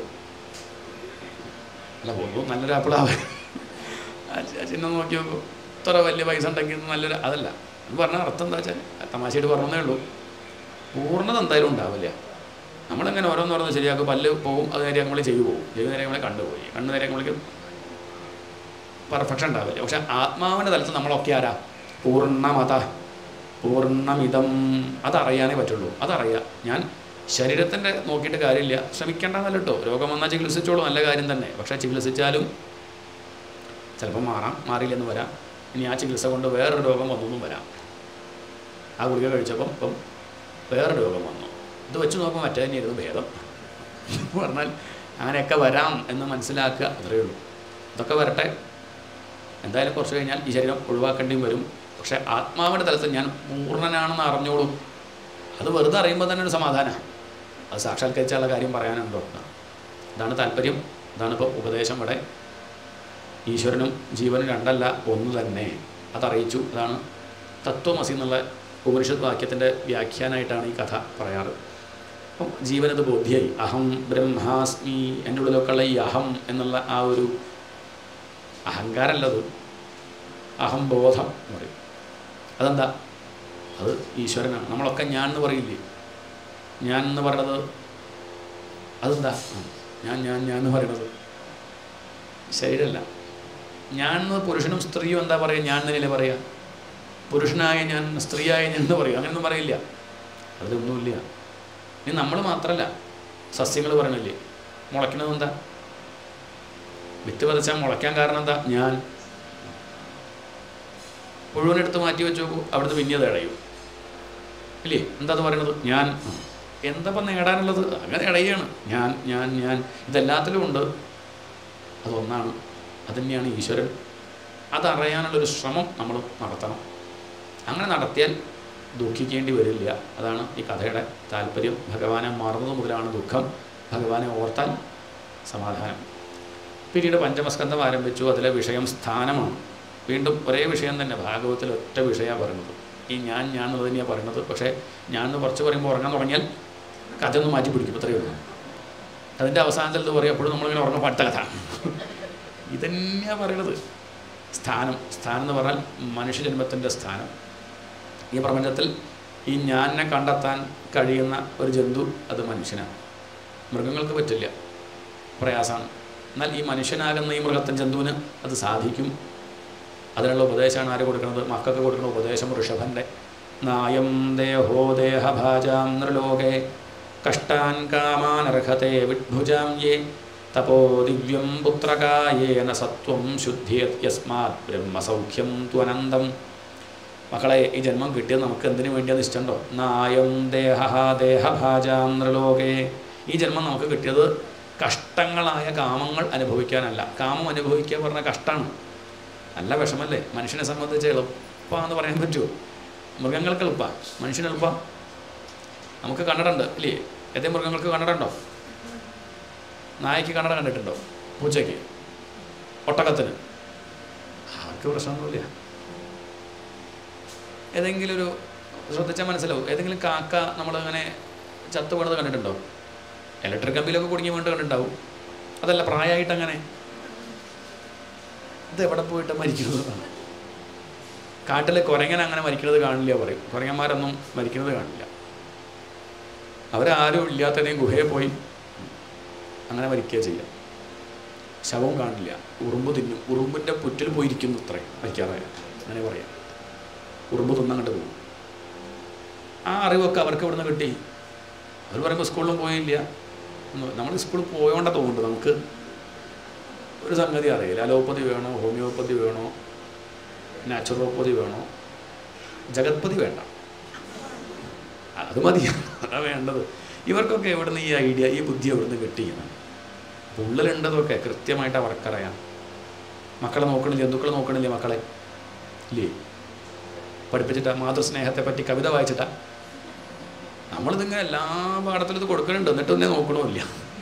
S1: അല്ല പോകുമ്പോൾ നല്ലൊരു ആപ്പിൾ ആവാൻ ആ ചി- ആ ചിഹ്നം നോക്കി നോക്കൂ ഇത്ര വലിയ പൈസ ഉണ്ടെങ്കിൽ നല്ലൊരു അതല്ല എന്ന് പറഞ്ഞാൽ അർത്ഥം എന്താ വെച്ചാൽ തമാശയായിട്ട് പറഞ്ഞതേ ഉള്ളൂ പൂർണ്ണത എന്തായാലും ഉണ്ടാവില്ല നമ്മളിങ്ങനെ ഓരോന്നോരോന്ന് ശരിയാക്കും പല്ല് പോവും അത് നേരെ നമ്മൾ ചെയ്തു പോകും ചെയ്തു നേരെ നമ്മളെ കണ്ടുപോയി കണ്ണു നേരെ നമ്മൾക്ക് പെർഫെക്ഷൻ ഉണ്ടാവില്ല പക്ഷെ ആത്മാവിൻ്റെ തലത്ത് നമ്മളൊക്കെ ആരാ പൂർണ്ണമത പൂർണ്ണമിതം അതറിയാനേ പറ്റുള്ളൂ അതറിയാം ഞാൻ ശരീരത്തിൻ്റെ നോക്കിയിട്ട് കാര്യമില്ല ശ്രമിക്കേണ്ടെന്നല്ല കേട്ടോ രോഗം വന്നാൽ ചികിത്സിച്ചോളൂ നല്ല കാര്യം തന്നെ പക്ഷേ ചികിത്സിച്ചാലും ചിലപ്പോൾ മാറാം മാറിയില്ലെന്ന് വരാം ഇനി ആ ചികിത്സ കൊണ്ട് വേറൊരു രോഗം വന്നൊന്നും വരാം ആ ഗുളിക കഴിച്ചപ്പം ഇപ്പം വേറെ രോഗം വന്നു ഇത് വെച്ച് നോക്കുമ്പോൾ മറ്റേ തന്നെയായിരുന്നു ഭേദം എന്ന് പറഞ്ഞാൽ അങ്ങനെയൊക്കെ വരാം എന്ന് മനസ്സിലാക്കുക അത്രയേ ഉള്ളൂ ഇതൊക്കെ വരട്ടെ എന്തായാലും കുറച്ച് കഴിഞ്ഞാൽ ഈ ശരീരം ഒഴിവാക്കേണ്ടിയും വരും പക്ഷേ ആത്മാവിൻ്റെ തലത്തിൽ ഞാൻ പൂർണ്ണനാണെന്ന് അറിഞ്ഞോളൂ അത് വെറുതെ അറിയുമ്പോൾ തന്നെ ഒരു സമാധാനമാണ് അത് സാക്ഷാത്കരിച്ചുള്ള കാര്യം പറയാനുണ്ടോ ഇതാണ് താല്പര്യം ഇതാണ് ഇപ്പോൾ ഉപദേശം ഇവിടെ ഈശ്വരനും ജീവനും രണ്ടല്ല ഒന്ന് തന്നെ അതറിയിച്ചു അതാണ് തത്വമസി എന്നുള്ള ഉപനിഷത്ത് വാക്യത്തിൻ്റെ വ്യാഖ്യാനമായിട്ടാണ് ഈ കഥ പറയാറ് അപ്പം ജീവനത് ബോധ്യായി അഹം ബ്രഹ്മാസ്മി എൻ്റെ ഉള്ളിലൊക്കെ ഉള്ള ഈ അഹം എന്നുള്ള ആ ഒരു അഹങ്കാരമല്ലത് അഹംബോധം എന്ന് പറയും അതെന്താ അത് ഈശ്വരനാണ് നമ്മളൊക്കെ ഞാൻ എന്ന് പറയില്ലേ ഞാൻ എന്ന് പറയണത് അതെന്താ ആ, ഞാൻ ഞാൻ ഞാൻ എന്ന് പറയണത് ശരീരമല്ല ഞാൻ എന്ന് പുരുഷനും സ്ത്രീയും എന്താ പറയുക ഞാൻ എന്നല്ലേ പറയുക പുരുഷനായ ഞാൻ സ്ത്രീയായ ഞാൻ എന്ന് പറയും അങ്ങനെയൊന്നും പറയില്ല അതിലൊന്നുമില്ല ഇനി നമ്മൾ മാത്രമല്ല സസ്യങ്ങൾ പറയണില്ലേ മുളയ്ക്കണത് എന്താ വിത്ത് വിതച്ചാൽ മുളയ്ക്കാൻ കാരണം എന്താ ഞാൻ മുഴുവനെടുത്ത് മാറ്റി വെച്ച് നോക്കൂ അവിടുന്ന് പിന്നെയത് ഇടയും ഇല്ലേ എന്താ അത് പറയണത് ഞാൻ എന്താ ഇപ്പം നേടാനുള്ളത് അങ്ങനെ ഇടയാണ് ഞാൻ ഞാൻ ഞാൻ ഇതെല്ലാത്തിലും ഉണ്ട് അതൊന്നാണ് അതുതന്നെയാണ് ഈശ്വരൻ അതറിയാനുള്ളൊരു ശ്രമം നമ്മൾ നടത്തണം അങ്ങനെ നടത്തിയാൽ ദുഃഖിക്കേണ്ടി വരില്ല അതാണ് ഈ കഥയുടെ താല്പര്യം ഭഗവാനെ മറന്നത് മുതലാണ് ദുഃഖം ഭഗവാനെ ഓർത്താൽ സമാധാനം പിന്നീട് പഞ്ചമസ്കന്ധം ആരംഭിച്ചു അതിലെ വിഷയം സ്ഥാനമാണ് വീണ്ടും ഒരേ വിഷയം തന്നെ ഭാഗവത്തിൽ ഒറ്റ വിഷയമാണ് പറയുന്നത് ഈ ഞാൻ ഞാൻ എന്നുള്ളത് തന്നെയാണ് പറയുന്നത് പക്ഷേ ഞാൻ എന്ന് കുറച്ച് പറയുമ്പോൾ ഉറങ്ങാൻ തുടങ്ങിയാൽ കഥ ഒന്ന് മാറ്റി പിടിക്കും അത്രയേ ഉള്ളൂ അതിൻ്റെ അവസാനത്തിൽ ഇത് പറയും അപ്പോഴും നമ്മളിങ്ങനെ ഉറങ്ങാൻ പാട്ട കഥ ഇതന്നെയാണ് പറയണത് സ്ഥാനം സ്ഥാനം എന്ന് പറഞ്ഞാൽ മനുഷ്യജന്മത്തിൻ്റെ സ്ഥാനം ഈ പ്രപഞ്ചത്തിൽ ഈ ഞാനെ കണ്ടെത്താൻ കഴിയുന്ന ഒരു ജന്തു അത് മനുഷ്യനാണ് മൃഗങ്ങൾക്ക് പറ്റില്ല പ്രയാസമാണ് എന്നാൽ ഈ മനുഷ്യനാകുന്ന ഈ മൃഗത്തിൻ ജന്തുവിന് അത് സാധിക്കും അതിനുള്ള ഉപദേശമാണ് ആര് കൊടുക്കുന്നത് മക്കൾക്ക് കൊടുക്കുന്ന ഉപദേശം ഋഷഭൻ്റെ നായം ദേഹോ ദേഹഭാജാം നൃലോകെ കഷ്ടാൻ കാമാനർഹത്തെ വിഡ്ഭുജാം യേ തപോ ദിവ്യം പുത്രകായേന സത്വം ശുദ്ധിയത് യസ്മാത് ബ്രഹ്മസൗഖ്യം ത്വനന്തം മക്കളെ ഈ ജന്മം കിട്ടിയത് നമുക്ക് എന്തിനു വേണ്ടിയാണ് നിശ്ചയുണ്ടോ നായം ദേഹ ദേഹഭാജാം നൃലോകെ ഈ ജന്മം നമുക്ക് കിട്ടിയത് കഷ്ടങ്ങളായ കാമങ്ങൾ അനുഭവിക്കാനല്ല കാമം അനുഭവിക്കുക പറഞ്ഞ കഷ്ടമാണ് നല്ല വിഷമല്ലേ മനുഷ്യനെ സംബന്ധിച്ച് എളുപ്പമാണെന്ന് പറയാൻ പറ്റുമോ മൃഗങ്ങൾക്ക് എളുപ്പമാണ് മനുഷ്യന് എളുപ്പമാണ് നമുക്ക് കന്നഡുണ്ട് ഇല്ലേ ഏതെങ്കിലും മൃഗങ്ങൾക്ക് കന്നഡുണ്ടോ നായക്ക് കന്നഡ കണ്ടിട്ടുണ്ടോ പൂച്ചയ്ക്ക് ഒട്ടകത്തിന് അവർക്ക് പ്രശ്നമൊന്നുമില്ല ഏതെങ്കിലും ഒരു ശ്രദ്ധിച്ചാൽ മനസ്സിലാവും ഏതെങ്കിലും കാക്ക നമ്മളങ്ങനെ ചത്തു വീണത് കണ്ടിട്ടുണ്ടോ ഇലക്ട്രിക് കമ്പിയിലൊക്കെ കുടുങ്ങി വീണ്ട് കണ്ടിട്ടുണ്ടാവും അതല്ല പ്രായമായിട്ട് അങ്ങനെ ഇത് എവിടെ പോയിട്ട് മരിക്കുന്നതാണ് കാട്ടിൽ കുരങ്ങൻ അങ്ങനെ മരിക്കുന്നത് കാണില്ല പറയും കുരങ്ങന്മാരൊന്നും മരിക്കുന്നത് കാണില്ല അവരാരും ഇല്ലാത്തതിനെയും ഗുഹയിൽ പോയി അങ്ങനെ മരിക്കുക ചെയ്യാം ശവവും കാണില്ല ഉറുമ്പ് തിന്നും ഉറുമ്പിൻ്റെ പുറ്റിൽ പോയിരിക്കുന്നു ഇത്രയും മരിക്കാറായ അങ്ങനെ പറയാം ഉറുമ്പ് തിന്നങ്ങോട്ട് പോകും ആ അറിവൊക്കെ അവർക്ക് ഇവിടുന്ന് കിട്ടി അവർ പറയുമ്പോൾ സ്കൂളിലും പോയില്ല നമ്മൾ സ്കൂളിൽ പോയോണ്ടാണ് തോന്നുന്നുണ്ട് നമുക്ക് ഒരു സംഗതി അറിയില്ല അലോപ്പതി വേണോ ഹോമിയോപ്പതി വേണോ നാച്ചുറോപ്പതി വേണോ ജഗത്പതി വേണ്ട അത് മതി അതാ വേണ്ടത് ഇവർക്കൊക്കെ എവിടുന്ന് ഈ ഐഡിയ ഈ ബുദ്ധി എവിടുന്ന് കിട്ടിയാണ് ഉള്ളിലുണ്ടതൊക്കെ കൃത്യമായിട്ട് അവർക്കറിയാം മക്കളെ നോക്കണില്ല ജന്തുക്കളെ നോക്കണില്ലേ മക്കളെ ഇല്ലേ പഠിപ്പിച്ചിട്ടാ മാതൃസ്നേഹത്തെ പറ്റി കവിത വായിച്ചിട്ടാ നമ്മളിതിങ്ങനെ എല്ലാ പാഠത്തിലും ഇത് കൊടുക്കുന്നുണ്ട് എന്നിട്ടൊന്നേ നോക്കണമില്ല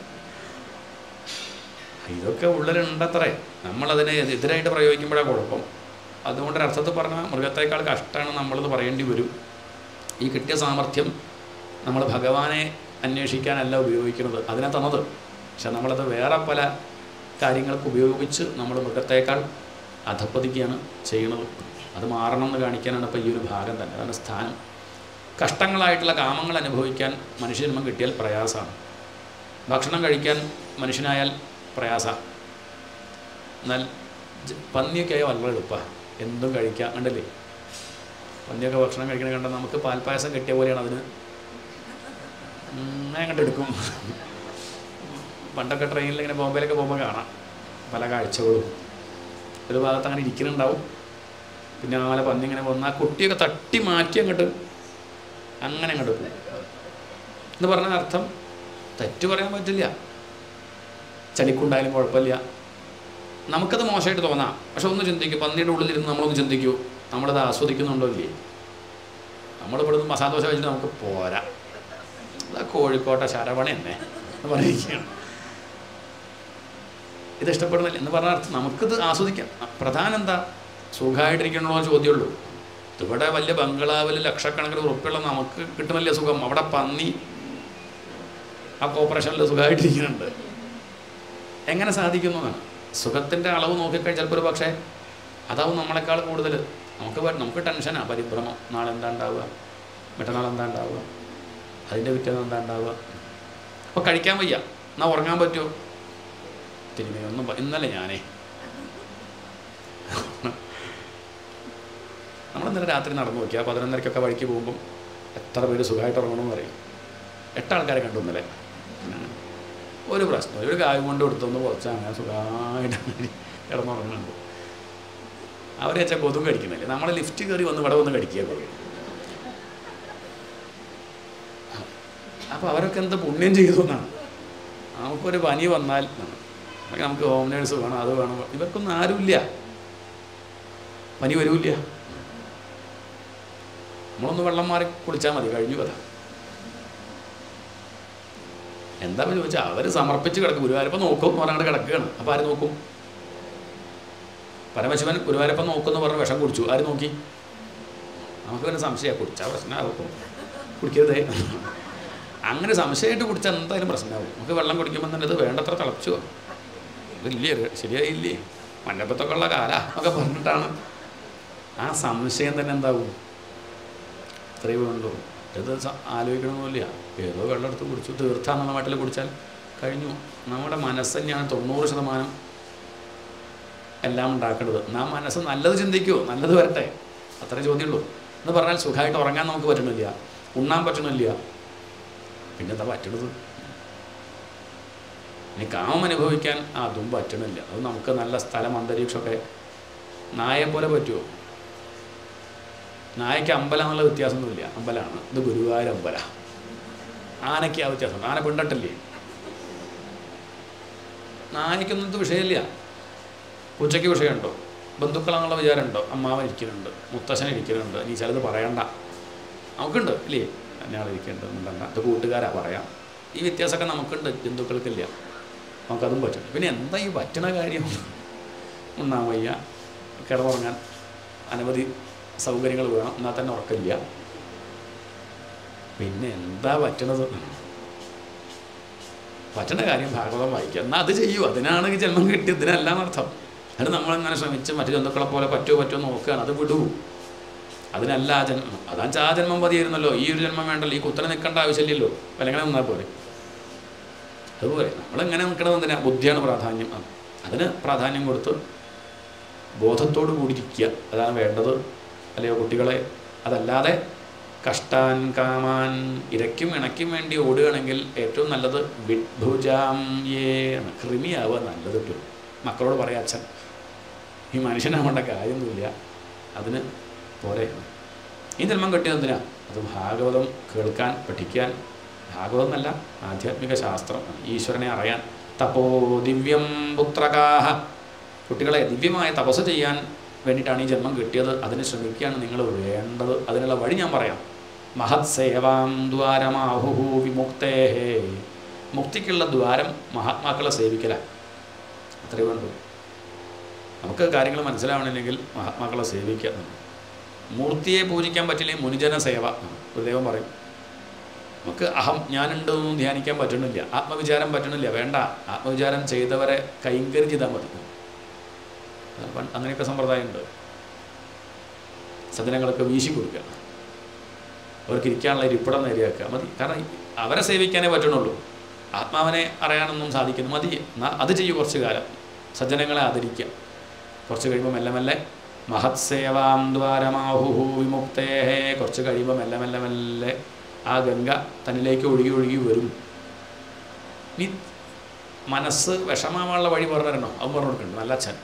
S1: ഇതൊക്കെ ഉള്ളിലുണ്ടത്രേ നമ്മളതിനെ എതിരായിട്ട് പ്രയോഗിക്കുമ്പോഴാണ് കുഴപ്പം അതുകൊണ്ട് ഒരർത്ഥത്തിൽ പറഞ്ഞാൽ മൃഗത്തേക്കാൾ കഷ്ടമാണ് നമ്മളിത് പറയേണ്ടി വരും ഈ കിട്ടിയ സാമർഥ്യം നമ്മൾ ഭഗവാനെ അന്വേഷിക്കാനല്ല ഉപയോഗിക്കുന്നത് അതിനെ തന്നത് പക്ഷെ നമ്മളത് വേറെ പല കാര്യങ്ങൾക്ക് ഉപയോഗിച്ച് നമ്മൾ മൃഗത്തേക്കാൾ അധപ്പതിക്കുകയാണ് ചെയ്യുന്നത് അത് മാറണം എന്ന് കാണിക്കാനാണ് ഇപ്പോൾ ഈ ഒരു ഭാഗം തന്നെ അതാണ് സ്ഥാനം കഷ്ടങ്ങളായിട്ടുള്ള കാമങ്ങൾ അനുഭവിക്കാൻ മനുഷ്യജന്മം കിട്ടിയാൽ പ്രയാസമാണ് ഭക്ഷണം കഴിക്കാൻ മനുഷ്യനായാൽ പ്രയാസ എന്നാൽ ജ- പന്നിയൊക്കെ ആയാൽ വളരെ എളുപ്പമാണ് എന്തും കഴിക്കാം കണ്ടില്ലേ പന്നിയൊക്കെ ഭക്ഷണം കഴിക്കണ കണ്ടാൽ നമുക്ക് പാൽപ്പായസം കിട്ടിയ പോലെയാണ് അതിന് ഞാൻ കണ്ടെടുക്കും പണ്ടൊക്കെ ട്രെയിനിൽ ഇങ്ങനെ ബോംബെയിലൊക്കെ പോകുമ്പോൾ കാണാം പല കാഴ്ചകളും ഒരു ഭാഗത്ത് അങ്ങനെ ഇരിക്കുന്നുണ്ടാവും പിന്നെ ആലെ പന്നി ഇങ്ങനെ വന്ന് ആ കുട്ടിയൊക്കെ തട്ടി മാറ്റി അങ്ങോട്ട് അങ്ങനെ അങ്ങോട്ട് പോകും എന്ന് പറഞ്ഞ അർത്ഥം തെറ്റ് പറയാൻ പറ്റില്ല ചളിക്കുണ്ടായാലും കുഴപ്പമില്ല നമുക്കത് മോശമായിട്ട് തോന്നാം പക്ഷെ ഒന്ന് ചിന്തിക്കും പന്നിയുടെ ഉള്ളിലിരുന്ന് നമ്മളൊന്ന് ചിന്തിക്കൂ നമ്മളത് ആസ്വദിക്കുന്നുണ്ടോ ഇല്ലേ നമ്മളിവിടുന്ന് മസാല ദോശ വെച്ചിട്ട് നമുക്ക് പോരാ അതാ കോഴിക്കോട്ടെ ശരവണ തന്നെ എന്ന് പറഞ്ഞിരിക്കുകയാണ് ഇത് ഇഷ്ടപ്പെടുന്നില്ല എന്ന് പറഞ്ഞ അർത്ഥം നമുക്കിത് ആസ്വദിക്കാം പ്രധാനം എന്താ സുഖമായിട്ടിരിക്കണോ ചോദ്യമുള്ളൂ ഇവിടെ വലിയ ബംഗ്ലാവിൽ ലക്ഷക്കണക്കിന് ഉറപ്പുള്ള നമുക്ക് കിട്ടുന്നില്ല സുഖം അവിടെ പന്നി ആ കോപ്പറേഷനിൽ സുഖമായിട്ടിരിക്കുന്നുണ്ട് എങ്ങനെ സാധിക്കുന്നു എന്നാണ് സുഖത്തിൻ്റെ അളവ് നോക്കിക്കഴിഞ്ഞാൽ ചിലപ്പോൾ ഒരു പക്ഷേ അതാവും നമ്മളെക്കാൾ കൂടുതൽ നമുക്ക് വ- നമുക്ക് ടെൻഷനാണ് പരിഭ്രമം നാളെ എന്താ ഉണ്ടാവുക മറ്റന്നാൾ എന്താ ഉണ്ടാവുക അതിൻ്റെ പിറ്റേന്ന് എന്താ ഉണ്ടാവുക അപ്പോൾ കഴിക്കാൻ വയ്യ എന്നാൽ ഉറങ്ങാൻ പറ്റുമോ തിരുമയൊന്നും പ- ഇന്നലെ ഞാനേ നമ്മൾ ഇന്നലെ രാത്രി നടന്നു നോക്കി ആ പതിനൊന്നരയ്ക്കൊക്കെ വഴിക്ക് പോകുമ്പം എത്ര പേര് സുഖമായിട്ട് ഉറങ്ങണമെന്ന് പറയും എട്ട് ആൾക്കാരെ കണ്ടു ഇന്നലെ ഉം. ഒരു പ്രശ്നം ഒരു കാര്യം കൊണ്ട് കൊടുത്തൊന്ന് കുറച്ച് അങ്ങനെ സുഖമായിട്ട് കിടന്നുറങ്ങുന്നുണ്ട് അവരെ വെച്ചാൽ കൊതുക് കടിക്കുന്നില്ല നമ്മൾ ലിഫ്റ്റ് കയറി വന്ന് ഇവിടെ വന്ന് കടിക്കുക പറയും അപ്പോൾ അവരൊക്കെ എന്ത് പുണ്യം ചെയ്തു എന്നാണ് നമുക്കൊരു പനി വന്നാൽ അല്ലെങ്കിൽ നമുക്ക് ഹോം നേഴ്സ് വേണം അത് വേണം ഇവർക്കൊന്നും ആരുമില്ല പനി വരൂല്ല നമ്മളൊന്ന് വെള്ളം മാറി കുളിച്ചാൽ മതി കഴിഞ്ഞു കഥ എന്താ ചോദിച്ചാൽ അവർ സമർപ്പിച്ച് കിടക്കും ഗുരുവായൂരപ്പം നോക്കും എന്ന് പറഞ്ഞാൽ കിടക്കുകയാണ് അപ്പോൾ ആര് നോക്കും പരമശിവൻ ഗുരുവായൂരപ്പം നോക്കുമെന്ന് പറഞ്ഞ് വിഷം കുടിച്ചു ആര് നോക്കി നമുക്ക് പിന്നെ സംശയമാണ് കുടിച്ചാൽ പ്രശ്നമാകും കുടിക്കരുതേ അങ്ങനെ സംശയമായിട്ട് കുടിച്ചാൽ എന്തായാലും പ്രശ്നമാകും നമുക്ക് വെള്ളം കുടിക്കുമ്പോൾ തന്നെ ഇത് വേണ്ടത്ര തിളച്ചു ഇതില്ലേ ശരിയായില്ലേ മഞ്ഞപ്പത്തൊക്കെ ഉള്ള കാല ഒക്കെ പറഞ്ഞിട്ടാണ് ആ സംശയം തന്നെ എന്താവും ഇത്രയേ വേണ്ടൂ ഇത് സ- ആലോചിക്കണമെന്നില്ല ഏതോ വെള്ളം എടുത്ത് കുടിച്ചു തീർത്ഥാന്നുള്ള മട്ടിൽ കുടിച്ചാൽ കഴിഞ്ഞു നമ്മുടെ മനസ്സ് തന്നെയാണ് തൊണ്ണൂറ് ശതമാനം എല്ലാം ഉണ്ടാക്കേണ്ടത് നാം മനസ്സ് നല്ലത് ചിന്തിക്കുമോ നല്ലത് വരട്ടെ അത്രേ ചോദ്യമുള്ളൂ എന്ന് പറഞ്ഞാൽ സുഖമായിട്ട് ഉറങ്ങാൻ നമുക്ക് പറ്റണില്ല ഉണ്ണാൻ പറ്റണില്ല പിന്നെ എന്താ പറ്റണത് ഇനി കാമം അനുഭവിക്കാൻ അതും പറ്റണില്ല അത് നമുക്ക് നല്ല സ്ഥലം അന്തരീക്ഷമൊക്കെ നായെ പോലെ പറ്റുമോ നായയ്ക്ക് അമ്പലം എന്നുള്ള വ്യത്യാസമൊന്നുമില്ല അമ്പലമാണ് ഇത് ഗുരുവായൂർ അമ്പല ആനയ്ക്ക് ആ വ്യത്യാസം ആന പിണ്ടട്ടില്ലേ നായയ്ക്കൊന്നും ഇത് വിഷയമില്ല പൂച്ചയ്ക്ക് വിഷയമുണ്ടോ ബന്ധുക്കളാണെന്നുള്ള വിചാരമുണ്ടോ അമ്മാവൻ ഇരിക്കുന്നുണ്ട് മുത്തശ്ശൻ ഇരിക്കുന്നുണ്ട് നീ ചിലത് പറയണ്ട നമുക്കുണ്ട് ഇല്ലേ അന്നയാൾ ഇരിക്കേണ്ടതുണ്ടല്ല ഇത് കൂട്ടുകാരാ പറയാം ഈ വ്യത്യാസമൊക്കെ നമുക്കുണ്ട് ജന്തുക്കൾക്കില്ല നമുക്കതും പറ്റും പിന്നെ എന്താ ഈ പറ്റണ കാര്യം ഉണ്ണാൻ വയ്യ കിടന്നുറങ്ങാൻ അനവധി സൗകര്യങ്ങൾ വേണം എന്നാൽ തന്നെ ഉറക്കില്ല പിന്നെ എന്താ പറ്റണത് പറ്റണ കാര്യം ഭാഗവതം വായിക്കുക എന്നാൽ അത് ചെയ്യൂ അതിനാണ് ഈ ജന്മം കിട്ടിയത് ഇതിനല്ല എന്നർത്ഥം അത് നമ്മളിങ്ങനെ ശ്രമിച്ച് മറ്റു ജന്തുക്കളെ പോലെ പറ്റുമോ പറ്റുമോ നോക്കുകയാണ് അത് വിടൂ അതിനല്ല ആ ജന്മം അതാ ആ ജന്മം മതിയായിരുന്നല്ലോ ഈ ഒരു ജന്മം വേണ്ടല്ലോ ഈ കുത്തനെ നിൽക്കേണ്ട ആവശ്യമില്ലല്ലോ അല്ലെങ്കിൽ നിന്നാൽ പോലെ അതുപോലെ നമ്മളെങ്ങനെ നിൽക്കണത് എന്തിനാ ബുദ്ധിയാണ് പ്രാധാന്യം ആ, അതിന് പ്രാധാന്യം കൊടുത്ത് ബോധത്തോടു കൂടിയിരിക്കുക അതാണ് വേണ്ടത് അല്ലയോ കുട്ടികളെ അതല്ലാതെ കഷ്ടാൻ കാമാൻ ഇരയ്ക്കും ഇണയ്ക്കും വേണ്ടി ഓടുകയാണെങ്കിൽ ഏറ്റവും നല്ലത് വിഡ്ഭുജാം യേ കൃമിയാവുക നല്ലത് കേട്ടോ മക്കളോട് പറയാം അച്ഛൻ ഈ മനുഷ്യനാവേണ്ട കാര്യമൊന്നുമില്ല അതിന് പോരെ ഈ ജന്മം കിട്ടിയത് എന്തിനാ അത് ഭാഗവതം കേൾക്കാൻ പഠിക്കാൻ ഭാഗവതം എന്നല്ല ആധ്യാത്മിക ശാസ്ത്രം ഈശ്വരനെ അറിയാൻ തപോ ദിവ്യം പുത്രകാഹ കുട്ടികളെ ദിവ്യമായ തപസ് ചെയ്യാൻ വേണ്ടിയിട്ടാണ് ഈ ജന്മം കിട്ടിയത് അതിന് ശ്രമിക്കുകയാണ് നിങ്ങൾ വേണ്ടത് അതിനുള്ള വഴി ഞാൻ പറയാം മഹത് സേവാം ദ്വാരമാഹുഹു വിമുക്തേഹേ മുക്തിക്കുള്ള ദ്വാരം മഹാത്മാക്കളെ സേവിക്കല അത്രയേ വേണ്ടൂ നമുക്ക് കാര്യങ്ങൾ മനസ്സിലാവണമെങ്കിൽ മഹാത്മാക്കളെ സേവിക്കുക മൂർത്തിയെ പൂജിക്കാൻ പറ്റില്ലെങ്കിൽ മുനിജന സേവ ഗുരുദേവൻ പറയും നമുക്ക് അഹം ഞാനുണ്ടെന്നും ധ്യാനിക്കാൻ പറ്റണില്ല ആത്മവിചാരം പറ്റണില്ല വേണ്ട ആത്മവിചാരം ചെയ്തവരെ കൈങ്കര്യം ചെയ്താൽ മതി അത് പണ്ട് അങ്ങനെയൊക്കെ സമ്പ്രദായമുണ്ട് സജ്ജനങ്ങളൊക്കെ വീശി കൊടുക്കുക അവർക്ക് ഇരിക്കാനുള്ള ഇരിപ്പിടം നേരെയാക്കുക മതി കാരണം അവരെ സേവിക്കാനേ പറ്റണുള്ളൂ ആത്മാവിനെ അറിയാനൊന്നും സാധിക്കുന്നു മതി എന്നാ അത് ചെയ്യൂ കുറച്ച് കാലം സജ്ജനങ്ങളെ ആദരിക്കുക കുറച്ച് കഴിയുമ്പോൾ മെല്ലെ മെല്ലെ മഹത് സേവാം ദ്വാരമാഹുഹു വിമുക്തേഹേ കുറച്ച് കഴിയുമ്പോൾ മെല്ലെ മെല്ലെ മെല്ലെ ആ ഗംഗ തന്നിലേക്ക് ഒഴുകി ഒഴുകി വരും നീ മനസ്സ് വിഷമാവാനുള്ള വഴി പറഞ്ഞു തരണോ അത് പറഞ്ഞു കൊടുക്കണ്ട നല്ല അച്ഛൻ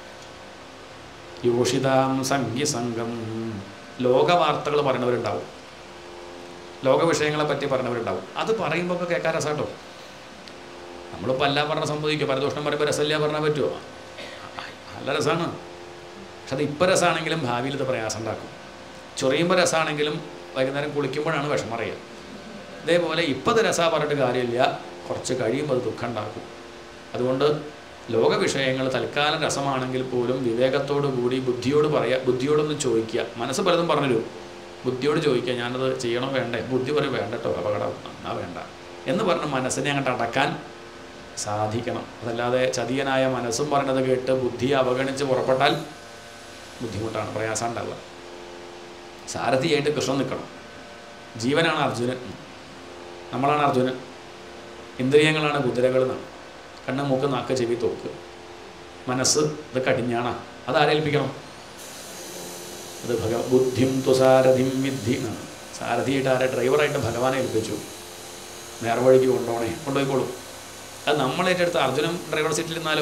S1: യോഷിതാം സംഘം ലോകവാർത്തകൾ പറയുന്നവരുണ്ടാവും ലോക വിഷയങ്ങളെ പറ്റി പറഞ്ഞവരുണ്ടാവും അത് പറയുമ്പോൾ ഒക്കെ കേൾക്കാൻ രസമാട്ടോ നമ്മളിപ്പോൾ എല്ലാം പറഞ്ഞാൽ സംഭവിക്കും പരദോഷണം പറയുമ്പോൾ രസമില്ല പറഞ്ഞാൽ പറ്റുമോ നല്ല രസമാണ് പക്ഷെ അത് ഇപ്പോൾ രസമാണെങ്കിലും ഭാവിയിൽ ഇത് പ്രയാസം ഉണ്ടാക്കും ചൊറിയുമ്പോൾ രസമാണെങ്കിലും വൈകുന്നേരം കുളിക്കുമ്പോഴാണ് വിഷമം അറിയുക ഇതേപോലെ ഇപ്പോൾ ഇത് രസമാണ് പറഞ്ഞിട്ട് കാര്യമില്ല കുറച്ച് കഴിയുമ്പോൾ അത് ദുഃഖം ഉണ്ടാക്കും അതുകൊണ്ട് ലോക വിഷയങ്ങൾ തൽക്കാലം രസമാണെങ്കിൽ പോലും വിവേകത്തോടു കൂടി ബുദ്ധിയോട് പറയുക ബുദ്ധിയോടൊന്ന് ചോദിക്കുക മനസ്സ് പലതും പറഞ്ഞു ബുദ്ധിയോട് ചോദിക്കുക ഞാനത് ചെയ്യണോ വേണ്ടേ ബുദ്ധി പറയും വേണ്ട കേട്ടോ അപകടം എന്നാ വേണ്ട എന്ന് പറഞ്ഞ് മനസ്സിനെ അങ്ങോട്ട് അടക്കാൻ സാധിക്കണം അതല്ലാതെ ചതിയനായ മനസ്സും പറഞ്ഞത് കേട്ട് ബുദ്ധിയെ അവഗണിച്ച് പുറപ്പെട്ടാൽ ബുദ്ധിമുട്ടാണ് പ്രയാസം ഉണ്ടാവുക സാരഥിയായിട്ട് കൃഷ്ണൻ നിൽക്കണം ജീവനാണ് അർജുനൻ നമ്മളാണ് അർജുനൻ ഇന്ദ്രിയങ്ങളാണ് കുതിരകൾ എന്നാണ് കണ്ണ് മൂക്ക് നാക്ക് ചെവി തോക്ക് മനസ്സ് ഇത് കടിഞ്ഞാണ അത് ആരേൽപ്പിക്കണം അത് ഭഗ ബുദ്ധിം തു സാരഥിം വിദ്ധി എന്നാണ് സാരഥിയായിട്ട് ആരെ ഡ്രൈവറായിട്ട് ഭഗവാനെ ഏൽപ്പിച്ചു നേർവഴിക്ക് കൊണ്ടുപോകണേ കൊണ്ടുപോയിക്കോളും അത് നമ്മളേറ്റെടുത്ത് അർജുനൻ ഡ്രൈവർ സീറ്റിൽ നിന്നാലോ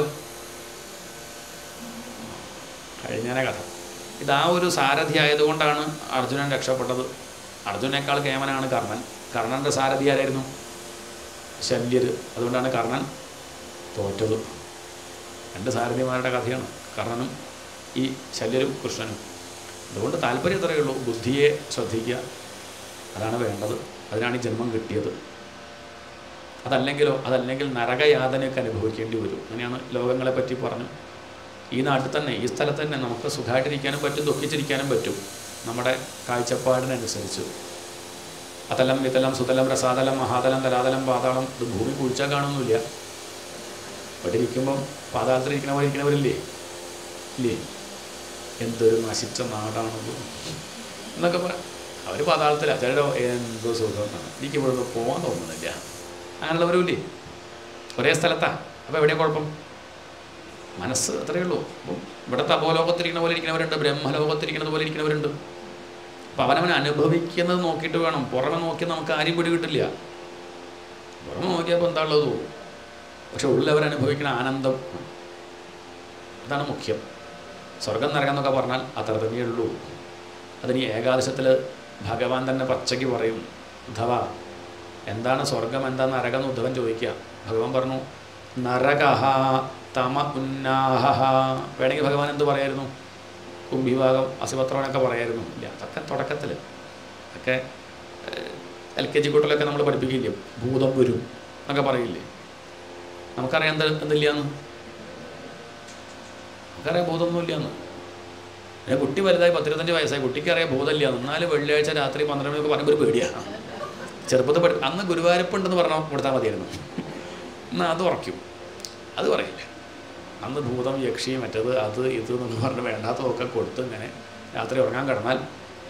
S1: കഴിഞ്ഞാനെ കഥ ഇത് ആ ഒരു സാരഥി ആയതുകൊണ്ടാണ് അർജുനൻ രക്ഷപ്പെട്ടത് അർജുനേക്കാൾ കേമനാണ് കർണൻ കർണൻ്റെ സാരഥി ആരായിരുന്നു ശല്യർ അതുകൊണ്ടാണ് കർണൻ തോറ്റത് രണ്ട് സാരഥിമാരുടെ കഥയാണ് കർണനും ഈ ശല്യരും കൃഷ്ണനും അതുകൊണ്ട് താല്പര്യം ഇത്രയേ ഉള്ളൂ ബുദ്ധിയെ ശ്രദ്ധിക്കുക അതാണ് വേണ്ടത് അതിനാണ് ഈ ജന്മം കിട്ടിയത് അതല്ലെങ്കിലോ അതല്ലെങ്കിൽ നരകയാതനയൊക്കെ അനുഭവിക്കേണ്ടി വരും അങ്ങനെയാണ് ലോകങ്ങളെ പറ്റി പറഞ്ഞു ഈ നാട്ടിൽ തന്നെ ഈ സ്ഥലത്ത് തന്നെ നമുക്ക് സുഖമായിട്ടിരിക്കാനും പറ്റും ദുഃഖിച്ചിരിക്കാനും പറ്റും നമ്മുടെ കാഴ്ചപ്പാടിനനുസരിച്ച് അതലം വിതലം സുതലം രസാതലം മഹാതലം തലാതലം പാതാളം ഇത് ഭൂമി കുഴിച്ചാൽ കാണുന്നില്ല ഇവിടെ ഇരിക്കുമ്പം പാതാളത്തിൽ ഇരിക്കണവർ ഇരിക്കണവരില്ലേ ഇല്ലേ എന്തൊരു നശിച്ച നാടാണത് എന്നൊക്കെ പറയാം അവർ പാതാളത്തില്ല ചിലരോ എന്തോ സുഖം എന്നാണ് എനിക്ക് ഇവിടെ നിന്ന് പോകാൻ തോന്നുന്നില്ല അങ്ങനെയുള്ളവരും ഇല്ലേ ഒരേ സ്ഥലത്താ അപ്പോൾ എവിടെയാ കുഴപ്പം മനസ്സ് അത്രയേ ഉള്ളൂ അപ്പം ഇവിടുത്തെ അപോലോകത്തിരിക്കുന്ന പോലെ ഇരിക്കുന്നവരുണ്ട് ബ്രഹ്മലോകത്തിരിക്കുന്നത് പോലെ ഇരിക്കുന്നവരുണ്ട് അപ്പം അവനവൻ അനുഭവിക്കുന്നത് നോക്കിയിട്ട് വേണം പുറമെ നോക്കി നമുക്ക് ആരും പിടി കിട്ടില്ല പുറമെ നോക്കിയപ്പോൾ എന്താ ഉള്ളത് പക്ഷെ ഉള്ളവർ അനുഭവിക്കുന്ന ആനന്ദം അതാണ് മുഖ്യം സ്വർഗം നരകം എന്നൊക്കെ പറഞ്ഞാൽ അത്ര തന്നെയേ ഉള്ളൂ അതിന് ഈ ഏകാദശത്തിൽ ഭഗവാൻ തന്നെ പച്ചയ്ക്ക് പറയും ഉദ്ധവ എന്താണ് സ്വർഗം എന്താണ് നരകം എന്ന് ഉദ്ധവൻ ചോദിക്കുക ഭഗവാൻ പറഞ്ഞു നരകഹ തമ ഉന്നാഹ വേണമെങ്കിൽ ഭഗവാൻ എന്ത് പറയായിരുന്നു കുംഭിഭാഗം അസിപത്രമൊക്കെ പറയായിരുന്നു ഇല്ല അതൊക്കെ തുടക്കത്തിൽ ഒക്കെ എൽ കെ ജി കൂട്ടിലൊക്കെ നമ്മൾ പഠിപ്പിക്കില്ലേ ഭൂതം വരും എന്നൊക്കെ പറയില്ലേ നമുക്കറിയാം എന്താ എന്തില്ലാന്ന് നമുക്കറിയാം ഭൂതമൊന്നുമില്ലാന്ന് പിന്നെ കുട്ടി വലുതായി പത്തിരുപത്തഞ്ച് വയസ്സായി കുട്ടിക്ക് അറിയാം ഭൂതമില്ലാന്ന് എന്നാലും വെള്ളിയാഴ്ച രാത്രി പന്ത്രണ്ട് മണിക്ക് പറയുമ്പോൾ ഒരു പേടിയാണ് ചെറുപ്പത്തിൽ പഠി അന്ന് ഗുരുവായൂരപ്പുണ്ടെന്ന് പറഞ്ഞാൽ കൊടുത്താൽ മതിയായിരുന്നു എന്നാൽ അത് ഉറയ്ക്കും അത് പറയില്ല അന്ന് ഭൂതം യക്ഷി മറ്റത് അത് ഇത് എന്നൊക്കെ പറഞ്ഞ് വേണ്ടാത്തതൊക്കെ കൊടുത്ത് ഇങ്ങനെ രാത്രി ഉറങ്ങാൻ കിടന്നാൽ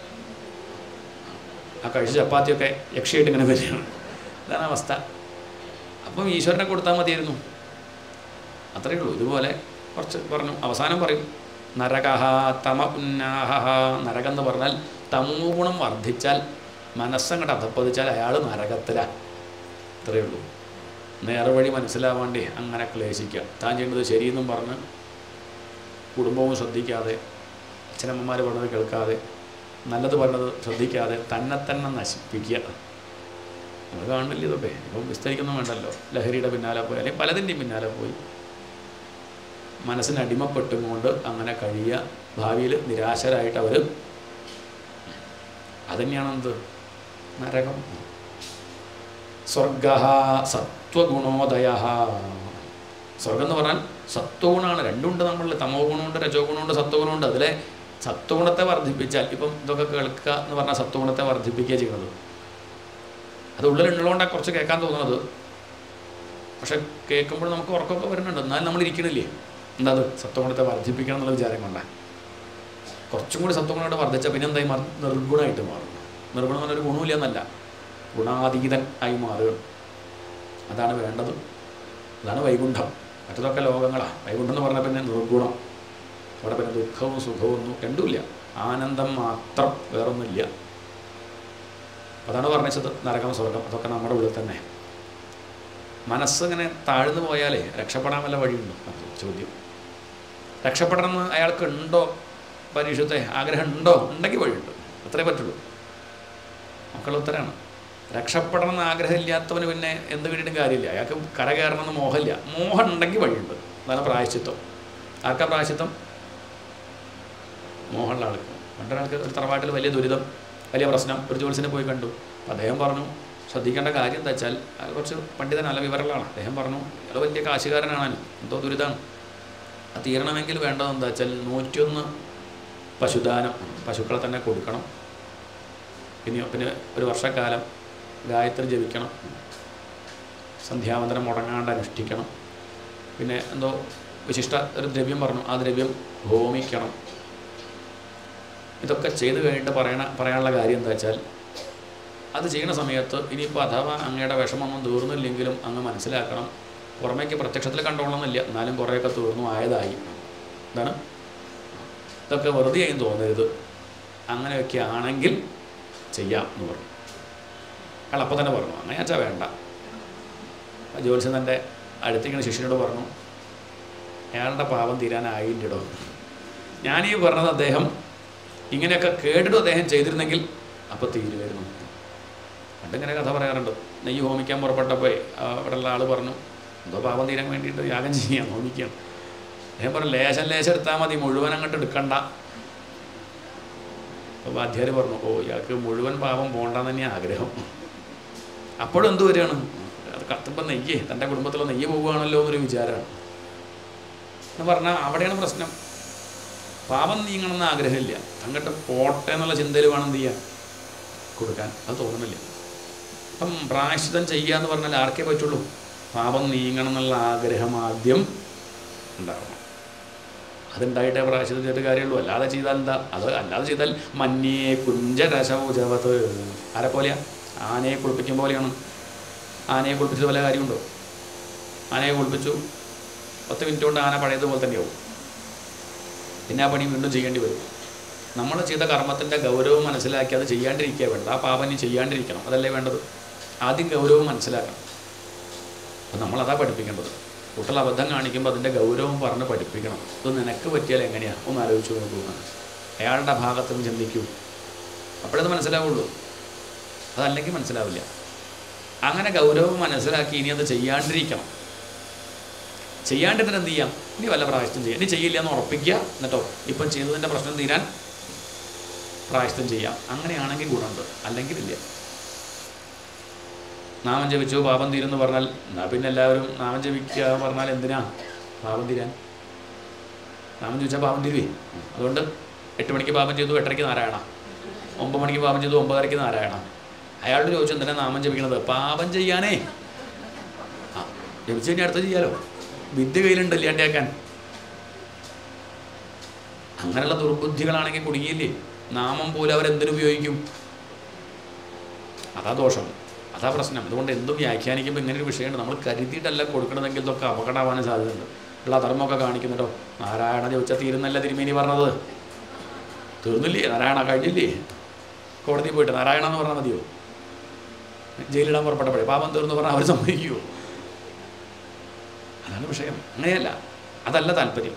S1: ആ കഴിച്ച ചപ്പാത്തിയൊക്കെ യക്ഷിയായിട്ട് ഇങ്ങനെ വരികയാണ് ഇതാണ് അവസ്ഥ അപ്പം ഈശ്വരനെ കൊടുത്താൽ മതിയായിരുന്നു അത്രയേ ഉള്ളൂ ഇതുപോലെ കുറച്ച് പറഞ്ഞു അവസാനം പറയും നരകഹ തമ ഉന്നാഹ നരകം എന്ന് പറഞ്ഞാൽ തമോ ഗുണം വർദ്ധിച്ചാൽ മനസ്സങ്ങോട്ട് അധപ്പതിച്ചാൽ അയാൾ നരകത്തിലാണ് ഇത്രയേ ഉള്ളൂ നേർവഴി മനസ്സിലാവാണ്ടി അങ്ങനെ ക്ലേശിക്കുക താൻ ചെയ്യേണ്ടത് ശരിയെന്നും പറഞ്ഞ് കുടുംബവും ശ്രദ്ധിക്കാതെ അച്ഛനമ്മമാർ പറഞ്ഞത് കേൾക്കാതെ നല്ലത് പറഞ്ഞത് ശ്രദ്ധിക്കാതെ തന്നെ തന്നെ നശിപ്പിക്കുക നമ്മൾ കാണില്ല ഇതൊക്കെ ഇപ്പം വിസ്തരിക്കൊന്നും വേണ്ടല്ലോ ലഹരിയുടെ പിന്നാലെ പോയി അല്ലെങ്കിൽ പലതിൻ്റെയും പിന്നാലെ പോയി മനസ്സിന് അടിമപ്പെട്ടും കൊണ്ട് അങ്ങനെ കഴിയുക ഭാവിയിൽ നിരാശരായിട്ട് അവർ അതുതന്നെയാണ് എന്ത് നരകം സ്വർഗ സത്വഗുണോദയ സ്വർഗം എന്ന് പറഞ്ഞാൽ സത്വഗുണമാണ് രണ്ടുണ്ട് നമ്മളിൽ തമോ ഗുണമുണ്ട് രജോ ഗുണമുണ്ട് സത്വഗുണമുണ്ട് അതിലെ സത്വഗുണത്തെ വർദ്ധിപ്പിച്ചാൽ ഇപ്പം ഇതൊക്കെ കേൾക്കുക എന്ന് പറഞ്ഞാൽ സത്വഗുണത്തെ വർദ്ധിപ്പിക്കുക ചെയ്യുന്നത് അത് ഉള്ളിലുള്ളതുകൊണ്ടാണ് കുറച്ച് കേൾക്കാൻ തോന്നുന്നത് പക്ഷെ കേൾക്കുമ്പോൾ നമുക്ക് ഉറക്കമൊക്കെ വരുന്നുണ്ട് എന്നാലും നമ്മൾ ഇരിക്കണില്ലേ എന്താ അത് സത്വഗുണത്തെ വർദ്ധിപ്പിക്കണം എന്നുള്ള വിചാരം കൊണ്ടാണ് കുറച്ചും കൂടി സത്വഗുണമായിട്ട് വർദ്ധിച്ചാൽ പിന്നെ എന്തായി മാറും നിർഗുണമായിട്ട് മാറും നിർഗുണം എന്നൊരു ഗുണമില്ല എന്നല്ല ഗുണാതീതൻ ആയി മാറുക അതാണ് വേണ്ടത് അതാണ് വൈകുണ്ഠം മറ്റതൊക്കെ ലോകങ്ങളാണ് വൈകുണ്ഠം എന്ന് പറഞ്ഞാൽ പിന്നെ നിർഗുണം അവിടെ പിന്നെ ദുഃഖവും സുഖവും ഒന്നും രണ്ടുമില്ല ആനന്ദം മാത്രം വേറൊന്നുമില്ല അതാണ് പറഞ്ഞത് നരകം സ്വർഗം അതൊക്കെ നമ്മുടെ ഉള്ളിൽ തന്നെ മനസ്സിങ്ങനെ താഴ്ന്നു പോയാലേ രക്ഷപ്പെടാൻ വല്ല വഴിയുണ്ടോ ചോദ്യം രക്ഷപ്പെടണമെന്ന് അയാൾക്ക് ഉണ്ടോ പരീക്ഷത്തെ ആഗ്രഹം ഉണ്ടോ ഉണ്ടെങ്കിൽ വഴിയുണ്ട് അത്രേ പറ്റുള്ളൂ മക്കളുടെ ഉത്തരമാണ് രക്ഷപ്പെടണം എന്ന് ആഗ്രഹമില്ലാത്തവന് പിന്നെ എന്ത് കിട്ടിയിട്ടും കാര്യമില്ല അയാൾക്ക് കര കയറണമെന്ന് മോഹമില്ല മോഹം ഉണ്ടെങ്കിൽ വഴിയുണ്ട് അതാണ് പ്രായശ്ചിത്വം ആർക്കാ പ്രായശ്ചിത്വം മോഹമുള്ള ആൾക്ക് പണ്ടൊരാൾക്ക് ഒരു തറവാട്ടിൽ വലിയ ദുരിതം വലിയ പ്രശ്നം ഒരു ജോത്സ്യനെ പോയി കണ്ടു അപ്പം അദ്ദേഹം പറഞ്ഞു ശ്രദ്ധിക്കേണ്ട കാര്യം എന്താ വെച്ചാൽ അയാൾ കുറച്ച് പണ്ഡിതൻ നല്ല വിവരമുള്ളതാണ് അദ്ദേഹം പറഞ്ഞു അയാൾ വലിയ കാശുകാരനാണല്ലോ എന്തോ ദുരിതമാണ് അത് തീരണമെങ്കിൽ വേണ്ടത് എന്താ വെച്ചാൽ നൂറ്റിയൊന്ന് പശുദാനം പശുക്കളെ തന്നെ കൊടുക്കണം പിന്നെ പിന്നെ ഒരു വർഷക്കാലം ഗായത്രി ജപിക്കണം സന്ധ്യാവന്തരം മുടങ്ങാണ്ട് അനുഷ്ഠിക്കണം പിന്നെ എന്തോ വിശിഷ്ട ഒരു ദ്രവ്യം പറഞ്ഞു ആ ദ്രവ്യം ഹോമിക്കണം ഇതൊക്കെ ചെയ്ത് കഴിഞ്ഞിട്ട് പറയണ പറയാനുള്ള കാര്യം എന്താ വെച്ചാൽ അത് ചെയ്യുന്ന സമയത്ത് ഇനിയിപ്പോൾ അഥവാ അങ്ങയുടെ വിഷമമൊന്നും തീർന്നില്ലെങ്കിലും അങ്ങ് മനസ്സിലാക്കണം പുറമേക്ക് പ്രത്യക്ഷത്തിൽ കണ്ടോളണമെന്നില്ല എന്നാലും കുറേയൊക്കെ തീർന്നു ആയതായി എന്താണ് ഇതൊക്കെ വെറുതെ ആയും തോന്നരുത് അങ്ങനെയൊക്കെ ആണെങ്കിൽ ചെയ്യാം എന്ന് പറഞ്ഞു അയാൾ അപ്പം തന്നെ പറഞ്ഞു അങ്ങനെ വെച്ചാൽ വേണ്ട ആ ജ്യോത്സ്യൻ തൻ്റെ അടുത്തിരിക്കുന്ന ശിഷ്യനോട് പറഞ്ഞു അയാളുടെ പാപം തീരാനായിട്ടോ ഞാനീ പറഞ്ഞത് അദ്ദേഹം ഇങ്ങനെയൊക്കെ കേട്ടിട്ട് അദ്ദേഹം ചെയ്തിരുന്നെങ്കിൽ അപ്പോൾ തീരുമായിരുന്നു പണ്ടിങ്ങനെ കഥ പറയാറുണ്ട് നെയ്യ് ഹോമിക്കാൻ പുറപ്പെട്ടപ്പോൾ അവിടെയുള്ള ആൾ പറഞ്ഞു എന്തോ പാപം തീരാൻ വേണ്ടിയിട്ട് യാഗം ചെയ്യാം ഹോമിക്കാം അദ്ദേഹം പറഞ്ഞു ലേശം ലേശം എടുത്താൽ മതി മുഴുവൻ അങ്ങോട്ട് എടുക്കണ്ട അപ്പോൾ വാദ്യാർ പറഞ്ഞു ഓ ഇയാൾക്ക് മുഴുവൻ പാപം പോകണ്ടെന്ന് തന്നെയാണ് ആഗ്രഹം അപ്പോഴും എന്ത് വരികയാണ് അത് കത്തുമ്പോൾ നെയ്യ് തൻ്റെ കുടുംബത്തിലെ നെയ്യ് പോവുകയാണല്ലോ എന്നൊരു വിചാരമാണ് എന്ന് പറഞ്ഞാൽ അവിടെയാണ് പ്രശ്നം പാപം നീങ്ങണമെന്ന് ആഗ്രഹമില്ല അങ്ങോട്ട് പോട്ടെ എന്നുള്ള ചിന്തയിൽ വേണം എന്ത് ചെയ്യാൻ കൊടുക്കാൻ അത് തോന്നുന്നില്ല അപ്പം പ്രായശ്ചിത്തം ചെയ്യുക എന്ന് പറഞ്ഞാൽ ആർക്കേ പറ്റുള്ളൂ പാപം നീങ്ങണം എന്നുള്ള ആഗ്രഹം ആദ്യം ഉണ്ടാവണം അതുണ്ടായിട്ടേ പ്രായശ്ചിത്തം ചെയ്തിട്ട് കാര്യമുള്ളൂ അല്ലാതെ ചെയ്താൽ എന്താ അത് അല്ലാതെ ചെയ്താൽ മഞ്ഞേ കുഞ്ചരശൗചവത്ത് ആരെ പോലെയാ ആനയെ കുളിപ്പിക്കും പോലെയാണ് ആനയെ കുളിപ്പിച്ചത് വല്ല കാര്യമുണ്ടോ ആനയെ കുളിപ്പിച്ചു പത്ത് മിനിറ്റ് കൊണ്ട് ആന പഴയതുപോലെ തന്നെയാവും പിന്നെ ആ പണി വീണ്ടും ചെയ്യേണ്ടി വരും നമ്മൾ ചെയ്ത കർമ്മത്തിൻ്റെ ഗൗരവം മനസ്സിലാക്കി അത് ചെയ്യാണ്ടിരിക്കുക വേണ്ടത് ആ പാപം ഇനി ചെയ്യാണ്ടിരിക്കണം അതല്ലേ വേണ്ടത് ആദ്യം ഗൗരവം മനസ്സിലാക്കണം അപ്പം നമ്മളതാ പഠിപ്പിക്കേണ്ടത് കുട്ടികൾ അബദ്ധം കാണിക്കുമ്പോൾ അതിൻ്റെ ഗൗരവം പറഞ്ഞ് പഠിപ്പിക്കണം ഇത് നിനക്ക് പറ്റിയാൽ എങ്ങനെയാണ് ഒന്ന് ആലോചിച്ച് നോക്കൂ അയാളുടെ ഭാഗത്ത് നിന്ന് ചിന്തിക്കൂ അപ്പോഴത് മനസ്സിലാവുള്ളൂ അതല്ലെങ്കിൽ മനസ്സിലാവില്ല അങ്ങനെ ഗൗരവം മനസ്സിലാക്കി ഇനി അത് ചെയ്യാണ്ടിരിക്കണം ചെയ്യാണ്ടിരുന്നിട്ട് എന്ത് ചെയ്യാം ഇനി വല്ല പ്രായശ്ചിത്തം ചെയ്യാം ഇനി ചെയ്യില്ല എന്ന് ഉറപ്പിക്കുക എന്നിട്ടോ ഇപ്പം ചെയ്തതിൻ്റെ പ്രശ്നം തീരാൻ പ്രായശ്ചിത്തം ചെയ്യാം അങ്ങനെയാണെങ്കിൽ ഗുണമുണ്ട് അല്ലെങ്കിൽ ഇല്ല നാമം ജപിച്ചു പാപം തീരുമെന്ന് പറഞ്ഞാൽ എന്നാ പിന്നെ എല്ലാവരും നാമം ജപിക്കുക എന്ന് പറഞ്ഞാൽ എന്തിനാ പാപം തീരാൻ നാമം ചോദിച്ചാൽ പാപം തീരുവേ അതുകൊണ്ട് എട്ട് മണിക്ക് പാപം ചെയ്തു എട്ടരയ്ക്ക് നാരായണ ഒമ്പത് മണിക്ക് പാപം ചെയ്തു ഒമ്പതരയ്ക്ക് നാരായണ അയാളോട് ചോദിച്ചു എന്തിനാ നാമം ജപിക്കണത് പാപം ചെയ്യാനേ ആ ജപിച്ചു കഴിഞ്ഞാൽ അടുത്ത് ചെയ്യാലോ വിദ്യ കയ്യിലുണ്ട് ഇല്ലാണ്ടാക്കാൻ അങ്ങനെയുള്ള ദുർബുദ്ധികളാണെങ്കിൽ കുടുങ്ങിയില്ലേ നാമം പോലും അവരെന്തിനുപയോഗിക്കും അതാ ദോഷം അതാ പ്രശ്നം അതുകൊണ്ട് എന്തും വ്യാഖ്യാനിക്കുമ്പോൾ ഇങ്ങനെ ഒരു വിഷയമുണ്ട് നമ്മൾ കരുതിയിട്ടല്ല കൊടുക്കണതെങ്കിൽ ഇതൊക്കെ അപകടമാവാനും സാധ്യതയുണ്ട് ഉള്ള ധർമ്മമൊക്കെ കാണിക്കുന്നുണ്ടോ നാരായണ ചോദിച്ചാൽ തീരുന്നല്ല തിരുമേനി പറഞ്ഞത് തീർന്നില്ലേ നാരായണ കഴിഞ്ഞില്ലേ കോടതി പോയിട്ട് നാരായണ എന്ന് പറഞ്ഞാൽ മതിയോ ജയിലിടാൻ പുറപ്പെട്ടപ്പോഴേ പാപം തീർന്നു പറഞ്ഞാൽ അവർ സമ്മതിക്കുമോ അതാണ് വിഷയം അങ്ങനെയല്ല അതല്ല താല്പര്യം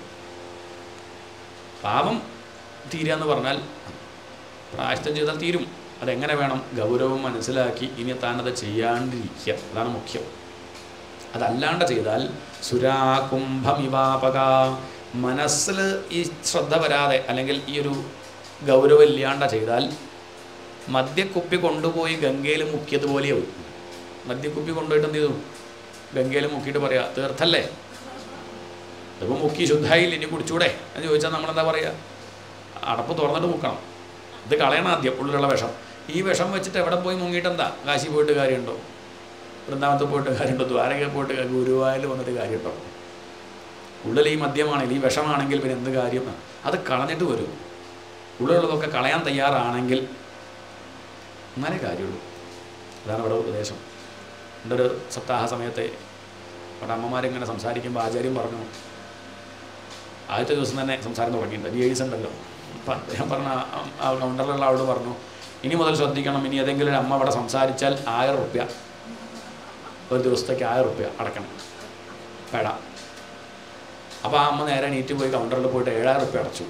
S1: പാപം തീരുക എന്ന് പറഞ്ഞാൽ പ്രായശ്ചിത്തം ചെയ്താൽ തീരും അതെങ്ങനെ വേണം ഗൗരവം മനസ്സിലാക്കി ഇനി താനത് ചെയ്യാണ്ടിരിക്കുക അതാണ് മുഖ്യം അതല്ലാണ്ട് ചെയ്താൽ സുരാകുംഭമിവാപക മനസ്സിൽ ഈ ശ്രദ്ധ വരാതെ അല്ലെങ്കിൽ ഈ ഒരു ഗൗരവം ഇല്ലാണ്ട ചെയ്താൽ മദ്യക്കുപ്പി കൊണ്ടുപോയി ഗംഗയിൽ മുക്കിയതുപോലെയാവും മദ്യക്കുപ്പി കൊണ്ടുപോയിട്ട് എന്ത് ചെയ്തു ഗംഗയിൽ മുക്കിയിട്ട് പറയാ തീർത്ഥല്ലേ ഇതിപ്പോൾ മുക്കി ശുദ്ധായില്ല ഇനി കുടിച്ചൂടെ എന്ന് ചോദിച്ചാൽ നമ്മളെന്താ പറയുക അടപ്പ് തുറന്നിട്ട് മുക്കണം ഇത് കളയണം ആദ്യം ഉള്ളിലുള്ള വിഷം ഈ വിഷം വെച്ചിട്ട് എവിടെ പോയി മുങ്ങിയിട്ട് എന്താ കാശി പോയിട്ട് കാര്യമുണ്ടോ വൃന്ദാവനത്ത് പോയിട്ട് കാര്യമുണ്ടോ ദ്വാരക പോയിട്ട് ഗുരുവായൂർ വന്നിട്ട് കാര്യമുണ്ടോ ഉള്ളിൽ ഈ മദ്യമാണെങ്കിൽ ഈ വിഷമാണെങ്കിൽ പിന്നെ എന്ത് കാര്യം അത് കളഞ്ഞിട്ട് വരും ഉള്ളിലുള്ളതൊക്കെ കളയാൻ തയ്യാറാണെങ്കിൽ എന്നാലേ കാര്യമുള്ളൂ അതാണ് ഇവിടെ ഉപദേശം എൻ്റെ ഒരു സപ്താഹ സമയത്തെ അവിടെ അമ്മമാരിങ്ങനെ സംസാരിക്കുമ്പോൾ ആചാര്യം പറഞ്ഞു ആദ്യത്തെ ദിവസം തന്നെ സംസാരം തുടങ്ങിയിട്ടുണ്ട് ലിയേഴ്സ് ഉണ്ടല്ലോ അപ്പം അദ്ദേഹം പറഞ്ഞ ആ- ആ കൗണ്ടറിലുള്ള ആളോട് പറഞ്ഞു ഇനി മുതൽ ശ്രദ്ധിക്കണം ഇനി ഏതെങ്കിലും ഒരു അമ്മ അവിടെ സംസാരിച്ചാൽ ആയിരം റുപ്യ ഒരു ദിവസത്തേക്ക് ആയിരം റുപ്യ അടക്കണം പേട അപ്പോൾ ആ അമ്മ നേരെ നീറ്റ് പോയി കൗണ്ടറിൽ പോയിട്ട് ഏഴായിരം റുപ്യ അടച്ചു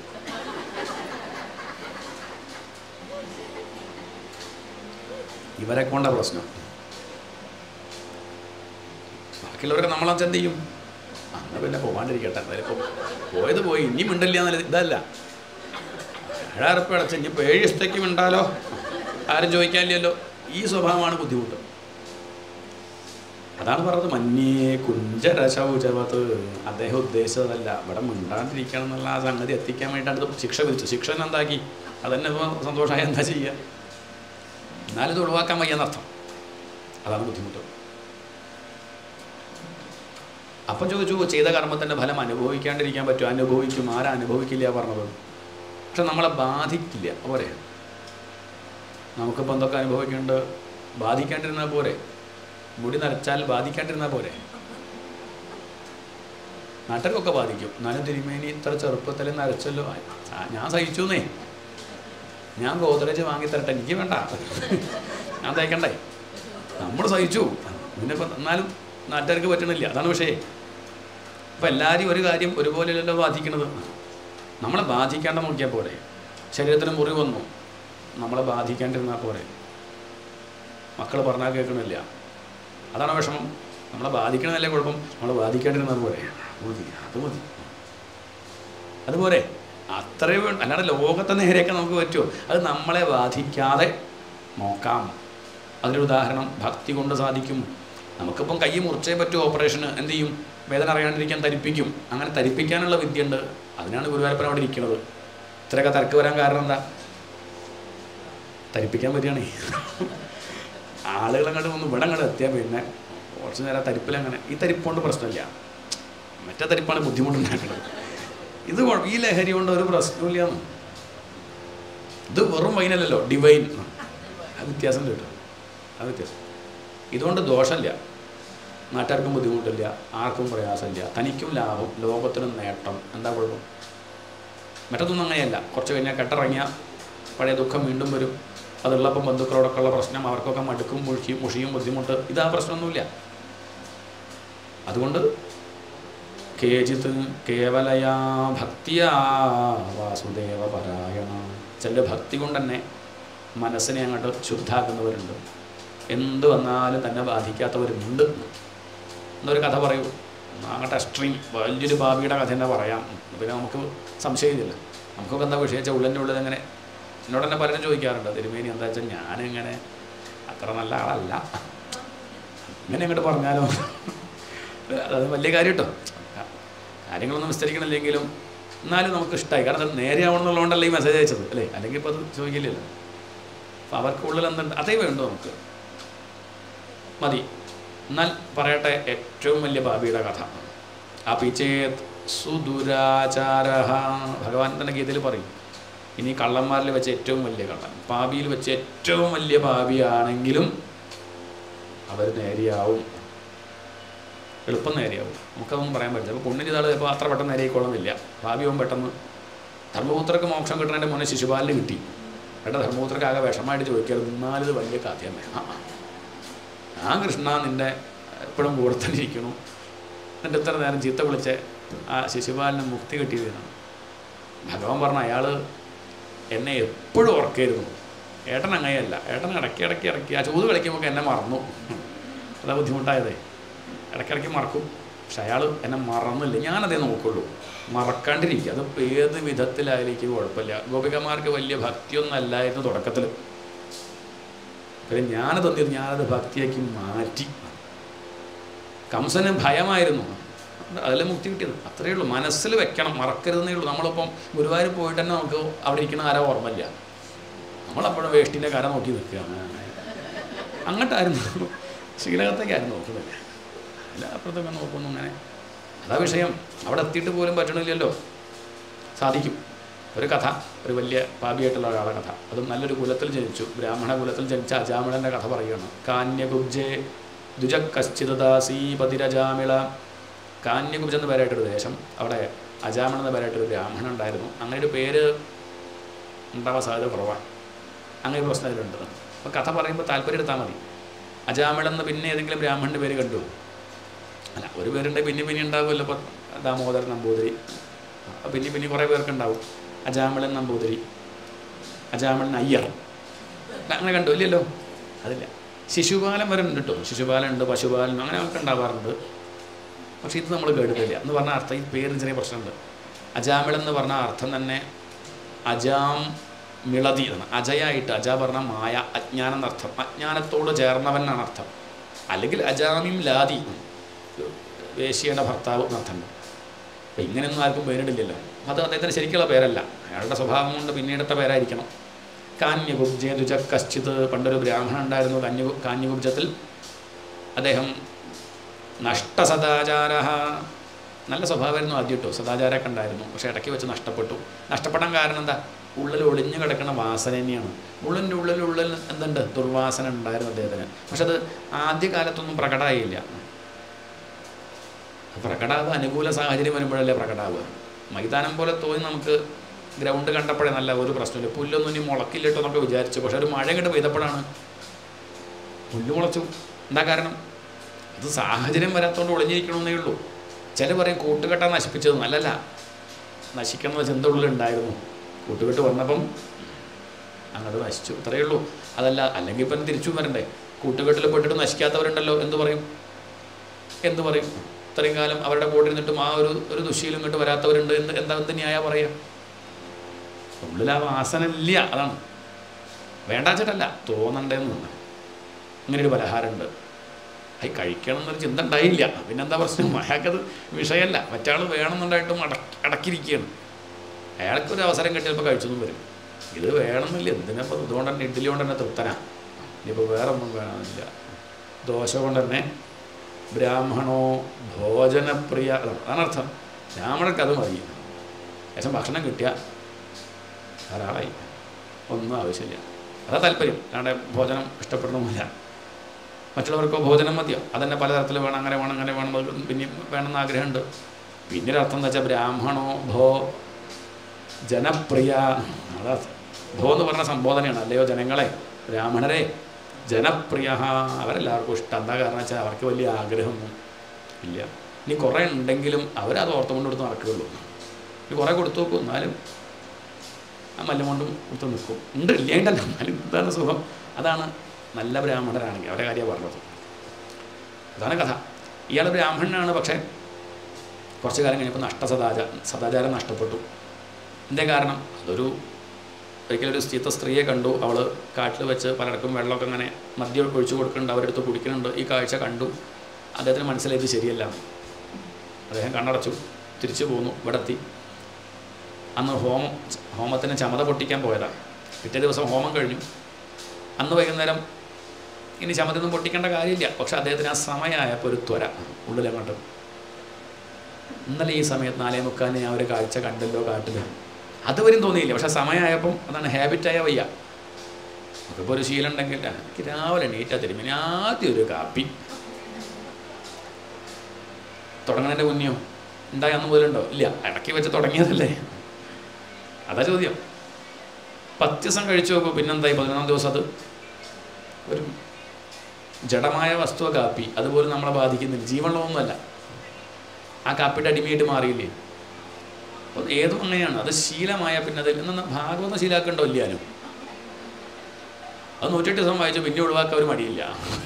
S1: ഇവരെ കൊണ്ട പ്രശ്നം ബാക്കിയുള്ളവരൊക്കെ നമ്മളെന്ന് എന്ത് ചെയ്യും അന്ന് പിന്നെ പോകാണ്ടിരിക്കട്ടെ എന്തായാലും ഇപ്പോൾ പോയത് പോയി ഇനി മിണ്ടില്ല എന്നല്ല ഇതല്ല ഏഴായിരം ഉറുപ്പ്യ അടച്ച് ഇനിയിപ്പോൾ ഏഴ് ദിവസത്തേക്ക് മിണ്ടാലോ ആരും ചോദിക്കാനില്ലല്ലോ ഈ സ്വഭാവമാണ് ബുദ്ധിമുട്ട് അതാണ് പറഞ്ഞത് മഞ്ഞേ കുഞ്ചരശൗചവത്ത് അദ്ദേഹം ഉദ്ദേശിച്ചതല്ല ഇവിടെ മിണ്ടാണ്ടിരിക്കണം എന്നുള്ള ആ സംഗതി എത്തിക്കാൻ വേണ്ടിയിട്ടാണ് ഇത് ശിക്ഷ വിധിച്ചു ശിക്ഷ തന്നെ എന്താക്കി അതന്നെ ഇപ്പോൾ സന്തോഷമായി എന്താ ചെയ്യുക എന്നാലും ഇത് ഒഴിവാക്കാൻ വയ്യെന്നർത്ഥം അതാണ് ബുദ്ധിമുട്ട് അപ്പം ചോദിച്ചു ചെയ്ത കർമ്മത്തിൻ്റെ ഫലം അനുഭവിക്കാണ്ടിരിക്കാൻ പറ്റുമോ അനുഭവിക്കും ആരാ അനുഭവിക്കില്ല പറഞ്ഞത് പക്ഷെ നമ്മളെ ബാധിക്കില്ല പോരെ നമുക്കിപ്പോൾ എന്തൊക്കെ അനുഭവിക്കേണ്ട ബാധിക്കാണ്ടിരുന്നാൽ പോരെ മുടി നരച്ചാൽ ബാധിക്കാണ്ടിരുന്നാൽ പോരെ നാട്ടുകാർക്കൊക്കെ ബാധിക്കും എന്നാലും തിരുമേനി ഇത്ര ചെറുപ്പത്തിൽ നരച്ചല്ലോ ആ, ഞാൻ സഹിച്ചു എന്നേ ഞാൻ ഗോദ്രേജ് വാങ്ങി തരട്ടെ എനിക്ക് വേണ്ട ഞാൻ തയ്ക്കണ്ടേ നമ്മൾ സഹിച്ചു പിന്നെ ഇപ്പം എന്നാലും നാട്ടുകാർക്ക് പറ്റണില്ല അതാണ് വിഷയം അപ്പം എല്ലാവരും ഒരു കാര്യം ഒരുപോലെയല്ലല്ലോ ബാധിക്കുന്നത് നമ്മളെ ബാധിക്കാണ്ട നോക്കിയാൽ പോരെ ശരീരത്തിന് മുറിവ് വന്നു നമ്മളെ ബാധിക്കാണ്ടിരുന്നാൽ പോരെ മക്കൾ പറഞ്ഞാൽ കേൾക്കണില്ല അതാണ് വിഷമം നമ്മളെ ബാധിക്കണതല്ലേ കുഴപ്പം നമ്മളെ ബാധിക്കാണ്ടിരുന്നാൽ പോരെ അത് മതി അത് മതി അതുപോലെ അത്രയേ വേണ്ട അല്ലാതെ ലോകത്തെ നേരെയൊക്കെ നമുക്ക് പറ്റുമോ അത് നമ്മളെ ബാധിക്കാതെ നോക്കാം അതിനൊരു ഉദാഹരണം ഭക്തി കൊണ്ട് സാധിക്കും നമുക്കിപ്പം കൈ മുറിച്ചേ പറ്റൂ ഓപ്പറേഷന് എന്ത് ചെയ്യും വേദന അറിയാണ്ടിരിക്കാൻ തരിപ്പിക്കും അങ്ങനെ തരിപ്പിക്കാനുള്ള വിദ്യയുണ്ട് അതിനാണ് ഗുരുവായൂരപ്പൻ അവിടെ ഇരിക്കുന്നത് ഇത്രയൊക്കെ തിരക്ക് വരാൻ കാരണം എന്താ തരിപ്പിക്കാൻ പറ്റുകയാണേ ആളുകൾ അങ്ങോട്ട് ഒന്ന് ഇവിടെ അങ്ങോട്ട് എത്തിയാൽ പിന്നെ കുറച്ച് നേരം തരിപ്പിലങ്ങനെ ഈ തരിപ്പ് കൊണ്ട് പ്രശ്നമില്ല മറ്റേ തരിപ്പാണ് ബുദ്ധിമുട്ടുണ്ടാക്കുന്നത് ഇത് കുഴ- ഈ ലഹരി കൊണ്ട് ഒരു പ്രശ്നമില്ല ഇത് വെറും വൈനല്ലല്ലോ ഡിവൈൻ ആ വ്യത്യാസം കേട്ടോ ആ വ്യത്യാസം ഇതുകൊണ്ട് ദോഷമില്ല നാട്ടുകാർക്കും ബുദ്ധിമുട്ടില്ല ആർക്കും പ്രയാസമില്ല തനിക്കും ലാഭം ലോകത്തിനും നേട്ടം എന്താ കുഴപ്പം മറ്റൊന്നും അങ്ങനെയല്ല കുറച്ച് കഴിഞ്ഞാൽ കെട്ടിറങ്ങിയ പഴയ ദുഃഖം വീണ്ടും വരും അതുള്ളപ്പം ബന്ധുക്കളോടൊക്കെ ഉള്ള പ്രശ്നം അവർക്കൊക്കെ മടുക്കും മുഷിയും മുഷിയും ബുദ്ധിമുട്ട് ഇതാ പ്രശ്നമൊന്നുമില്ല അതുകൊണ്ട് കേചിത് കേവലയാ ഭക്തിയാ വാസുദേവ പരായണ ചില ഭക്തി കൊണ്ട് തന്നെ മനസ്സിനെ അങ്ങോട്ട് ശുദ്ധാക്കുന്നവരുണ്ട് എന്ത് വന്നാലും തന്നെ ബാധിക്കാത്തവരുണ്ട് എന്നൊരു കഥ പറയൂ അങ്ങോട്ട് എക്സ്ട്രീം വലിയൊരു ഭാവിയുടെ കഥ തന്നെ പറയാം പിന്നെ നമുക്ക് സംശയമില്ല നമുക്കൊക്കെ എന്താ വിഷയിച്ച ഉള്ളിൻ്റെ ഉള്ളിൽ അങ്ങനെ എന്നോട് തന്നെ പലരും ചോദിക്കാറുണ്ട് തിരുമേനി എന്താ വെച്ചാൽ ഞാനിങ്ങനെ അത്ര നല്ല ആളല്ല ഇങ്ങനെ അങ്ങോട്ട് പറഞ്ഞാലോ അത് വലിയ കാര്യം കേട്ടോ കാര്യങ്ങളൊന്നും വിസ്തരിക്കണില്ലെങ്കിലും എന്നാലും നമുക്ക് ഇഷ്ടമായി കാരണം അത് നേരെ ആവണമെന്നുള്ളതുകൊണ്ടല്ലേ ഈ മെസ്സേജ് അയച്ചത് അല്ലേ അല്ലെങ്കിൽ ഇപ്പോൾ അത് ചോദിക്കില്ലല്ലോ അപ്പോൾ അവർക്ക് ഉള്ളിൽ എന്തുണ്ട് അതേ വേണ്ടു നമുക്ക് മതി എന്നാൽ പറയട്ടെ ഏറ്റവും വലിയ ഭാവിയുടെ കഥ അപിചേത് സുദുരാചാര ഭഗവാൻ തന്നെ ഗീതയിൽ പറയും ഇനി കള്ളന്മാരിൽ വെച്ച് ഏറ്റവും വലിയ കള്ളൻ പാപിയിൽ വെച്ച് ഏറ്റവും വലിയ പാപിയാണെങ്കിലും അവർ നേരെയാവും എളുപ്പം നേരെയാവും നമുക്കതൊന്നും പറയാൻ പറ്റില്ല അപ്പോൾ പുണ്യം ചെയ്ത ആൾ ചിലപ്പോൾ അത്ര പെട്ടെന്ന് നേരെയായിക്കോളുന്നില്ല ഭാവിയാവും പെട്ടെന്ന് ധർമ്മപുത്രക്ക് മോക്ഷം കിട്ടണതിൻ്റെ മുന്നേ ശിശുപാലിന് കിട്ടി ഏട്ടാ ധർമ്മപുത്രക്ക് ആകെ വിഷമമായിട്ട് ചോദിക്കരുത് എന്നാലിത് വലിയ കഥ തന്നെ ആ ആ. ആ കൃഷ്ണ നിൻ്റെ എപ്പോഴും കൂടെ തന്നെ ഇരിക്കണു എന്നിട്ട് ഇത്ര നേരം ചീത്ത വിളിച്ച് ആ ശിശുപാലിന് മുക്തി കിട്ടിയതാണ് ഭഗവാൻ പറഞ്ഞ അയാൾ എന്നെ എപ്പോഴും ഓർക്കായിരുന്നു ഏട്ടൻ അങ്ങനെയല്ല ഏട്ടൻ ഇടയ്ക്ക് ഇടയ്ക്ക് ഇടയ്ക്ക് ആ ചൂത് കളിക്കുമ്പോൾ എന്നെ മറന്നു അതാ ബുദ്ധിമുട്ടായതേ ഇടയ്ക്കിടയ്ക്ക് മറക്കും പക്ഷെ അയാൾ എന്നെ മറന്നില്ല ഞാനതേ നോക്കുള്ളൂ മറക്കാണ്ടിരിക്കുക അത് ഏത് വിധത്തിലായാലും എനിക്ക് കുഴപ്പമില്ല ഗോപികമാർക്ക് വലിയ ഭക്തിയൊന്നും അല്ലായിരുന്നു തുടക്കത്തിൽ പിന്നെ ഞാനത് എന്ത് ചെയ്തു ഞാനത് ഭക്തിയാക്കി മാറ്റി കംസന് ഭയമായിരുന്നു അതിലെ മുക്തി കിട്ടിയത് അത്രയേ ഉള്ളൂ മനസ്സിൽ വെക്കണം മറക്കരുതെന്നേ ഉള്ളൂ നമ്മളിപ്പം ഗുരുവായൂർ പോയിട്ട് തന്നെ നമുക്ക് അവിടെ ഇരിക്കുന്ന ആരാ ഓർമ്മയില്ല നമ്മളപ്പോഴും വേഷ്ടിൻ്റെ കര നോക്കി നിൽക്കുകയാണ് അങ്ങോട്ടായിരുന്നു ശ്രീലകത്തേക്കായിരുന്നു നോക്കുന്നത് അല്ല അപ്പുറത്തൊക്കെ നോക്കുന്നു അങ്ങനെ അതാ വിഷയം അവിടെ എത്തിയിട്ട് പോലും പറ്റണില്ലല്ലോ സാധിക്കും ഒരു കഥ ഒരു വലിയ പാപിയായിട്ടുള്ള ഒരാളെ കഥ അതും നല്ലൊരു കുലത്തിൽ ജനിച്ചു ബ്രാഹ്മണ കുലത്തിൽ ജനിച്ച അജാമിളൻ്റെ കഥ പറയുകയാണ് കാന്യകുബ്ജെ ദുജക്കശ്ചിതദാസീ പതിരജാമിള കാന്യകുബ്ജ് എന്ന പേരായിട്ടൊരു ദേശം അവിടെ അജാമിള എന്ന പേരായിട്ടൊരു ബ്രാഹ്മണൻ ഉണ്ടായിരുന്നു അങ്ങനെ ഒരു പേര് ഉണ്ടാവാൻ സാധ്യത കുറവാണ് അങ്ങനെ ഒരു പ്രശ്നം അതിലുണ്ട് അപ്പോൾ കഥ പറയുമ്പോൾ താല്പര്യം എടുത്താൽ മതി അജാമിളെന്ന് പിന്നെ ഏതെങ്കിലും ബ്രാഹ്മണൻ്റെ പേര് കണ്ടു അല്ല ഒരു പേരുണ്ടെങ്കിൽ പിന്നെ പിന്നെ ഉണ്ടാവുമല്ലോ ഇപ്പോൾ ദാമോദരൻ നമ്പൂതിരി അപ്പോൾ പിന്നെ പിന്നെ കുറേ പേർക്ക് ഉണ്ടാവും അജാമിളൻ നമ്പൂതിരി അജാമിളൻ അയ്യർ അങ്ങനെ കണ്ടു ഇല്ലല്ലോ അതില്ല ശിശുപാലൻ വരെ ഉണ്ട് കേട്ടോ ശിശുപാലൻ ഉണ്ട് പശുപാലൻ അങ്ങനെ ഒക്കെ ഉണ്ടാവാറുണ്ട് പക്ഷേ ഇത് നമ്മൾ കേട്ടിട്ടില്ല എന്ന് പറഞ്ഞ അർത്ഥം ഈ പേരിന് ചെറിയ പ്രശ്നമുണ്ട് അജാമിളൻ എന്ന് പറഞ്ഞ അർത്ഥം തന്നെ അജാം മിളതി എന്നാണ് അജയായിട്ട് അജ പറഞ്ഞ മായ അജ്ഞാനം എന്നർത്ഥം അജ്ഞാനത്തോട് ചേർന്നവൻ എന്നാണ് അർത്ഥം അല്ലെങ്കിൽ അജാമിം ലാതി വേശ്യയുടെ ഭർത്താവ് എന്നർത്ഥമുണ്ട് അപ്പം ഇങ്ങനെയൊന്നും ആർക്കും പേരിടില്ലല്ലോ അപ്പം അത് അദ്ദേഹത്തിന് ശരിക്കുള്ള പേരല്ല അയാളുടെ സ്വഭാവം കൊണ്ട് പിന്നീടത്തെ പേരായിരിക്കണം കാന്യകുബ്ജേതുജ കശ്ചിത് പണ്ടൊരു ബ്രാഹ്മണൻ ഉണ്ടായിരുന്നു കാന്യ കാന്യകുബ്ജത്തിൽ അദ്ദേഹം നഷ്ടസദാചാര നല്ല സ്വഭാവമായിരുന്നു ആദ്യം കേട്ടോ സദാചാരമൊക്കെ ഉണ്ടായിരുന്നു പക്ഷേ ഇടയ്ക്ക് വെച്ച് നഷ്ടപ്പെട്ടു നഷ്ടപ്പെടാൻ കാരണം എന്താ ഉള്ളിൽ ഒളിഞ്ഞു കിടക്കുന്ന വാസന തന്നെയാണ് ഉള്ളിൻ്റെ ഉള്ളിൽ ഉള്ളിൽ എന്തുണ്ട് ദുർവാസന ഉണ്ടായിരുന്നു അദ്ദേഹത്തിന് പക്ഷെ അത് ആദ്യകാലത്തൊന്നും പ്രകടമായില്ല പ്രകടാവുക അനുകൂല സാഹചര്യം വരുമ്പോഴല്ലേ പ്രകടാവുക മൈതാനം പോലെ തോന്നി നമുക്ക് ഗ്രൗണ്ട് കണ്ടപ്പോഴേ നല്ല ഒരു പ്രശ്നമില്ല പുല്ലൊന്നും ഇനി മുളക്കില്ല കേട്ടോ എന്നൊക്കെ വിചാരിച്ചു പക്ഷെ ഒരു മഴ ഇങ്ങോട്ട് പെയ്തപ്പോഴാണ് പുല്ല് മുളച്ചു എന്താ കാരണം അത് സാഹചര്യം വരാത്തതുകൊണ്ട് ഒളിഞ്ഞിരിക്കണമെന്നേ ഉള്ളൂ ചില പറയും കൂട്ടുകെട്ടാ നശിപ്പിച്ചത് നല്ലല്ല നശിക്കണമെന്ന ചിന്ത ഉള്ളിലുണ്ടായിരുന്നു കൂട്ടുകെട്ട് വന്നപ്പം അങ്ങോട്ട് നശിച്ചു ഇത്രയേ ഉള്ളൂ അതല്ല അല്ലെങ്കിൽ ഇപ്പം തിരിച്ചു വരണ്ടേ കൂട്ടുകെട്ടിൽ പെട്ടിട്ട് നശിക്കാത്തവരുണ്ടല്ലോ എന്ത് പറയും എന്ത് പറയും ഇത്രയും കാലം അവരുടെ കൂടെ ഇരുന്നിട്ടും ആ ഒരു ഒരു ദുശീലം ഇങ്ങോട്ട് വരാത്തവരുണ്ട് എന്ന് എന്താ എന്ത് ന്യായ പറയാ ഉള്ളിൽ ആ വാസന ഇല്ല അതാണ് വേണ്ടാച്ചിട്ടല്ല തോന്നണ്ടേന്ന് ഇങ്ങനെ ഒരു പലഹാരമുണ്ട് അത് കഴിക്കണം എന്നൊരു ചിന്ത ഉണ്ടായില്ല പിന്നെന്താ പ്രശ്നം അയാൾക്കത് വിഷയമല്ല മറ്റാൾ വേണമെന്നുണ്ടായിട്ടും അടക്കി അടക്കിയിരിക്കുകയാണ് അയാൾക്കൊരു അവസരം കിട്ടിയപ്പോൾ കഴിച്ചൊന്നും വരും ഇത് വേണമെന്നില്ല എന്തിനപ്പോൾ ഇതുകൊണ്ട് തന്നെ ഇഡ്ഡലി കൊണ്ട് തന്നെ തൃപ്തനാ ഇനിയിപ്പോൾ വേറെ ഒന്നും വേണമെന്നില്ല ദോശ കൊണ്ട് തന്നെ ബ്രാഹ്മണോ ഭോജനപ്രിയ അതാണ് അർത്ഥം ബ്രാഹ്മണർക്ക് അത് മതി ശേഷം ഭക്ഷണം കിട്ടിയ ധാരാളമായി ഒന്നും ആവശ്യമില്ല അതാ താല്പര്യം അല്ലാണ്ട് ഭോജനം ഇഷ്ടപ്പെടണമെന്നില്ല മറ്റുള്ളവർക്കോ ഭോജനം മതിയോ അതന്നെ പലതരത്തിൽ വേണം അങ്ങനെ വേണം അങ്ങനെ വേണം അത് പിന്നെ വേണമെന്ന് ആഗ്രഹമുണ്ട് പിന്നെ ഒരു അർത്ഥം എന്താ വെച്ചാൽ ബ്രാഹ്മണോ ഭോ ജനപ്രിയ അതാ ഭോ എന്ന് പറഞ്ഞ സംബോധനയാണ് അല്ലയോ ജനങ്ങളെ ബ്രാഹ്മണരെ ജനപ്രിയ അവരെല്ലാവർക്കും ഇഷ്ടം എന്താ കാരണം വെച്ചാൽ അവർക്ക് വലിയ ആഗ്രഹമൊന്നും ഇല്ല ഇനി കുറേ ഉണ്ടെങ്കിലും അവരത് ഓർത്തുകൊണ്ട് കൊടുത്ത് നടക്കുകയുള്ളൂ ഇനി കുറേ കൊടുത്തു നോക്കും എന്നാലും ആ മല്ലും കൊണ്ടും കൊടുത്ത് നിൽക്കും ഉണ്ട് ഇല്ലേണ്ടല്ല എന്നാലും ഇതാണ് സുഖം അതാണ് നല്ല ബ്രാഹ്മണരാണെങ്കിൽ അവരെ കാര്യമാണ് പറഞ്ഞത് അതാണ് കഥ ഇയാൾ ബ്രാഹ്മണനാണ് പക്ഷേ കുറച്ച് കാലം കഴിഞ്ഞപ്പോൾ നഷ്ട സദാചാര സദാചാരം നഷ്ടപ്പെട്ടു എന്തേ കാരണം അതൊരു ഒരിക്കലും ഒരു ചീത്ത സ്ത്രീയെ കണ്ടു അവൾ കാട്ടിൽ വെച്ച് പലർക്കും വെള്ളമൊക്കെ അങ്ങനെ മദ്യം ഒഴിച്ചു കൊടുക്കുന്നുണ്ട് അവരെടുത്ത് കുടിക്കുന്നുണ്ട് ഈ കാഴ്ച കണ്ടു അദ്ദേഹത്തിന് മനസ്സിലായത് ശരിയല്ല അദ്ദേഹം കണ്ണടച്ചു തിരിച്ചു പോന്നു ഇവിടെ എത്തി അന്ന് ഹോമം ഹോമത്തിന് ചമത പൊട്ടിക്കാൻ പോയതാണ് പിറ്റേ ദിവസം ഹോമം കഴിഞ്ഞു അന്ന് വൈകുന്നേരം ഇനി ചമതൊന്നും പൊട്ടിക്കേണ്ട കാര്യമില്ല പക്ഷെ അദ്ദേഹത്തിന് ആ സമയമായപ്പോൾ ഒരു ത്വര ഉള്ളിലങ്ങോട്ട് ഇന്നലെ ഈ സമയത്ത് നാലേ മുക്കാലിന് ഞാൻ ഒരു കാഴ്ച കണ്ടല്ലോ കാട്ടിൽ അതുവരെയും തോന്നിയില്ല പക്ഷെ സമയമായപ്പം അതാണ് ഹാബിറ്റായ വയ്യ നമുക്കിപ്പോൾ ഒരു ശീലം ഉണ്ടെങ്കിൽ ആ, എനിക്ക് രാവിലെ എണീറ്റാ തിരുമ്പി ആദ്യം ഒരു കാപ്പി തുടങ്ങണതിൻ്റെ മുന്നെയോ ഉണ്ടായി അന്ന് മുതലുണ്ടോ ഇല്ല ഇടയ്ക്ക് വെച്ച് തുടങ്ങിയതല്ലേ അതാ ചോദ്യം പത്ത് ദിവസം കഴിച്ചു നോക്കൂ പിന്നെന്തായി പതിനൊന്നാം ദിവസം അത് ഒരു ജഡമായ വസ്തുവ കാപ്പി അതുപോലെ നമ്മളെ ബാധിക്കുന്നില്ല ജീവനുള്ളതൊന്നുമല്ല ആ കാപ്പിയുടെ അടിമയായിട്ട് മാറിയില്ലേ അപ്പോൾ ഏതും അങ്ങനെയാണ് അത് ശീലമായ പിന്നെ അതിൽ നിന്ന് ഭാഗവത ശീലാക്കണ്ടോ ഇല്ലാനും അത് നൂറ്റെട്ട് ദിവസം വായിച്ചു പിന്നെ ഒഴിവാക്കാൻ ഒരു മടിയില്ല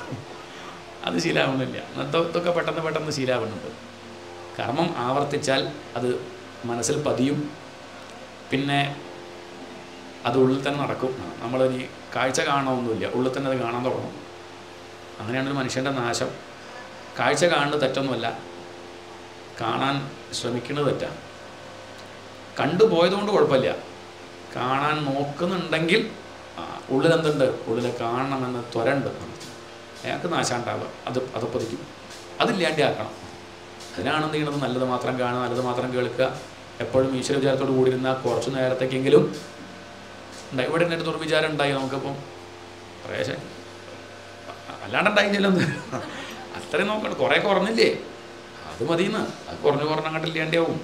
S1: അത് ശീലാവുന്നില്ല ഇന്നത്തെ ഇതൊക്കെ പെട്ടെന്ന് പെട്ടെന്ന് ശീലാവുന്നുണ്ട് കർമ്മം ആവർത്തിച്ചാൽ അത് മനസ്സിൽ പതിയും പിന്നെ അത് ഉള്ളിൽ തന്നെ നടക്കും നമ്മളിനി കാഴ്ച കാണണമെന്നില്ല ഉള്ളിൽ തന്നെ അത് കാണാൻ തുടങ്ങും അങ്ങനെയാണ് ഒരു മനുഷ്യൻ്റെ നാശം കാഴ്ച കാണുന്നത് തെറ്റൊന്നുമല്ല കാണാൻ ശ്രമിക്കുന്നത് തെറ്റാണ് കണ്ടുപോയതുകൊണ്ട് കുഴപ്പമില്ല കാണാൻ നോക്കുന്നുണ്ടെങ്കിൽ ആ, ഉള്ളിലെന്തുണ്ട് ഉള്ളിൽ കാണണമെന്ന് ത്വരണ്ട് അയാൾക്ക് നാശാണ്ടാവുക അത് അത് പതിക്കും അതില്ലാണ്ടി ആക്കണം അതിനാണ് എന്ത് ചെയ്യണത് നല്ലത് മാത്രം കാണുക നല്ലത് മാത്രം കേൾക്കുക എപ്പോഴും ഈശ്വര വിചാരത്തോട് കൂടി ഇരുന്നാൽ കുറച്ച് നേരത്തേക്കെങ്കിലും ഉണ്ടായി ഇവിടെ എൻ്റെ ഒരു ദുർവിചാരം ഉണ്ടായി നമുക്കിപ്പം പ്രേശം അല്ലാണ്ട് ഉണ്ടായില്ലല്ലോ അത്രയും നോക്കണം കുറേ കുറഞ്ഞില്ലേ അത് മതിയെന്ന് അത് കുറഞ്ഞു കുറഞ്ഞ അങ്ങോട്ട് ഇല്ലാണ്ടാവും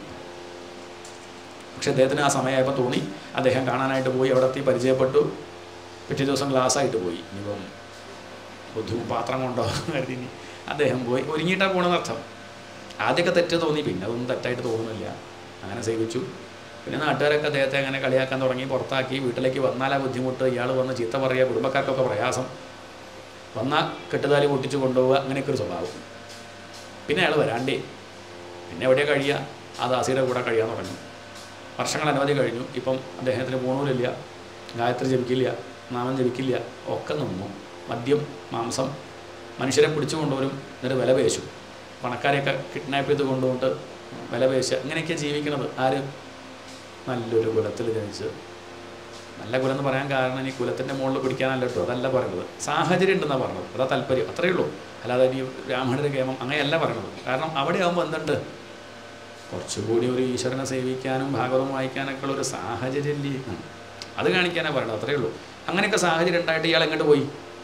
S1: പക്ഷെ അദ്ദേഹത്തിന് ആ സമയമായപ്പോൾ തോന്നി അദ്ദേഹം കാണാനായിട്ട് പോയി അവിടെ എത്തി പരിചയപ്പെട്ടു പിറ്റേ ദിവസം glass ആയിട്ട് പോയി ഇനിയിപ്പം ബുദ്ധിമുട്ട് പാത്രം കൊണ്ടോ കരുതി ഇനി അദ്ദേഹം പോയി ഒരുങ്ങിയിട്ടാണ് പോകണമെന്ന് അർത്ഥം ആദ്യമൊക്കെ തെറ്റ് തോന്നി പിന്നെ അതൊന്നും തെറ്റായിട്ട് തോന്നുന്നില്ല അങ്ങനെ സേവിച്ചു പിന്നെ നാട്ടുകാരൊക്കെ അദ്ദേഹത്തെ അങ്ങനെ കളിയാക്കാൻ തുടങ്ങി പുറത്താക്കി വീട്ടിലേക്ക് വന്നാൽ ആ ബുദ്ധിമുട്ട് ഇയാൾ വന്ന് ചീത്ത പറയുക കുടുംബക്കാർക്കൊക്കെ പ്രയാസം വന്നാൽ കെട്ടുതാലി പൊട്ടിച്ച് കൊണ്ടുപോവുക അങ്ങനെയൊക്കെ ഒരു സ്വഭാവം പിന്നെ അയാൾ വരാണ്ടേ പിന്നെ എവിടെയാ കഴിയുക ആ ദാസിയുടെ കൂടെ കഴിയാൻ തുടങ്ങി വർഷങ്ങൾ അനവധി കഴിഞ്ഞു ഇപ്പം അദ്ദേഹത്തിന് പൂണൂലില്ല ഗായത്രി ജപിക്കില്ല നാമം ജപിക്കില്ല ഒക്കെ നിന്നു മദ്യം മാംസം മനുഷ്യരെ പിടിച്ചു കൊണ്ടുവരും എന്നിട്ട് വില പേശും പണക്കാരെയൊക്കെ കിഡ്നാപ്പ് ചെയ്ത് കൊണ്ടുപോയിട്ട് വില പേശുക ഇങ്ങനെയൊക്കെയാണ് ജീവിക്കുന്നത് ആര് നല്ലൊരു കുലത്തിൽ ജനിച്ച് നല്ല കുലം എന്ന് പറയാൻ കാരണം ഈ കുലത്തിൻ്റെ മുകളിൽ പിടിക്കാനല്ല കേട്ടോ അതല്ല പറയുന്നത് സാഹചര്യം ഉണ്ടെന്നാണ് പറഞ്ഞത് അതാ താല്പര്യം അത്രയേ ഉള്ളൂ അല്ലാതെ ഈ ബ്രാഹ്മണരുടെ കേമം അങ്ങനെയല്ല പറയുന്നത് കാരണം അവിടെ ആകുമ്പോൾ എന്തുണ്ട് കുറച്ചുകൂടി ഒരു ഈശ്വരനെ സേവിക്കാനും ഭാഗവതം വായിക്കാനൊക്കെ ഉള്ള ഒരു സാഹചര്യം ഇല്ലേ അത് കാണിക്കാനാണ് പറയുന്നത് അത്രയേ ഉള്ളൂ അങ്ങനെയൊക്കെ സാഹചര്യം ഉണ്ടായിട്ട് ഇയാൾ എങ്ങോട്ട് പോയി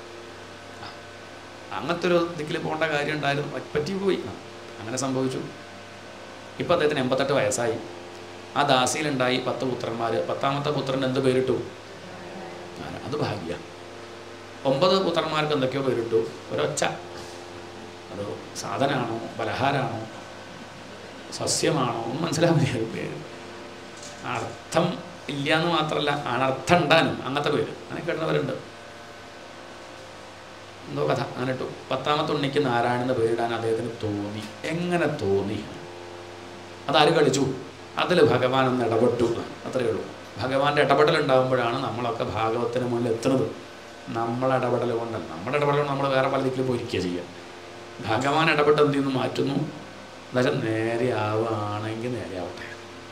S1: അങ്ങനത്തെ ഒരു ദിക്കിൽ പോകേണ്ട കാര്യം ഉണ്ടായിരുന്നു പറ്റി പോയി അങ്ങനെ സംഭവിച്ചു ഇപ്പം അദ്ദേഹത്തിന് എൺപത്തെട്ട് വയസ്സായി ആ ദാസിയിലുണ്ടായി പത്ത് പുത്രന്മാർ പത്താമത്തെ പുത്രൻ എന്ത് പേരിട്ടു നാരാ- അത് ഭാഗ്യ ഒമ്പത് പുത്രന്മാർക്ക് എന്തൊക്കെയോ പേരിട്ടു ഒരൊച്ച അത് സാധനമാണോ പലഹാരമാണോ സസ്യമാണോ ഒന്നും മനസ്സിലാവില്ല ഒരു പേര് അർത്ഥം ഇല്ല എന്ന് മാത്രമല്ല അനർത്ഥം ഉണ്ടാനും അങ്ങനത്തെ പേര് അങ്ങനെ കേട്ടുന്നവരുണ്ട് എന്തോ കഥ അങ്ങനെ ഇട്ടു പത്താമത്തെ ഉണ്ണിക്ക് നാരായണൻ എന്ന് പേരിടാൻ അദ്ദേഹത്തിന് തോന്നി എങ്ങനെ തോന്നി അതാര് കളിച്ചു അതിൽ ഭഗവാൻ ഒന്ന് ഇടപെട്ടു അത്രയേ ഉള്ളൂ ഭഗവാന്റെ ഇടപെടൽ ഉണ്ടാകുമ്പോഴാണ് നമ്മളൊക്കെ ഭാഗവത്തിന് മുന്നിൽ എത്തുന്നത് നമ്മളെ ഇടപെടൽ കൊണ്ട് നമ്മുടെ ഇടപെടൽ കൊണ്ട് നമ്മൾ വേറെ പല ദിക്കിലും പോയിരിക്കുക ചെയ്യുക ഭഗവാൻ ഇടപെട്ട് എന്ത് ചെയ്യുന്നു മാറ്റുന്നു എന്നുവെച്ചാൽ നേരെ ആവുകയാണെങ്കിൽ നേരെ ആവട്ടെ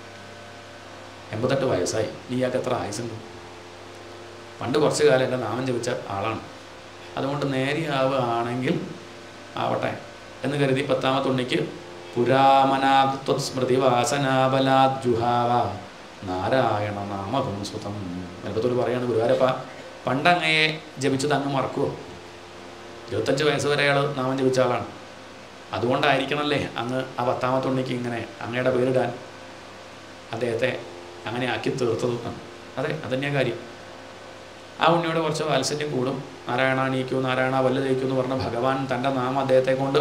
S1: എൺപത്തെട്ട് വയസ്സായി നീ ഇയാൾക്ക് എത്ര ആയുസുണ്ട് പണ്ട് കുറച്ച് കാലം എൻ്റെ നാമം ജപിച്ച ആളാണ് അതുകൊണ്ട് നേരെയാവുകയാണെങ്കിൽ ആവട്ടെ എന്ന് കരുതി പത്താമത്തെ ഉണ്ണിക്ക് പുരാമനാത്വ സ്മൃതി വാസനാബലാജുഹാവ നാരായണ നാമകം സുതം വലുപ്പത്തോട് പറയാണ് ഗുരുവാരപ്പ പണ്ടങ്ങയെ ജപിച്ചത് അങ്ങ് മറക്കുമോ ഇരുപത്തഞ്ച് വയസ്സ് വരെ അയാൾ നാമം ജപിച്ച ആളാണ് അതുകൊണ്ടായിരിക്കണമല്ലേ അങ്ങ് ആ പത്താമത്തെ ഉണ്ണിക്ക് ഇങ്ങനെ അങ്ങയുടെ പേരിടാൻ അദ്ദേഹത്തെ അങ്ങനെ ആക്കി തീർത്തത് എന്ന്. അതെ അതന്നെയാണ് കാര്യം ആ ഉണ്ണിയോട് കുറച്ച് വാത്സല്യം കൂടും നാരായണ നീക്കൂ നാരായണ വല്ല ജയിക്കൂ എന്ന് പറഞ്ഞ ഭഗവാൻ തൻ്റെ നാമം അദ്ദേഹത്തെ കൊണ്ട്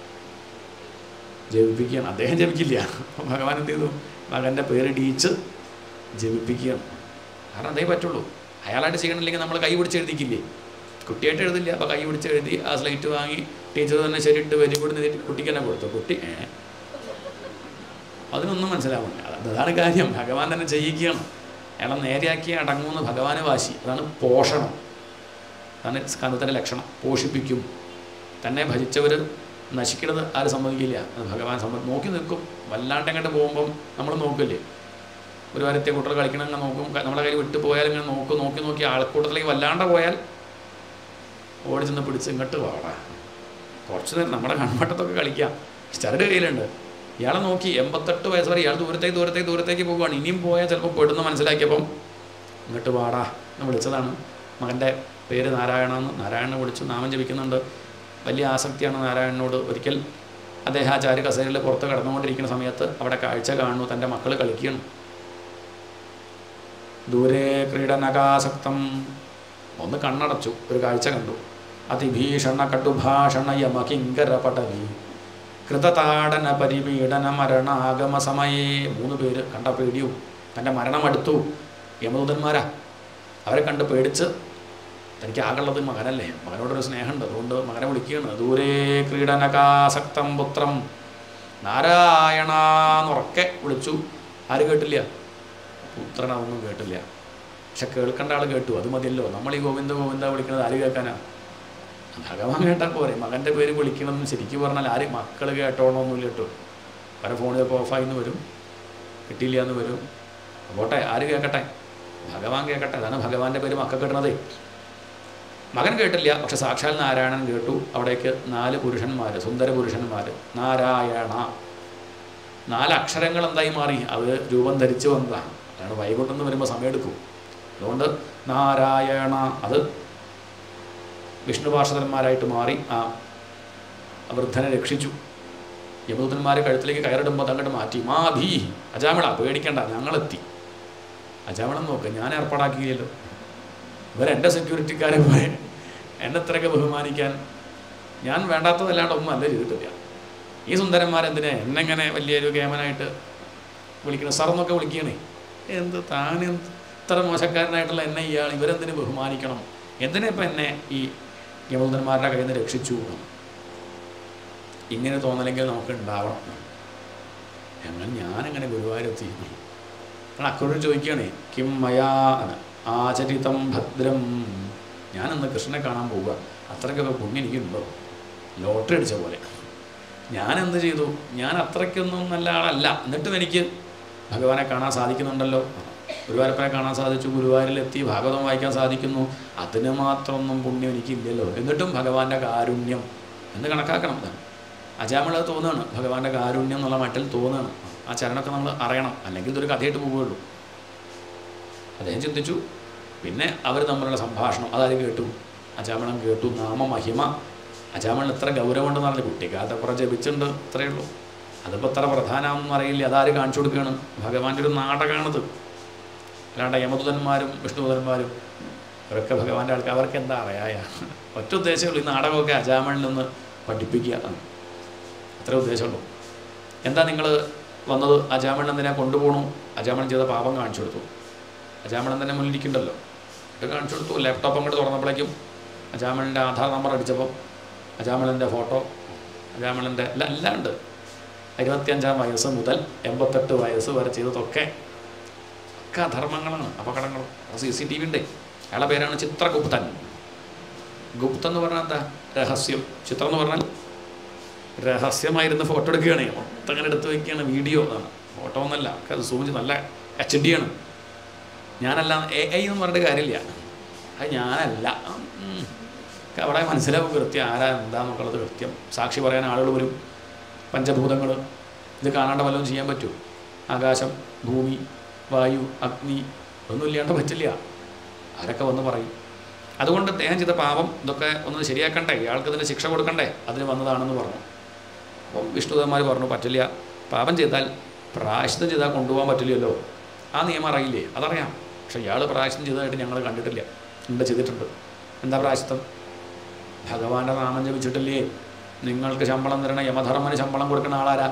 S1: ജപിപ്പിക്കുകയാണ് അദ്ദേഹം ജപിക്കില്ല അപ്പം ഭഗവാൻ എന്ത് ചെയ്തു മകൻ്റെ പേര് ഡീച്ച് ജപിപ്പിക്കുകയാണ് കാരണം അതേ പറ്റുള്ളൂ അയാളായിട്ട് ചെയ്യണില്ലെങ്കിൽ നമ്മൾ കൈ പിടിച്ച് എഴുതിക്കില്ലേ കുട്ടിയായിട്ട് എഴുതില്ല അപ്പോൾ കൈ പിടിച്ച് എഴുതി ആ സ്ലൈറ്റ് വാങ്ങി ടീച്ചർ തന്നെ ശരിയിട്ട് വെരി ഗുഡ് എന്ന് എഴുതി കുട്ടിക്ക് തന്നെ കൊടുത്തു കുട്ടി ഏ അതിനൊന്നും മനസ്സിലാവില്ല അത് അതാണ് കാര്യം ഭഗവാൻ തന്നെ ചെയ്യിക്കുകയാണ് അയാളെ നേരെയാക്കി അടങ്ങുമെന്ന് ഭഗവാന് വാശി അതാണ് പോഷണം അതാണ് സ്കന്ധത്തിൻ്റെ ലക്ഷണം പോഷിപ്പിക്കും തന്നെ ഭജിച്ചവർ നശിക്കണത് ആരും സമ്മതിക്കില്ല അത് ഭഗവാൻ സമ്മതി നോക്കി നിൽക്കും വല്ലാണ്ട് അങ്ങോട്ട് പോകുമ്പം നമ്മൾ നോക്കില്ലേ ഒരു വാരത്തെ കുട്ടികൾ കളിക്കണം ഇങ്ങനെ നോക്കും ക- നമ്മളെ കയ്യിൽ വിട്ടു പോയാൽ ഇങ്ങനെ നോക്കും നോക്കി നോക്കി ആൾക്കൂട്ടത്തിലേക്ക് വല്ലാണ്ട് പോയാൽ ഓടി ചെന്ന് പിടിച്ച് ഇങ്ങോട്ട് വാടാ കുറച്ച് നേരം നമ്മുടെ കൺവട്ടത്തൊക്കെ കളിക്കാം ചരട് കയ്യിലുണ്ട് ഇയാളെ നോക്കി എൺപത്തെട്ട് വയസ്സ് വരെ ഇയാൾ ദൂരത്തേക്ക് ദൂരത്തേക്ക് ദൂരത്തേക്ക് പോകുവാണ് ഇനിയും പോയാൽ ചിലപ്പോൾ പെടുന്ന മനസ്സിലാക്കിയപ്പം ഇങ്ങോട്ട് വാടാ എന്ന് വിളിച്ചതാണ് മകൻ്റെ പേര് നാരായണ എന്ന് നാരായണനെ വിളിച്ചു നാമം ജപിക്കുന്നുണ്ട് വലിയ ആസക്തിയാണ് നാരായണനോട് ഒരിക്കൽ അദ്ദേഹം ആ ചാരി കസേരയിൽ പുറത്ത് കിടന്നുകൊണ്ടിരിക്കുന്ന സമയത്ത് അവിടെ കാഴ്ച കാണുന്നു തൻ്റെ മക്കൾ കളിക്കണം ദൂരെ ക്രീഡനകാസക്തം ഒന്ന് കണ്ണടച്ചു ഒരു കാഴ്ച കണ്ടു അതിഭീഷണ കടുഭാഷണ യമകിങ്കര പടവി കൃതതാടന പരിപീഡന മരണാഗമ സമയേ മൂന്ന് പേര് കണ്ട പേടിയും തൻ്റെ മരണം അടുത്തു യമദൂതന്മാരാ അവരെ കണ്ട് പേടിച്ച് തനിക്ക് ആകുള്ളത് മകനല്ലേ മകനോടൊരു സ്നേഹമുണ്ട് അതുകൊണ്ട് മകനെ വിളിക്കുകയാണ് ദൂരേ ക്രീഡനകാസക്തം പുത്രം നാരായണ എന്നുറക്കെ വിളിച്ചു ആര് കേട്ടില്ല പുത്രനൊന്നും കേട്ടില്ല പക്ഷെ കേൾക്കേണ്ട ആൾ കേട്ടു അത് മതിയല്ലോ നമ്മൾ ഈ ഗോവിന്ദ ഗോവിന്ദ വിളിക്കുന്നത് ആര് കേൾക്കാനാ ഭഗവാൻ കേട്ടാൽ പോരെ മകൻ്റെ പേര് വിളിക്കണമെന്ന് ശരിക്കും പറഞ്ഞാൽ ആര് മക്കൾ കേട്ടോണമെന്നില്ല കേട്ടോ പല ഫോൺ ചിലപ്പോൾ ഓഫായി എന്ന് വരും കിട്ടിയില്ല എന്ന് വരും പോട്ടെ ആര് കേൾക്കട്ടെ ഭഗവാൻ കേൾക്കട്ടെ അതാണ് ഭഗവാന്റെ പേര് മക്കൾ കിട്ടണതേ മകൻ കേട്ടില്ല പക്ഷെ സാക്ഷാൽ നാരായണൻ കേട്ടു അവിടേക്ക് നാല് പുരുഷന്മാർ സുന്ദര പുരുഷന്മാർ നാരായണ നാല് അക്ഷരങ്ങൾ എന്തായി മാറി അത് രൂപം ധരിച്ചു വന്നതാണ് അതാണ് വൈകുണ്ഠം എന്ന് വരുമ്പോൾ സമയമെടുക്കും അതുകൊണ്ട് നാരായണ അത് വിഷ്ണു പാർഷദന്മാരായിട്ട് മാറി ആ വൃദ്ധനെ രക്ഷിച്ചു യമദൂതന്മാർ കഴുത്തിലേക്ക് കയറിടുമ്പോൾ അതങ്ങോട്ട് മാറ്റി മാ ഭീ അജാമിള പേടിക്കണ്ട ഞങ്ങളെത്തി അജാമിളം നോക്ക് ഞാൻ ഏർപ്പാടാക്കിയല്ലോ ഇവരെൻ്റെ സെക്യൂരിറ്റിക്കാരെ പോലെ എന്നെ ഇത്രയൊക്കെ ബഹുമാനിക്കാൻ ഞാൻ വേണ്ടാത്തതല്ലാണ്ട് ഒന്നും അല്ല ചെയ്തിട്ടില്ല ഈ സുന്ദരന്മാരെന്തിനാ എന്നെങ്ങനെ വലിയൊരു കേമനായിട്ട് വിളിക്കണം സാറെന്നൊക്കെ വിളിക്കണേ എന്ത് താൻ എന്ത് ഇത്ര മോശക്കാരനായിട്ടുള്ള എന്നെ ഇയാൾ ഇവരെന്തിനു ബഹുമാനിക്കണം എന്തിനാ ഇപ്പം എന്നെ ഈ യമദൂതന്മാരുടെ കയ്യിൽ നിന്ന് രക്ഷിച്ചു ഇങ്ങനെ തോന്നലെങ്കിൽ നമുക്ക് ഉണ്ടാവണം ഞങ്ങൾ ഞാനെങ്ങനെ ഗുരുവായൂരെത്തി അപ്പോൾ അക്കൂരോട് ചോദിക്കുകയാണേ കിം മയാ എന്ന്. ആചരിതം ഭദ്രം ഞാനിന്ന് കൃഷ്ണനെ കാണാൻ പോവുക അത്രയ്ക്കൊക്കെ പുണ്യം എനിക്കുണ്ടോ ലോട്ടറി അടിച്ച പോലെ ഞാൻ എന്ത് ചെയ്തു ഞാൻ അത്രയ്ക്കൊന്നും നല്ല ആളല്ല എന്നിട്ടും എനിക്ക് ഭഗവാനെ കാണാൻ സാധിക്കുന്നുണ്ടല്ലോ ഗുരുവായൂരപ്പനെ കാണാൻ സാധിച്ചു ഗുരുവായൂരിലെത്തി ഭാഗവതം വായിക്കാൻ സാധിക്കുന്നു അതിന് മാത്രമൊന്നും പുണ്യം എനിക്കില്ലല്ലോ എന്നിട്ടും ഭഗവാന്റെ കാരുണ്യം എന്ന് കണക്കാക്കണം ഇതാണ് അജാമിളത് തോന്നുകയാണ് ഭഗവാന്റെ കാരുണ്യം എന്നുള്ള മട്ടിൽ തോന്നുകയാണ് ആ ചരണമൊക്കെ നമ്മൾ അറിയണം അല്ലെങ്കിൽ ഇതൊരു കഥയായിട്ട് പോവുകയുള്ളൂ അദ്ദേഹം ചിന്തിച്ചു പിന്നെ അവർ തമ്മിലുള്ള സംഭാഷണം അതായത് കേട്ടു അജാമളം കേട്ടു നാമമഹിമ അജാമളിന് ഇത്ര ഗൗരവമുണ്ടെന്ന് പറഞ്ഞു കുട്ടിക്കാലത്തെ കുറേ ജപിച്ചിട്ടുണ്ട് ഇത്രയേ ഉള്ളൂ അതിപ്പോൾ എത്ര പ്രധാനമാണെന്ന് അറിയില്ല അതാര് കാണിച്ചു കൊടുക്കുകയാണ് ഭഗവാന്റെ ഒരു നാടകമാണിത് അല്ലാണ്ട് യമദൂതന്മാരും വിഷ്ണുദൂതന്മാരും അവരൊക്കെ ഭഗവാന്റെ ആൾക്കാർ അവർക്ക് എന്താ അറിയായ ഒറ്റ ഉദ്ദേശമുള്ളൂ ഈ നാടകമൊക്കെ അജാമണിൽ നിന്ന് പഠിപ്പിക്കുക എന്നാണ് അത്രേ ഉദ്ദേശമുള്ളൂ എന്താ നിങ്ങൾ വന്നത് അജാമൺ എന്തിനാ കൊണ്ടുപോകണു അജാമൺ ചെയ്ത പാപം കാണിച്ചു കൊടുത്തു അജാമൺ തന്നെ മുന്നിലിരിക്കണ്ടല്ലോ ഇത് കാണിച്ചു കൊടുത്തു ലാപ്ടോപ്പ് അങ്ങോട്ട് തുറന്നപ്പോഴേക്കും അജാമണിൻ്റെ ആധാർ നമ്പർ അടിച്ചപ്പോൾ അജാമണിൻ്റെ ഫോട്ടോ അജാമണിൻ്റെ എല്ലാം എല്ലാം ഉണ്ട് ഇരുപത്തിയഞ്ചാം വയസ്സ് മുതൽ എൺപത്തെട്ട് വയസ്സ് വരെ ചെയ്തതൊക്കെ ഒക്കെ അധർമ്മങ്ങളാണ് അപകടങ്ങളും സി സി ടി വി ഉണ്ട് അയാളുടെ പേരാണ് ചിത്രഗുപ്തൻ ഗുപ്തൻ എന്ന് പറഞ്ഞാൽ എന്താ രഹസ്യം ചിത്രം എന്ന് പറഞ്ഞാൽ രഹസ്യമായിരുന്ന് ഫോട്ടോ എടുക്കുകയാണ് മൊത്തം അങ്ങനെ എടുത്ത് വയ്ക്കുകയാണ് വീഡിയോ ആണ് ഫോട്ടോ ഒന്നല്ല ഒക്കെ അത് സൂം ചെയ്ത് നല്ല എച്ച് ഡി ആണ് ഞാനല്ല എ ഐ എന്ന് പറഞ്ഞിട്ട് കാര്യമില്ല അത് ഞാനല്ല ഉം. ഒക്കെ അവിടെ മനസ്സിലാവും കൃത്യം ആരാ എന്താന്നുള്ളത് കൃത്യം സാക്ഷി പറയാൻ ആളുകൾ വരും പഞ്ചഭൂതങ്ങൾ ഇത് കാണാണ്ട് വല്ലതും ചെയ്യാൻ പറ്റുമോ ആകാശം ഭൂമി വായു അഗ്നി ഒന്നും ഇല്ലാണ്ട് പറ്റില്ല അവരൊക്കെ വന്ന് പറയും അതുകൊണ്ട് അദ്ദേഹം ചെയ്ത പാപം ഇതൊക്കെ ഒന്ന് ശരിയാക്കണ്ടേ ഇയാൾക്ക് ഇതിന് ശിക്ഷ കൊടുക്കണ്ടേ അതിന് വന്നതാണെന്ന് പറഞ്ഞു അപ്പം വിഷ്ണുദേവന്മാർ പറഞ്ഞു പറ്റില്ല പാപം ചെയ്താൽ പ്രായശ്ചിത്തം ചെയ്താൽ കൊണ്ടുപോകാൻ പറ്റില്ലല്ലോ ആ നിയമം അറിയില്ലേ അതറിയാം പക്ഷേ ഇയാൾ പ്രായശ്ചിത്തം ചെയ്തതായിട്ട് ഞങ്ങൾ കണ്ടിട്ടില്ല ഉണ്ട് ചെയ്തിട്ടുണ്ട് എന്താ പ്രായശ്ചിത്തം ഭഗവാന്റെ നാമം ജപിച്ചിട്ടില്ലേ നിങ്ങൾക്ക് ശമ്പളം തരണ യമധർമ്മന് ശമ്പളം കൊടുക്കുന്ന ആളാരാ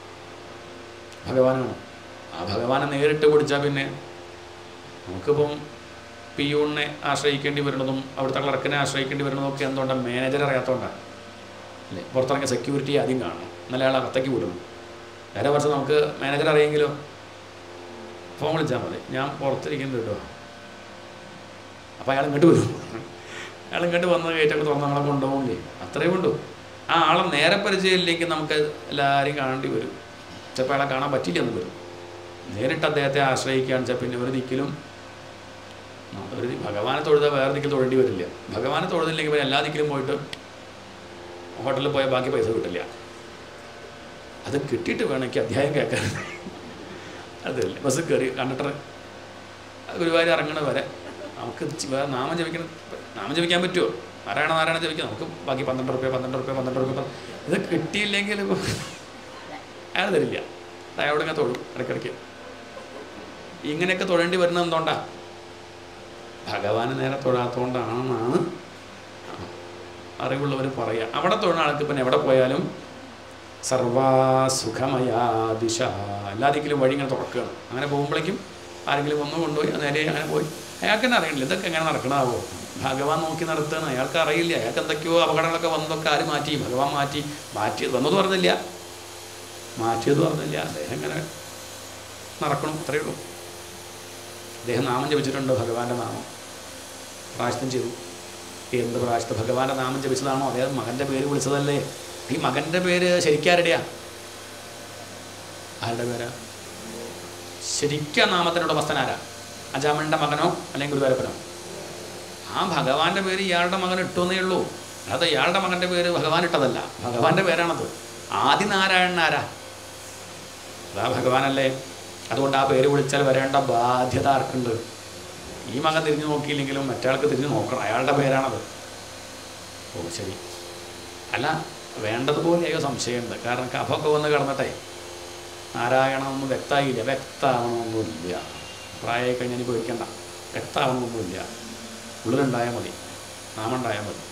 S1: ഭഗവാനാണ് ആ ഭഗവാനെ നേരിട്ട് പിടിച്ചാൽ പിന്നെ നമുക്കിപ്പം പിയൂണിനെ ആശ്രയിക്കേണ്ടി വരുന്നതും അവിടുത്തെ ക്ലർക്കിനെ ആശ്രയിക്കേണ്ടി വരുന്നതും ഒക്കെ എന്തുകൊണ്ടാണ് മാനേജർ അറിയാത്തതുകൊണ്ടാണ് അല്ലേ പുറത്തിറങ്ങിയ സെക്യൂരിറ്റി ആദ്യം കാണണം എന്നാലേ അയാൾ അകത്തേക്ക് വിടുന്നു നേരെ പക്ഷേ നമുക്ക് മാനേജർ അറിയെങ്കിലോ ഫോൺ വിളിച്ചാൽ മതി ഞാൻ പുറത്തിരിക്കുന്നത് കേട്ടോ അപ്പോൾ അയാൾ ഇങ്ങോട്ട് വരും അയാൾ ഇങ്ങോട്ട് വന്ന് കയറ്റൊക്കെ തുറന്ന് നമ്മളെ കൊണ്ടുപോകില്ലേ അത്രയും ഉണ്ടു ആ ആളെ നേരെ പരിചയമില്ലെങ്കിൽ നമുക്ക് എല്ലാവരെയും കാണേണ്ടി വരും ചിലപ്പോൾ അയാളെ കാണാൻ പറ്റില്ല എന്ന് വരും നേരിട്ട് അദ്ദേഹത്തെ ആശ്രയിക്കുകയാണെന്ന് വെച്ചാൽ പിന്നെ ഒരു ദിക്കിലും ഒരു ദി- ഭഗവാനെ തൊഴുതാൽ വേറെ ദിക്കിൽ തൊഴേണ്ടി വരില്ല ഭഗവാനെ തൊഴുതില്ലെങ്കിൽ പിന്നെ എല്ലാ ദിക്കിലും പോയിട്ട് ഹോട്ടലിൽ പോയാൽ ബാക്കി പൈസ കിട്ടില്ല അത് കിട്ടിയിട്ട് വേണം എനിക്ക് അധ്യായം കേൾക്കാൻ അതല്ലേ ബസ് കയറി കണ്ടക്ടർ ഗുരുവായൂർ ഇറങ്ങണ വരെ നമുക്ക് ചി- വേറെ നാമം ജപിക്കണം നാമം ജപിക്കാൻ പറ്റുമോ നാരായണ നാരായണ ജപിക്കാം നമുക്ക് ബാക്കി പന്ത്രണ്ട് റുപ്യ പന്ത്രണ്ട് റുപ്യ പന്ത്രണ്ട് റുപ്യ പ- ഇത് കിട്ടിയില്ലെങ്കിൽ അയാൾ തരില്ല അയാളോട് ഇങ്ങനെ തൊഴും ഇടയ്ക്കിടയ്ക്ക് ഇങ്ങനെയൊക്കെ തൊഴേണ്ടി വരുന്നത് എന്തുകൊണ്ടാ ഭഗവാന് നേരെ തൊഴാത്തോണ്ടാണെന്നാണ് അറിവുള്ളവർ പറയുക അവിടെ തൊഴുന്ന ആൾക്ക് പിന്നെ എവിടെ പോയാലും സർവാസുഖമയാ ദിശ എല്ലാ ദിക്കിലും വഴി ഇങ്ങനെ തുറക്കുകയാണ് അങ്ങനെ പോകുമ്പോഴേക്കും ആരെങ്കിലും ഒന്ന് കൊണ്ടുപോയി അത് നേരെ അങ്ങനെ പോയി അയാൾക്ക് തന്നെ അറിയണില്ല ഇതൊക്കെ എങ്ങനെ നടക്കണാവോ ഭഗവാൻ നോക്കി നടത്തുകയാണ് അയാൾക്ക് അറിയില്ല അയാൾക്ക് എന്തൊക്കെയോ അപകടങ്ങളൊക്കെ വന്നതൊക്കെ ആര് മാറ്റി ഭഗവാൻ മാറ്റി മാറ്റിയത് വന്നത് പറഞ്ഞില്ല മാറ്റിയത് പറഞ്ഞില്ല അദ്ദേഹം ഇങ്ങനെ നടക്കണം അത്രയേ ഉള്ളൂ അദ്ദേഹം നാമം ജപിച്ചിട്ടുണ്ട് ഭഗവാന്റെ നാമം പ്രായശ്ചിത്തം ചെയ്തു എന്ത് പ്രായശ്ചിത്തം ഭഗവാന്റെ നാമം ജപിച്ചതാണോ അദ്ദേഹം മകൻ്റെ പേര് വിളിച്ചതല്ലേ ഈ മകൻ്റെ പേര് ശരിക്കാരുടെയാ ആരുടെ പേരാ ശരിക്കും ആ നാമത്തിൻ്റെ ഉടമസ്ഥനാരാ അജാമൻ്റെ മകനോ അല്ലെങ്കിൽ ഗുരുവായൂരപ്പനോ ആ ഭഗവാന്റെ പേര് ഇയാളുടെ മകൻ ഇട്ടുവെന്നേ ഉള്ളൂ അല്ലാതെ ഇയാളുടെ മകൻ്റെ പേര് ഭഗവാൻ ഇട്ടതല്ല ഭഗവാന്റെ പേരാണത് ആദിനാരായണൻ ആരാ അതാ ഭഗവാനല്ലേ അതുകൊണ്ട് ആ പേര് വിളിച്ചാൽ വരേണ്ട ബാധ്യത ആർക്കുണ്ട് ഈ മകൻ തിരിഞ്ഞു നോക്കിയില്ലെങ്കിലും മറ്റയാൾക്ക് തിരിഞ്ഞു നോക്കണം അയാളുടെ പേരാണത് ഓ ശരി അല്ല വേണ്ടതുപോലെ അയ്യോ സംശയമുണ്ട് കാരണം കഫമൊക്കെ വന്ന് കിടന്നിട്ടെ നാരായണമെന്ന് വ്യക്തമായില്ല വ്യക്തമാവണമെന്നൊന്നുമില്ല പ്രായമായി കഴിഞ്ഞാൽ ഇനി പേടിക്കണ്ട വ്യക്തമാവണമെന്നൊന്നുമില്ല ഉള്ളിലുണ്ടായാൽ മതി നാമുണ്ടായാൽ മതി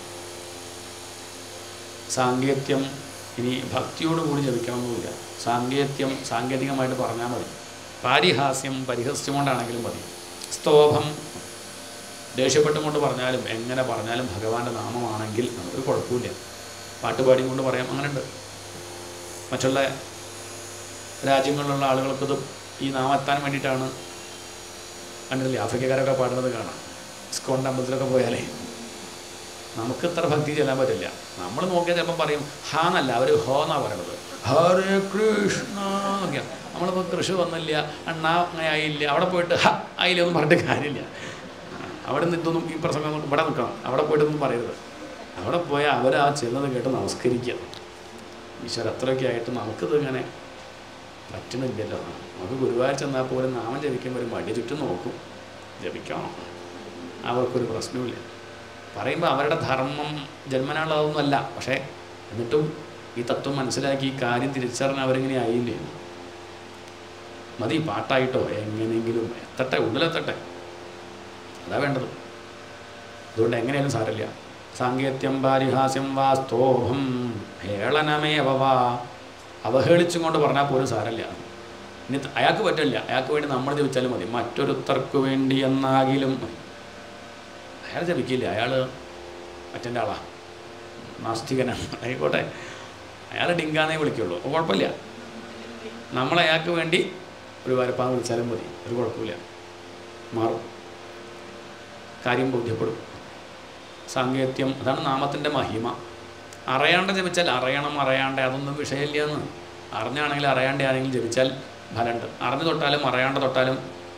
S1: സാങ്കേത്യം ഇനി ഭക്തിയോടുകൂടി ജപിക്കണമെന്നില്ല സാങ്കേത്യം സാങ്കേതികമായിട്ട് പറഞ്ഞാൽ മതി പാരിഹാസ്യം പരിഹസ്യം കൊണ്ടാണെങ്കിലും മതി സ്തോഭം ദേഷ്യപ്പെട്ടും കൊണ്ട് പറഞ്ഞാലും എങ്ങനെ പറഞ്ഞാലും ഭഗവാന്റെ നാമമാണെങ്കിൽ ഒരു കുഴപ്പമില്ല പാട്ടുപാടിയും കൊണ്ട് പറയാം അങ്ങനെയുണ്ട് മറ്റുള്ള രാജ്യങ്ങളിലുള്ള ആളുകൾക്കത് ഈ നാമം എത്താൻ വേണ്ടിയിട്ടാണ് കണ്ടില്ലേ ആഫ്രിക്കക്കാരൊക്കെ പാടുന്നത് കാണാം ഇസ്കോണിൻ്റെ അമ്പലത്തിലൊക്കെ പോയാലേ നമുക്ക് ഇത്ര ഭക്തി ചെല്ലാൻ പറ്റില്ല നമ്മൾ നോക്കിയാൽ ചിലപ്പം പറയും ഹാ എന്നല്ല അവർ ഹോ എന്നാണ് പറയണത് ഹരേ കൃഷ്ണ എന്നൊക്കെയാണ് നമ്മളിപ്പോൾ കൃഷി വന്നില്ല അണ്ണ അങ്ങനെ ആയില്ല അവിടെ പോയിട്ട് ഹ ആയില്ല ഒന്നും പറഞ്ഞിട്ട് കാര്യമില്ല അവിടെ നിന്ന് ഇതൊന്നും ഈ പ്രസംഗം ഒന്നും ഇവിടെ നിൽക്കണം അവിടെ പോയിട്ടൊന്നും പറയരുത് അവിടെ പോയാൽ അവർ ആ ചെല്ലുന്നത് കേട്ട് നമസ്കരിക്കുക ഈശ്വര അത്രയൊക്കെ ആയിട്ട് നമുക്കിത് ഇങ്ങനെ പറ്റണില്ലല്ലോ നമുക്ക് ഗുരുവായൂർ ചെന്നാൽ പോലും നാമം ജപിക്കുമ്പോൾ ഒരു മടി ചുറ്റും നോക്കും ജപിക്കണം അവർക്കൊരു പ്രശ്നവുമില്ല പറയുമ്പോൾ അവരുടെ ധർമ്മം ജന്മനാളതൊന്നുമല്ല പക്ഷേ എന്നിട്ടും ഈ തത്വം മനസ്സിലാക്കി ഈ കാര്യം തിരിച്ചറിഞ്ഞ അവരെങ്ങനെ ആയില്ലേ മതി പാട്ടായിട്ടോ എങ്ങനെയെങ്കിലും എത്തട്ടെ ഉള്ളിലെത്തട്ടെ അതാ വേണ്ടത് അതുകൊണ്ട് എങ്ങനെയാലും സാരമില്ല സാങ്കേത്യം പാരിഹാസ്യം വാസ്തോഭം ഹേളനമേവ വാ അവഹേളിച്ചും കൊണ്ട് പറഞ്ഞാൽ പോലും സാരമില്ല ഇനി ത- അയാൾക്ക് പറ്റില്ല അയാൾക്ക് വേണ്ടി നമ്മൾ ജപിച്ചാലും മതി മറ്റൊരുത്തർക്ക് വേണ്ടി എന്നാകിലും അയാൾ ജപിക്കില്ല അയാൾ മറ്റൻ്റെ ആളാ നാസ്തികനാണ് ആയിക്കോട്ടെ അയാൾ ഡിങ്കാന്നേ വിളിക്കുള്ളൂ അപ്പോൾ കുഴപ്പമില്ല നമ്മൾ അയാൾക്ക് വേണ്ടി ഒരു വരപ്പാന്ന് വിളിച്ചാലും മതി ഒരു കുഴപ്പമില്ല മാറും കാര്യം ബോധ്യപ്പെടും സാങ്കേത്യം അതാണ് നാമത്തിൻ്റെ മഹിമ അറിയാണ്ട് ജപിച്ചാൽ അറിയണം അറിയാണ്ട് അതൊന്നും വിഷയമില്ല എന്ന് അറിഞ്ഞാണെങ്കിൽ അറിയാണ്ട് ആരെങ്കിലും ജപിച്ചാൽ ഫലമുണ്ട് അറിഞ്ഞു തൊട്ടാലും അറിയാണ്ട് തൊട്ടാലും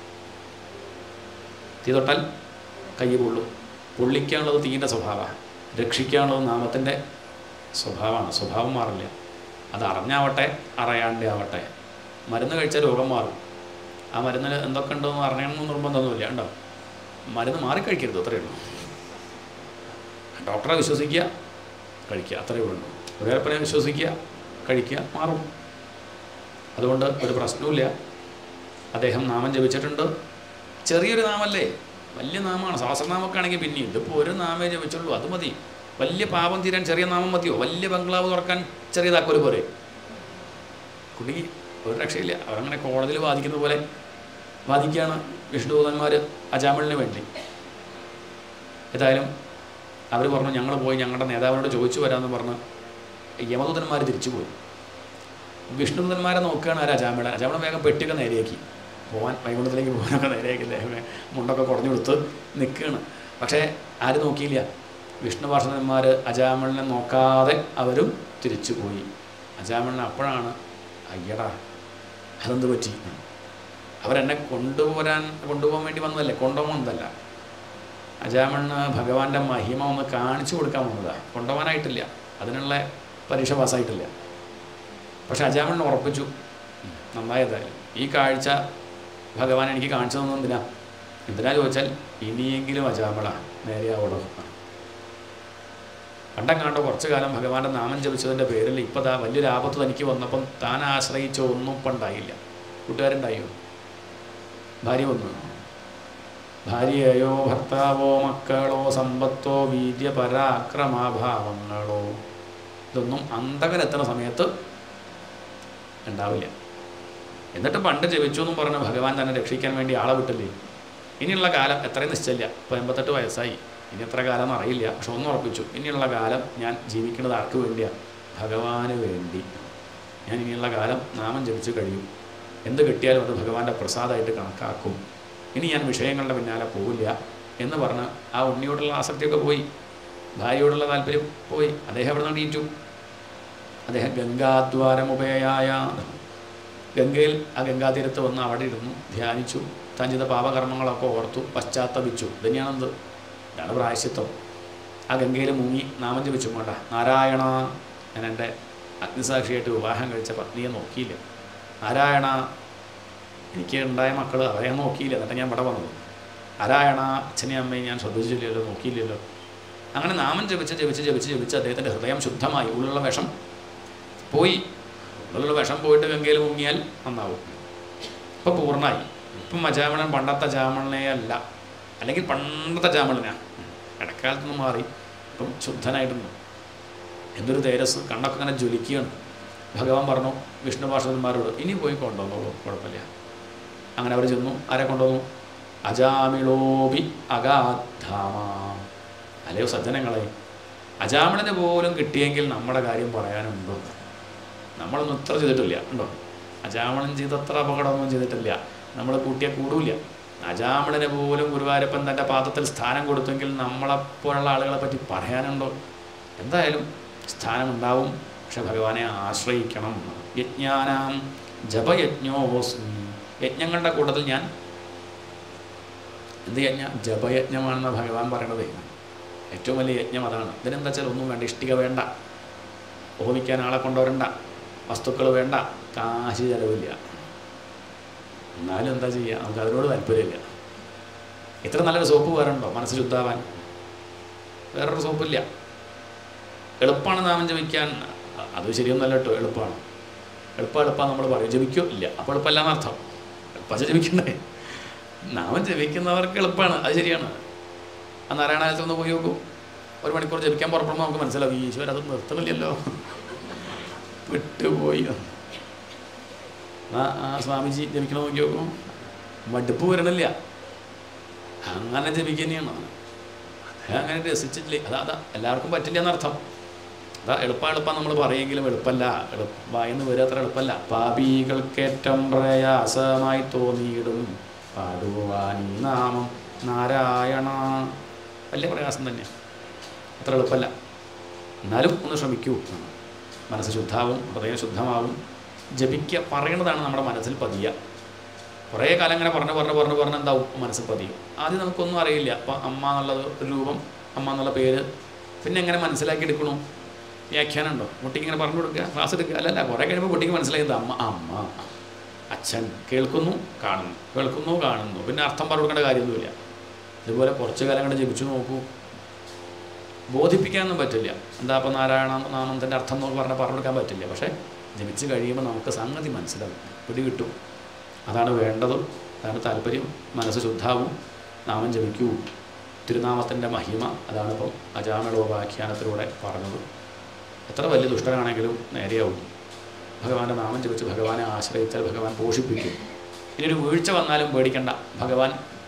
S1: തീ തൊട്ടാൽ കൈ പൊള്ളും പൊള്ളിക്കാനുള്ളത് തീൻ്റെ സ്വഭാവമാണ് രക്ഷിക്കാനുള്ളത് നാമത്തിൻ്റെ സ്വഭാവമാണ് സ്വഭാവം മാറില്ല അത് അറിഞ്ഞാവട്ടെ അറിയാണ്ടേ ആവട്ടെ മരുന്ന് കഴിച്ചാൽ രോഗം മാറും ആ മരുന്നിൽ എന്തൊക്കെ ഉണ്ടോ എന്ന് അറിയണമെന്ന് നിർബന്ധമൊന്നുമില്ല ഉണ്ടോ മരുന്ന് മാറിക്കഴിക്കരുത് അത്രയേ ഉള്ളൂ ഡോക്ടറെ വിശ്വസിക്കുക കഴിക്കുക അത്രയേ ഉള്ളൂ ഒരേപ്പനെ വിശ്വസിക്കുക കഴിക്കുക മാറും അതുകൊണ്ട് ഒരു പ്രശ്നവുമില്ല അദ്ദേഹം നാമം ജപിച്ചിട്ടുണ്ട് ചെറിയൊരു നാമല്ലേ വലിയ നാമമാണ് സഹസ്രനാമൊക്കെ ആണെങ്കിൽ പിന്നെയും ഇതിപ്പോൾ ഒരു നാമേ ജപിച്ചുള്ളൂ അത് മതി വലിയ പാപം തീരാൻ ചെറിയ നാമം മതിയോ വലിയ ബംഗ്ലാവ് തുറക്കാൻ ചെറിയതാക്കൊരു പോരെ കുടുങ്ങി ഒരു രക്ഷയില്ല അവരങ്ങനെ കോടതിയിൽ വാദിക്കുന്ന പോലെ വാദിക്കുകയാണ് വിഷ്ണുദൂതന്മാർ അജാമലിന് വേണ്ടി ഏതായാലും അവർ പറഞ്ഞു ഞങ്ങൾ പോയി ഞങ്ങളുടെ നേതാവിനോട് ചോദിച്ചു വരാമെന്ന് പറഞ്ഞ് യമദൂതന്മാർ തിരിച്ചു പോയി വിഷ്ണുദൂതന്മാരെ നോക്കുകയാണ് ആ അജാമിള അജാമിള വേഗം പെട്ടിയൊക്കെ നേരെയാക്കി പോകാൻ വൈകുണ്ഠത്തിലേക്ക് പോകാനൊക്കെ നേരെയാക്കി അദ്ദേഹം മുണ്ടൊക്കെ കുറഞ്ഞു കൊടുത്ത് നിൽക്കുകയാണ് പക്ഷേ ആരും നോക്കിയില്ല വിഷ്ണു പാർഷദന്മാർ അജാമിളിനെ നോക്കാതെ അവരും തിരിച്ചു പോയി അജാമിളിനെ അപ്പോഴാണ് അയ്യടാ അതെന്ത് പറ്റി അവരെന്നെ കൊണ്ടുപോരാൻ കൊണ്ടുപോകാൻ വേണ്ടി വന്നതല്ലേ കൊണ്ടുപോകാൻ വന്നതല്ല അജാമണ് ഭഗവാന്റെ മഹിമ ഒന്ന് കാണിച്ചു കൊടുക്കാൻ വന്നതാണ് കൊണ്ടുപോകാനായിട്ടില്ല അതിനുള്ള പരീക്ഷ പാസ്സായിട്ടില്ല പക്ഷെ അജാമണ് ഉറപ്പിച്ചു ഉം, നന്നായതായാലും ഈ കാഴ്ച ഭഗവാൻ എനിക്ക് കാണിച്ചു തന്നത് എന്തിനാ എന്തിനാ ചോദിച്ചാൽ ഇനിയെങ്കിലും അജാമള നേരെയാവടോ പണ്ടെങ്ങാണ്ടോ കുറച്ചു കാലം ഭഗവാന്റെ നാമം ജപിച്ചതിൻ്റെ പേരിൽ ഇപ്പോൾ ദാ വലിയൊരു ആപത്ത് തനിക്ക് വന്നപ്പം താൻ ആശ്രയിച്ച ഒന്നും ഇപ്പം ഉണ്ടായില്ല കൂട്ടുകാരുണ്ടായോ ഭാര്യ വന്നു ഭാര്യയോ ഭർത്താവോ മക്കളോ സമ്പത്തോ വീര്യ പരാക്രമാഭാവങ്ങളോ ഇതൊന്നും അന്തകനെത്തുന്ന സമയത്ത് ഉണ്ടാവില്ല എന്നിട്ട് പണ്ട് ജപിച്ചു എന്നും പറഞ്ഞ് ഭഗവാൻ തന്നെ രക്ഷിക്കാൻ വേണ്ടി ആളെ വിട്ടില്ലേ ഇനിയുള്ള കാലം എത്രയും നിശ്ചയില്ല ഇപ്പോൾ എൺപത്തെട്ട് വയസ്സായി ഇനി എത്ര കാലം എന്ന് അറിയില്ല പക്ഷെ ഒന്ന് ഉറപ്പിച്ചു ഇനിയുള്ള കാലം ഞാൻ ജീവിക്കുന്നത് ആർക്ക് വേണ്ടിയാണ് ഭഗവാന് വേണ്ടി ഞാൻ ഇനിയുള്ള കാലം നാമം ജപിച്ച് കഴിയും എന്ത് കിട്ടിയാലും അത് ഭഗവാന്റെ പ്രസാദമായിട്ട് കണക്കാക്കും ഇനി ഞാൻ വിഷയങ്ങളുടെ പിന്നാലെ പോവില്ല എന്ന് പറഞ്ഞ് ആ ഉണ്ണിയോടുള്ള ആസക്തിയൊക്കെ പോയി ഭാര്യയോടുള്ള താല്പര്യം പോയി അദ്ദേഹം എവിടെ നിന്ന് എണീറ്റു അദ്ദേഹം ഗംഗാദ്വാരമുപയായ ഗംഗയിൽ ആ ഗംഗാതീരത്ത് വന്ന് അവിടെ ഇരുന്നു ധ്യാനിച്ചു താൻ ചെയ്ത പാപകർമ്മങ്ങളൊക്കെ ഓർത്തു പശ്ചാത്തപിച്ചു തന്നെയാണെന്ത് ഇതാണ് പ്രായശ്ചിത്വം ആ ഗംഗയിൽ മുങ്ങി നാമം ജപിച്ചു വേണ്ട നാരായണ ഞാൻ എൻ്റെ അഗ്നിസാക്ഷിയായിട്ട് വിവാഹം കഴിച്ച പത്നിയെ നോക്കിയില്ല നാരായണ എനിക്ക് ഉണ്ടായ മക്കൾ അവരെ ഞാൻ നോക്കിയില്ല എന്നിട്ട് ഞാൻ ഇവിടെ വന്നത് നാരായണ അച്ഛനെയും അമ്മയും ഞാൻ ശ്രദ്ധിച്ചില്ലല്ലോ നോക്കിയില്ലല്ലോ അങ്ങനെ നാമം ജപിച്ച് ജപിച്ച് ജപിച്ച് ജപിച്ച് അദ്ദേഹത്തിൻ്റെ ഹൃദയം ശുദ്ധമായി ഉള്ളിലുള്ള വിഷം പോയി ഉള്ളിലുള്ള വിഷം പോയിട്ട് ഗംഗയിൽ മുങ്ങിയാൽ നന്നാവും ഇപ്പം പൂർണ്ണമായി ഇപ്പം അജാമണൻ പണ്ടത്തെ ജാമണനെ അല്ല അല്ലെങ്കിൽ പണ്ടത്തെ ജാമണനാ ഇടക്കാലത്തൊന്നും മാറി ഇപ്പം ശുദ്ധനായിട്ടുണ്ട് എന്തൊരു തേജസ് കണ്ണൊക്കെ അങ്ങനെ ജ്വലിക്കുകയാണ് ഭഗവാൻ പറഞ്ഞു വിഷ്ണു പാർഷദന്മാരോട് ഇനി പോയി കൊണ്ടുവന്നോളൂ കുഴപ്പമില്ല അങ്ങനെ അവർ ചെന്നു ആരെ കൊണ്ടുവന്നു അജാമിളോബി അഗാധാമ അല്ലയോ സജ്ജനങ്ങളെ അജാമിളന് പോലും കിട്ടിയെങ്കിൽ നമ്മുടെ കാര്യം പറയാനുണ്ടോ നമ്മളൊന്നും ഇത്ര ചെയ്തിട്ടില്ല ഉണ്ടോ അജാമണൻ ചെയ്തത്ര അപകടമൊന്നും ചെയ്തിട്ടില്ല നമ്മൾ കൂട്ടിയ കൂടൂല അജാമണന് പോലും ഗുരുവായൂരപ്പൻ തൻ്റെ പാദത്തിൽ സ്ഥാനം കൊടുത്തെങ്കിൽ നമ്മളെപ്പോലുള്ള ആളുകളെ പറ്റി പറയാനുണ്ടോ എന്തായാലും സ്ഥാനമുണ്ടാവും പക്ഷെ ഭഗവാനെ ആശ്രയിക്കണം യജ്ഞാനാം ജപയജ്ഞോസ്മി യജ്ഞങ്ങളുടെ കൂട്ടത്തിൽ ഞാൻ എന്ത് യജ്ഞ ജപയജ്ഞമാണെന്ന് ഭഗവാൻ പറയണത് ഏറ്റവും വലിയ യജ്ഞം അതാണ് ഇതിനെന്താ വെച്ചാൽ ഒന്നും വേണ്ട ഇഷ്ടിക വേണ്ട ഹോമിക്കാൻ ആളെ കൊണ്ടുവരണ്ട വസ്തുക്കൾ വേണ്ട കാശ് ചിലവില്ല എന്നാലും എന്താ ചെയ്യുക നമുക്ക് അതിനോട് താല്പര്യമില്ല ഇത്ര നല്ലൊരു സോപ്പ് വേറെ ഉണ്ടോ മനസ്സ് ശുദ്ധാവാൻ വേറൊരു സോപ്പില്ല എളുപ്പമാണ് നാമം ജപിക്കാൻ അത് ശരിയൊന്നല്ല കേട്ടോ എളുപ്പമാണ് എളുപ്പം എളുപ്പം നമ്മൾ പറയും ജപിക്കോ ഇല്ല അപ്പോൾ എളുപ്പമല്ല എന്നർത്ഥം എളുപ്പം ജപിക്കണ്ടേ നാമം ജപിക്കുന്നവർക്ക് എളുപ്പമാണ് അത് ശരിയാണ് ആ നാരായണാലയത്തിൽ ഒന്ന് പോയി നോക്കൂ ഒരു മണിക്കൂർ ജപിക്കാൻ പുറപ്പെടുമ്പോൾ നമുക്ക് മനസ്സിലാവും ഈശ്വരൻ അത് നിർത്തണില്ലല്ലോ വിട്ടുപോയി ആ ആ സ്വാമിജി ജപിക്കണ നോക്കി നോക്കും മടുപ്പ് വരണില്ല അങ്ങനെ ജപിക്കുക തന്നെയാണ് അദ്ദേഹം അങ്ങനെ രസിച്ചിട്ടില്ലേ അതാ അതാ എല്ലാവർക്കും പറ്റില്ല എന്നർത്ഥം അതാ എളുപ്പം എളുപ്പം നമ്മൾ പറയെങ്കിലും എളുപ്പമല്ല എളുപ്പമായെന്ന് വരെ അത്ര എളുപ്പമല്ല പാപികൾക്കേറ്റം പ്രയാസമായി തോന്നിയിടും പാടുവാൻ ഈ നാമം നാരായണ വലിയ പ്രയാസം തന്നെയാണ് അത്ര എളുപ്പമല്ല എന്നാലും ഒന്ന് ശ്രമിക്കൂ മനസ്സ് ശുദ്ധാവും ഹൃദയം ശുദ്ധമാവും ജപിക്കുക പറയണതാണ് നമ്മുടെ മനസ്സിൽ പതിയുക കുറേ കാലം ഇങ്ങനെ പറഞ്ഞ് പറഞ്ഞ് പറഞ്ഞ് പറഞ്ഞ് എന്താവും മനസ്സിൽ പതിയും ആദ്യം നമുക്കൊന്നും അറിയില്ല അപ്പം അമ്മ എന്നുള്ളത് ഒരു രൂപം അമ്മ എന്നുള്ള പേര് പിന്നെ എങ്ങനെ മനസ്സിലാക്കി എടുക്കണു വ്യാഖ്യാനം ഉണ്ടോ കുട്ടിക്ക് ഇങ്ങനെ പറഞ്ഞു കൊടുക്കുക ക്ലാസ് എടുക്കുക അല്ലല്ല കുറേ കഴിയുമ്പോൾ കുട്ടിക്ക് മനസ്സിലായത് അമ്മ അമ്മ അച്ഛൻ കേൾക്കുന്നു കാണുന്നു കേൾക്കുന്നു കാണുന്നു പിന്നെ അർത്ഥം പറഞ്ഞു കൊടുക്കേണ്ട കാര്യമൊന്നുമില്ല ഇതുപോലെ കുറച്ച് കാലം കണ്ട് ജപിച്ചു നോക്കൂ ബോധിപ്പിക്കാനൊന്നും പറ്റില്ല എന്താ അപ്പം നാരായണ നാമത്തിൻ്റെ അർത്ഥം എന്ന് പറഞ്ഞാൽ പറഞ്ഞു കൊടുക്കാൻ പറ്റില്ല പക്ഷേ ജപിച്ച് കഴിയുമ്പോൾ നമുക്ക് സംഗതി മനസ്സിലാവും പിടികിട്ടും അതാണ് വേണ്ടതും അതാണ് താല്പര്യം മനസ്സ് ശുദ്ധാവും നാമം ജപിക്കൂ തിരുനാമത്തിൻ്റെ മഹിമ അതാണ് ഇപ്പം അജാമിളോപാഖ്യാനത്തിലൂടെ പറഞ്ഞത് എത്ര വലിയ ദുഷ്ടനാണെങ്കിലും നേരെയാവും ഭഗവാന്റെ നാമം ജപിച്ച് ഭഗവാനെ ആശ്രയിച്ചാൽ ഭഗവാൻ പോഷിപ്പിക്കും ഇനി ഒരു വീഴ്ച വന്നാലും പേടിക്കണ്ട ഭഗവാൻ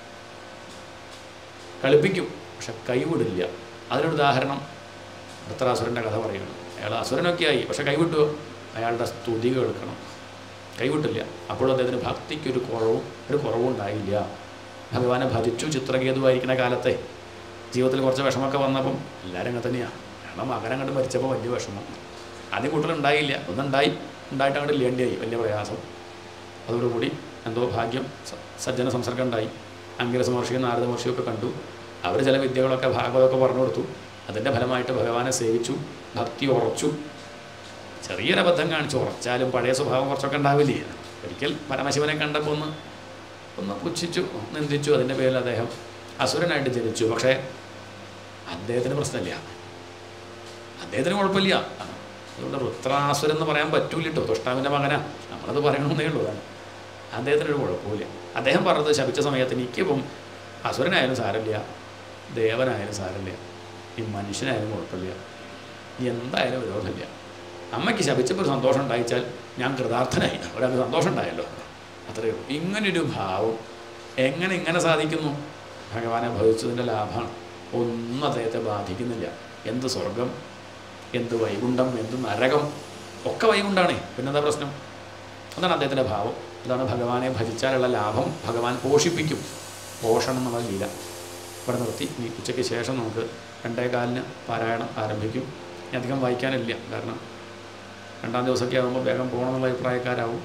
S1: കളിപ്പിക്കും പക്ഷെ കൈവിടില്ല അതിനൊരു ഉദാഹരണം വൃത്തരാസുരൻ്റെ കഥ പറയുകയാണ് അയാൾ അസുരനൊക്കെ ആയി പക്ഷെ കൈവിട്ടുവോ അയാളുടെ സ്തുതി കേൾക്കണം കൈവിട്ടില്ല അപ്പോഴും അദ്ദേഹത്തിന് ഭക്തിക്കൊരു കുറവും ഒരു കുറവും ഉണ്ടായില്ല ഭഗവാനെ ഭജിച്ചു ചിത്രകേതുവായിരിക്കുന്ന കാലത്തെ ജീവിതത്തിൽ കുറച്ച് വിഷമമൊക്കെ വന്നപ്പം എല്ലാവരും അങ്ങനെ തന്നെയാണ് കാരണം മകനെ കണ്ട് മരിച്ചപ്പോൾ വലിയ വിഷമം ആദ്യം കൂട്ടലുണ്ടായില്ല ഒന്നുണ്ടായി ഉണ്ടായിട്ട് അങ്ങോട്ട് ഇല്ലേണ്ടിയായി വലിയ പ്രയാസം അതോടുകൂടി എന്തോ ഭാഗ്യം സ- സജ്ജന സംസർഗം ഉണ്ടായി അങ്കിരസ മഹർഷിയും നാരദ മഹർഷിയും ഒക്കെ കണ്ടു അവർ ചില വിദ്യകളൊക്കെ ഭാഗവതമൊക്കെ പറഞ്ഞു കൊടുത്തു അതിൻ്റെ ഫലമായിട്ട് ഭഗവാനെ സേവിച്ചു ഭക്തി ഉറച്ചു ചെറിയൊരു അബദ്ധം കാണിച്ചു ഉറച്ചാലും പഴയ സ്വഭാവം കുറച്ചൊക്കെ ഉണ്ടാവില്ലേ ഒരിക്കൽ പരമശിവനെ കണ്ടപ്പോൾ ഒന്ന് ഒന്ന് പുച്ഛിച്ചു നിന്ദിച്ചു അതിൻ്റെ പേരിൽ അദ്ദേഹം അസുരനായിട്ട് ജനിച്ചു പക്ഷേ അദ്ദേഹത്തിന് പ്രശ്നമില്ല അദ്ദേഹത്തിന് കുഴപ്പമില്ല അതുകൊണ്ട് റുദ്രാസുരൻ എന്ന് പറയാൻ പറ്റൂല കേട്ടോ തുഷ്ടാവിൻ്റെ മകനാ നമ്മളത് പറയണമെന്നേ ഉള്ളൂ അതാണ് അദ്ദേഹത്തിന് ഒരു കുഴപ്പമില്ല അദ്ദേഹം പറഞ്ഞത് ശപിച്ച സമയത്ത് എനിക്കിപ്പം അസുരനായാലും സാരമില്ല ദേവനായാലും സാരമില്ല ഈ മനുഷ്യനായാലും കുഴപ്പമില്ല എന്തായാലും വിരോധമില്ല അമ്മയ്ക്ക് ശപിച്ചപ്പോൾ ഒരു സന്തോഷം ഉണ്ടായിച്ചാൽ ഞാൻ കൃതാർത്ഥനായി ഒരാൾക്ക് സന്തോഷം ഉണ്ടായല്ലോ അത്രയേ ഉള്ളൂ ഇങ്ങനൊരു ഭാവം എങ്ങനെ ഇങ്ങനെ സാധിക്കുന്നു ഭഗവാനെ ഭവിച്ചതിൻ്റെ ലാഭമാണ് ഒന്നും അദ്ദേഹത്തെ ബാധിക്കുന്നില്ല എന്ത് സ്വർഗം എന്ത് വൈകുണ്ഠം എന്ത് നരകം ഒക്കെ വൈകുണ്ഠാണേ പിന്നെന്താ പ്രശ്നം അതാണ് അദ്ദേഹത്തിൻ്റെ ഭാവം അതാണ് ഭഗവാനെ ഭജിച്ചാലുള്ള ലാഭം ഭഗവാൻ പോഷിപ്പിക്കും പോഷണം എന്നുള്ള ലീല ഇവിടെ നിർത്തി ഇനി ഉച്ചയ്ക്ക് ശേഷം നമുക്ക് രണ്ടേ കാലിന് പാരായണം ആരംഭിക്കും ഇനി അധികം വായിക്കാനില്ല കാരണം രണ്ടാം ദിവസമൊക്കെ ആകുമ്പോൾ വേഗം പോകണമെന്നുള്ള അഭിപ്രായക്കാരാവും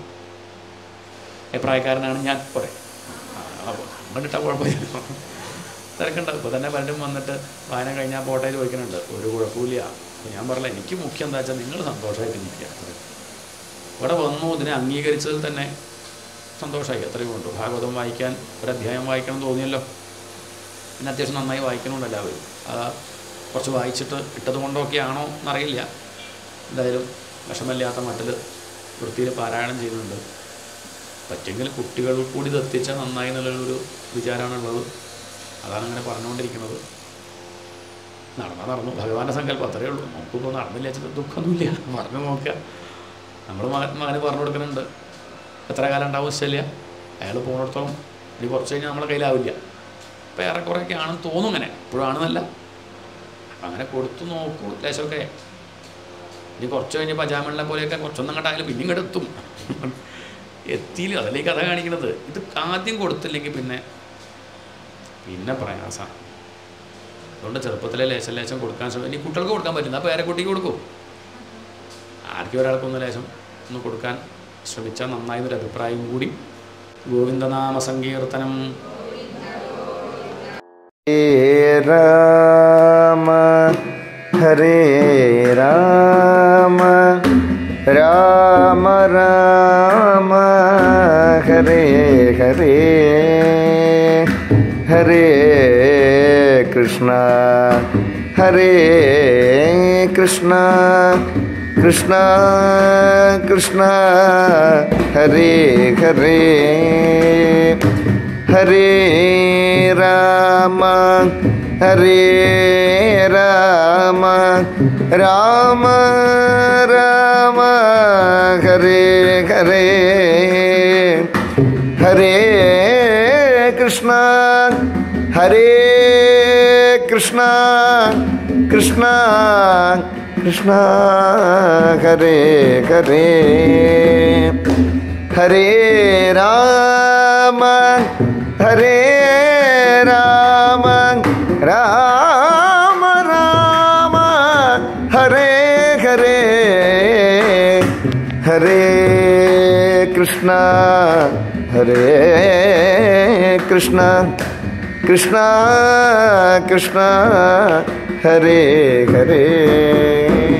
S1: അഭിപ്രായക്കാരനാണ് ഞാൻ പോരെ കണ്ടിട്ടാൽ കുഴപ്പമില്ല തിരക്കുണ്ട് ഇപ്പോൾ തന്നെ പലരും വന്നിട്ട് വായന കഴിഞ്ഞാൽ പോട്ടെ ചോദിക്കുന്നുണ്ട് ഒരു കുഴപ്പമില്ല അപ്പോൾ ഞാൻ പറഞ്ഞില്ല എനിക്ക് മുഖ്യം എന്താ വെച്ചാൽ നിങ്ങൾ സന്തോഷമായിട്ട് നിൽക്കുക ഇവിടെ വന്നു ഇതിനെ അംഗീകരിച്ചതിൽ തന്നെ സന്തോഷമായി എത്രയും ഉണ്ട് ഭാഗവതം വായിക്കാൻ ഒരു അധ്യായം വായിക്കണം തോന്നിയല്ലോ പിന്നെ അത്യാവശ്യം നന്നായി വായിക്കണമുണ്ട് എല്ലാവരും അത് കുറച്ച് വായിച്ചിട്ട് ഇട്ടത് കൊണ്ടൊക്കെയാണോ എന്നറിയില്ല എന്തായാലും വിഷമമില്ലാത്ത മട്ടിൽ വൃത്തിയിൽ പാരായണം ചെയ്യുന്നുണ്ട് പറ്റെങ്കിൽ കുട്ടികൾ കൂടി ഇത് എത്തിച്ചാൽ നന്നായി എന്നുള്ളൊരു വിചാരമാണുള്ളത് അതാണ് അങ്ങനെ പറഞ്ഞുകൊണ്ടിരിക്കുന്നത് നടന്നാൽ നടന്നു ഭഗവാന്റെ സങ്കല്പം അത്രയേ ഉള്ളൂ നമുക്കിപ്പോൾ നടന്നില്ല വെച്ചാൽ ദുഃഖമൊന്നുമില്ല പറഞ്ഞു നോക്കുക നമ്മൾ മകൻ മകന് പറഞ്ഞു കൊടുക്കുന്നുണ്ട് എത്ര കാലം ഉണ്ടാവും ശല്യ അയാൾ പോകുന്നിടത്തോളം ഇനി കുറച്ച് കഴിഞ്ഞാൽ നമ്മളെ കയ്യിലാവില്ല അപ്പോൾ ഏറെക്കുറെയൊക്കെ ആണെന്ന് തോന്നും ഇങ്ങനെ ഇപ്പോഴും ആണെന്നല്ല അപ്പം അങ്ങനെ കൊടുത്തു നോക്കൂ ലേശമൊക്കെ ഇനി കുറച്ച് കഴിഞ്ഞ് പജാമണിനെ പോലെയൊക്കെ കുറച്ചൊന്നും കണ്ടായാലും പിന്നെയും ഇങ്ങോട്ട് എത്തും എത്തിയില്ല അതല്ലേ ഈ കഥ കാണിക്കുന്നത് ഇത് ആദ്യം കൊടുത്തില്ലെങ്കിൽ പിന്നെ പിന്നെ പ്രയാസമാണ് അതുകൊണ്ട് ചെറുപ്പത്തിലെ ലേശം ലേശം കൊടുക്കാൻ ശ്രമിക്കും ഇനി കുട്ടികൾക്ക് കൊടുക്കാൻ പറ്റില്ല അപ്പോൾ വേറെ കുട്ടിക്ക് കൊടുക്കും ആർക്കും ഒരാൾക്കൊന്ന് ലേശം ഒന്ന് കൊടുക്കാൻ ശ്രമിച്ചാൽ നന്നായി എന്നൊരു അഭിപ്രായം കൂടി ഗോവിന്ദനാമ സങ്കീർത്തനം
S2: हरे राम हरे राम राम राम हरे हरे हरे कृष्ण हरे कृष्ण കൃഷ്ണ കൃഷ്ണ ഹരേ ഹരേ ഹരേ രാമ ഹരേ രാമ രാമ രാമ ഹരേ ഹരേ ഹരേ കൃഷ്ണ ഹരേ കൃഷ്ണ കൃഷ്ണ കൃഷ്ണ ഹരേ ഹരേ ഹരേ രാമ ഹരേ രാമ രാമ രാമ ഹരേ ഹരേ ഹരേ കൃഷ്ണ ഹരേ കൃഷ്ണ കൃഷ്ണ കൃഷ്ണ ഹരേ ഹരേ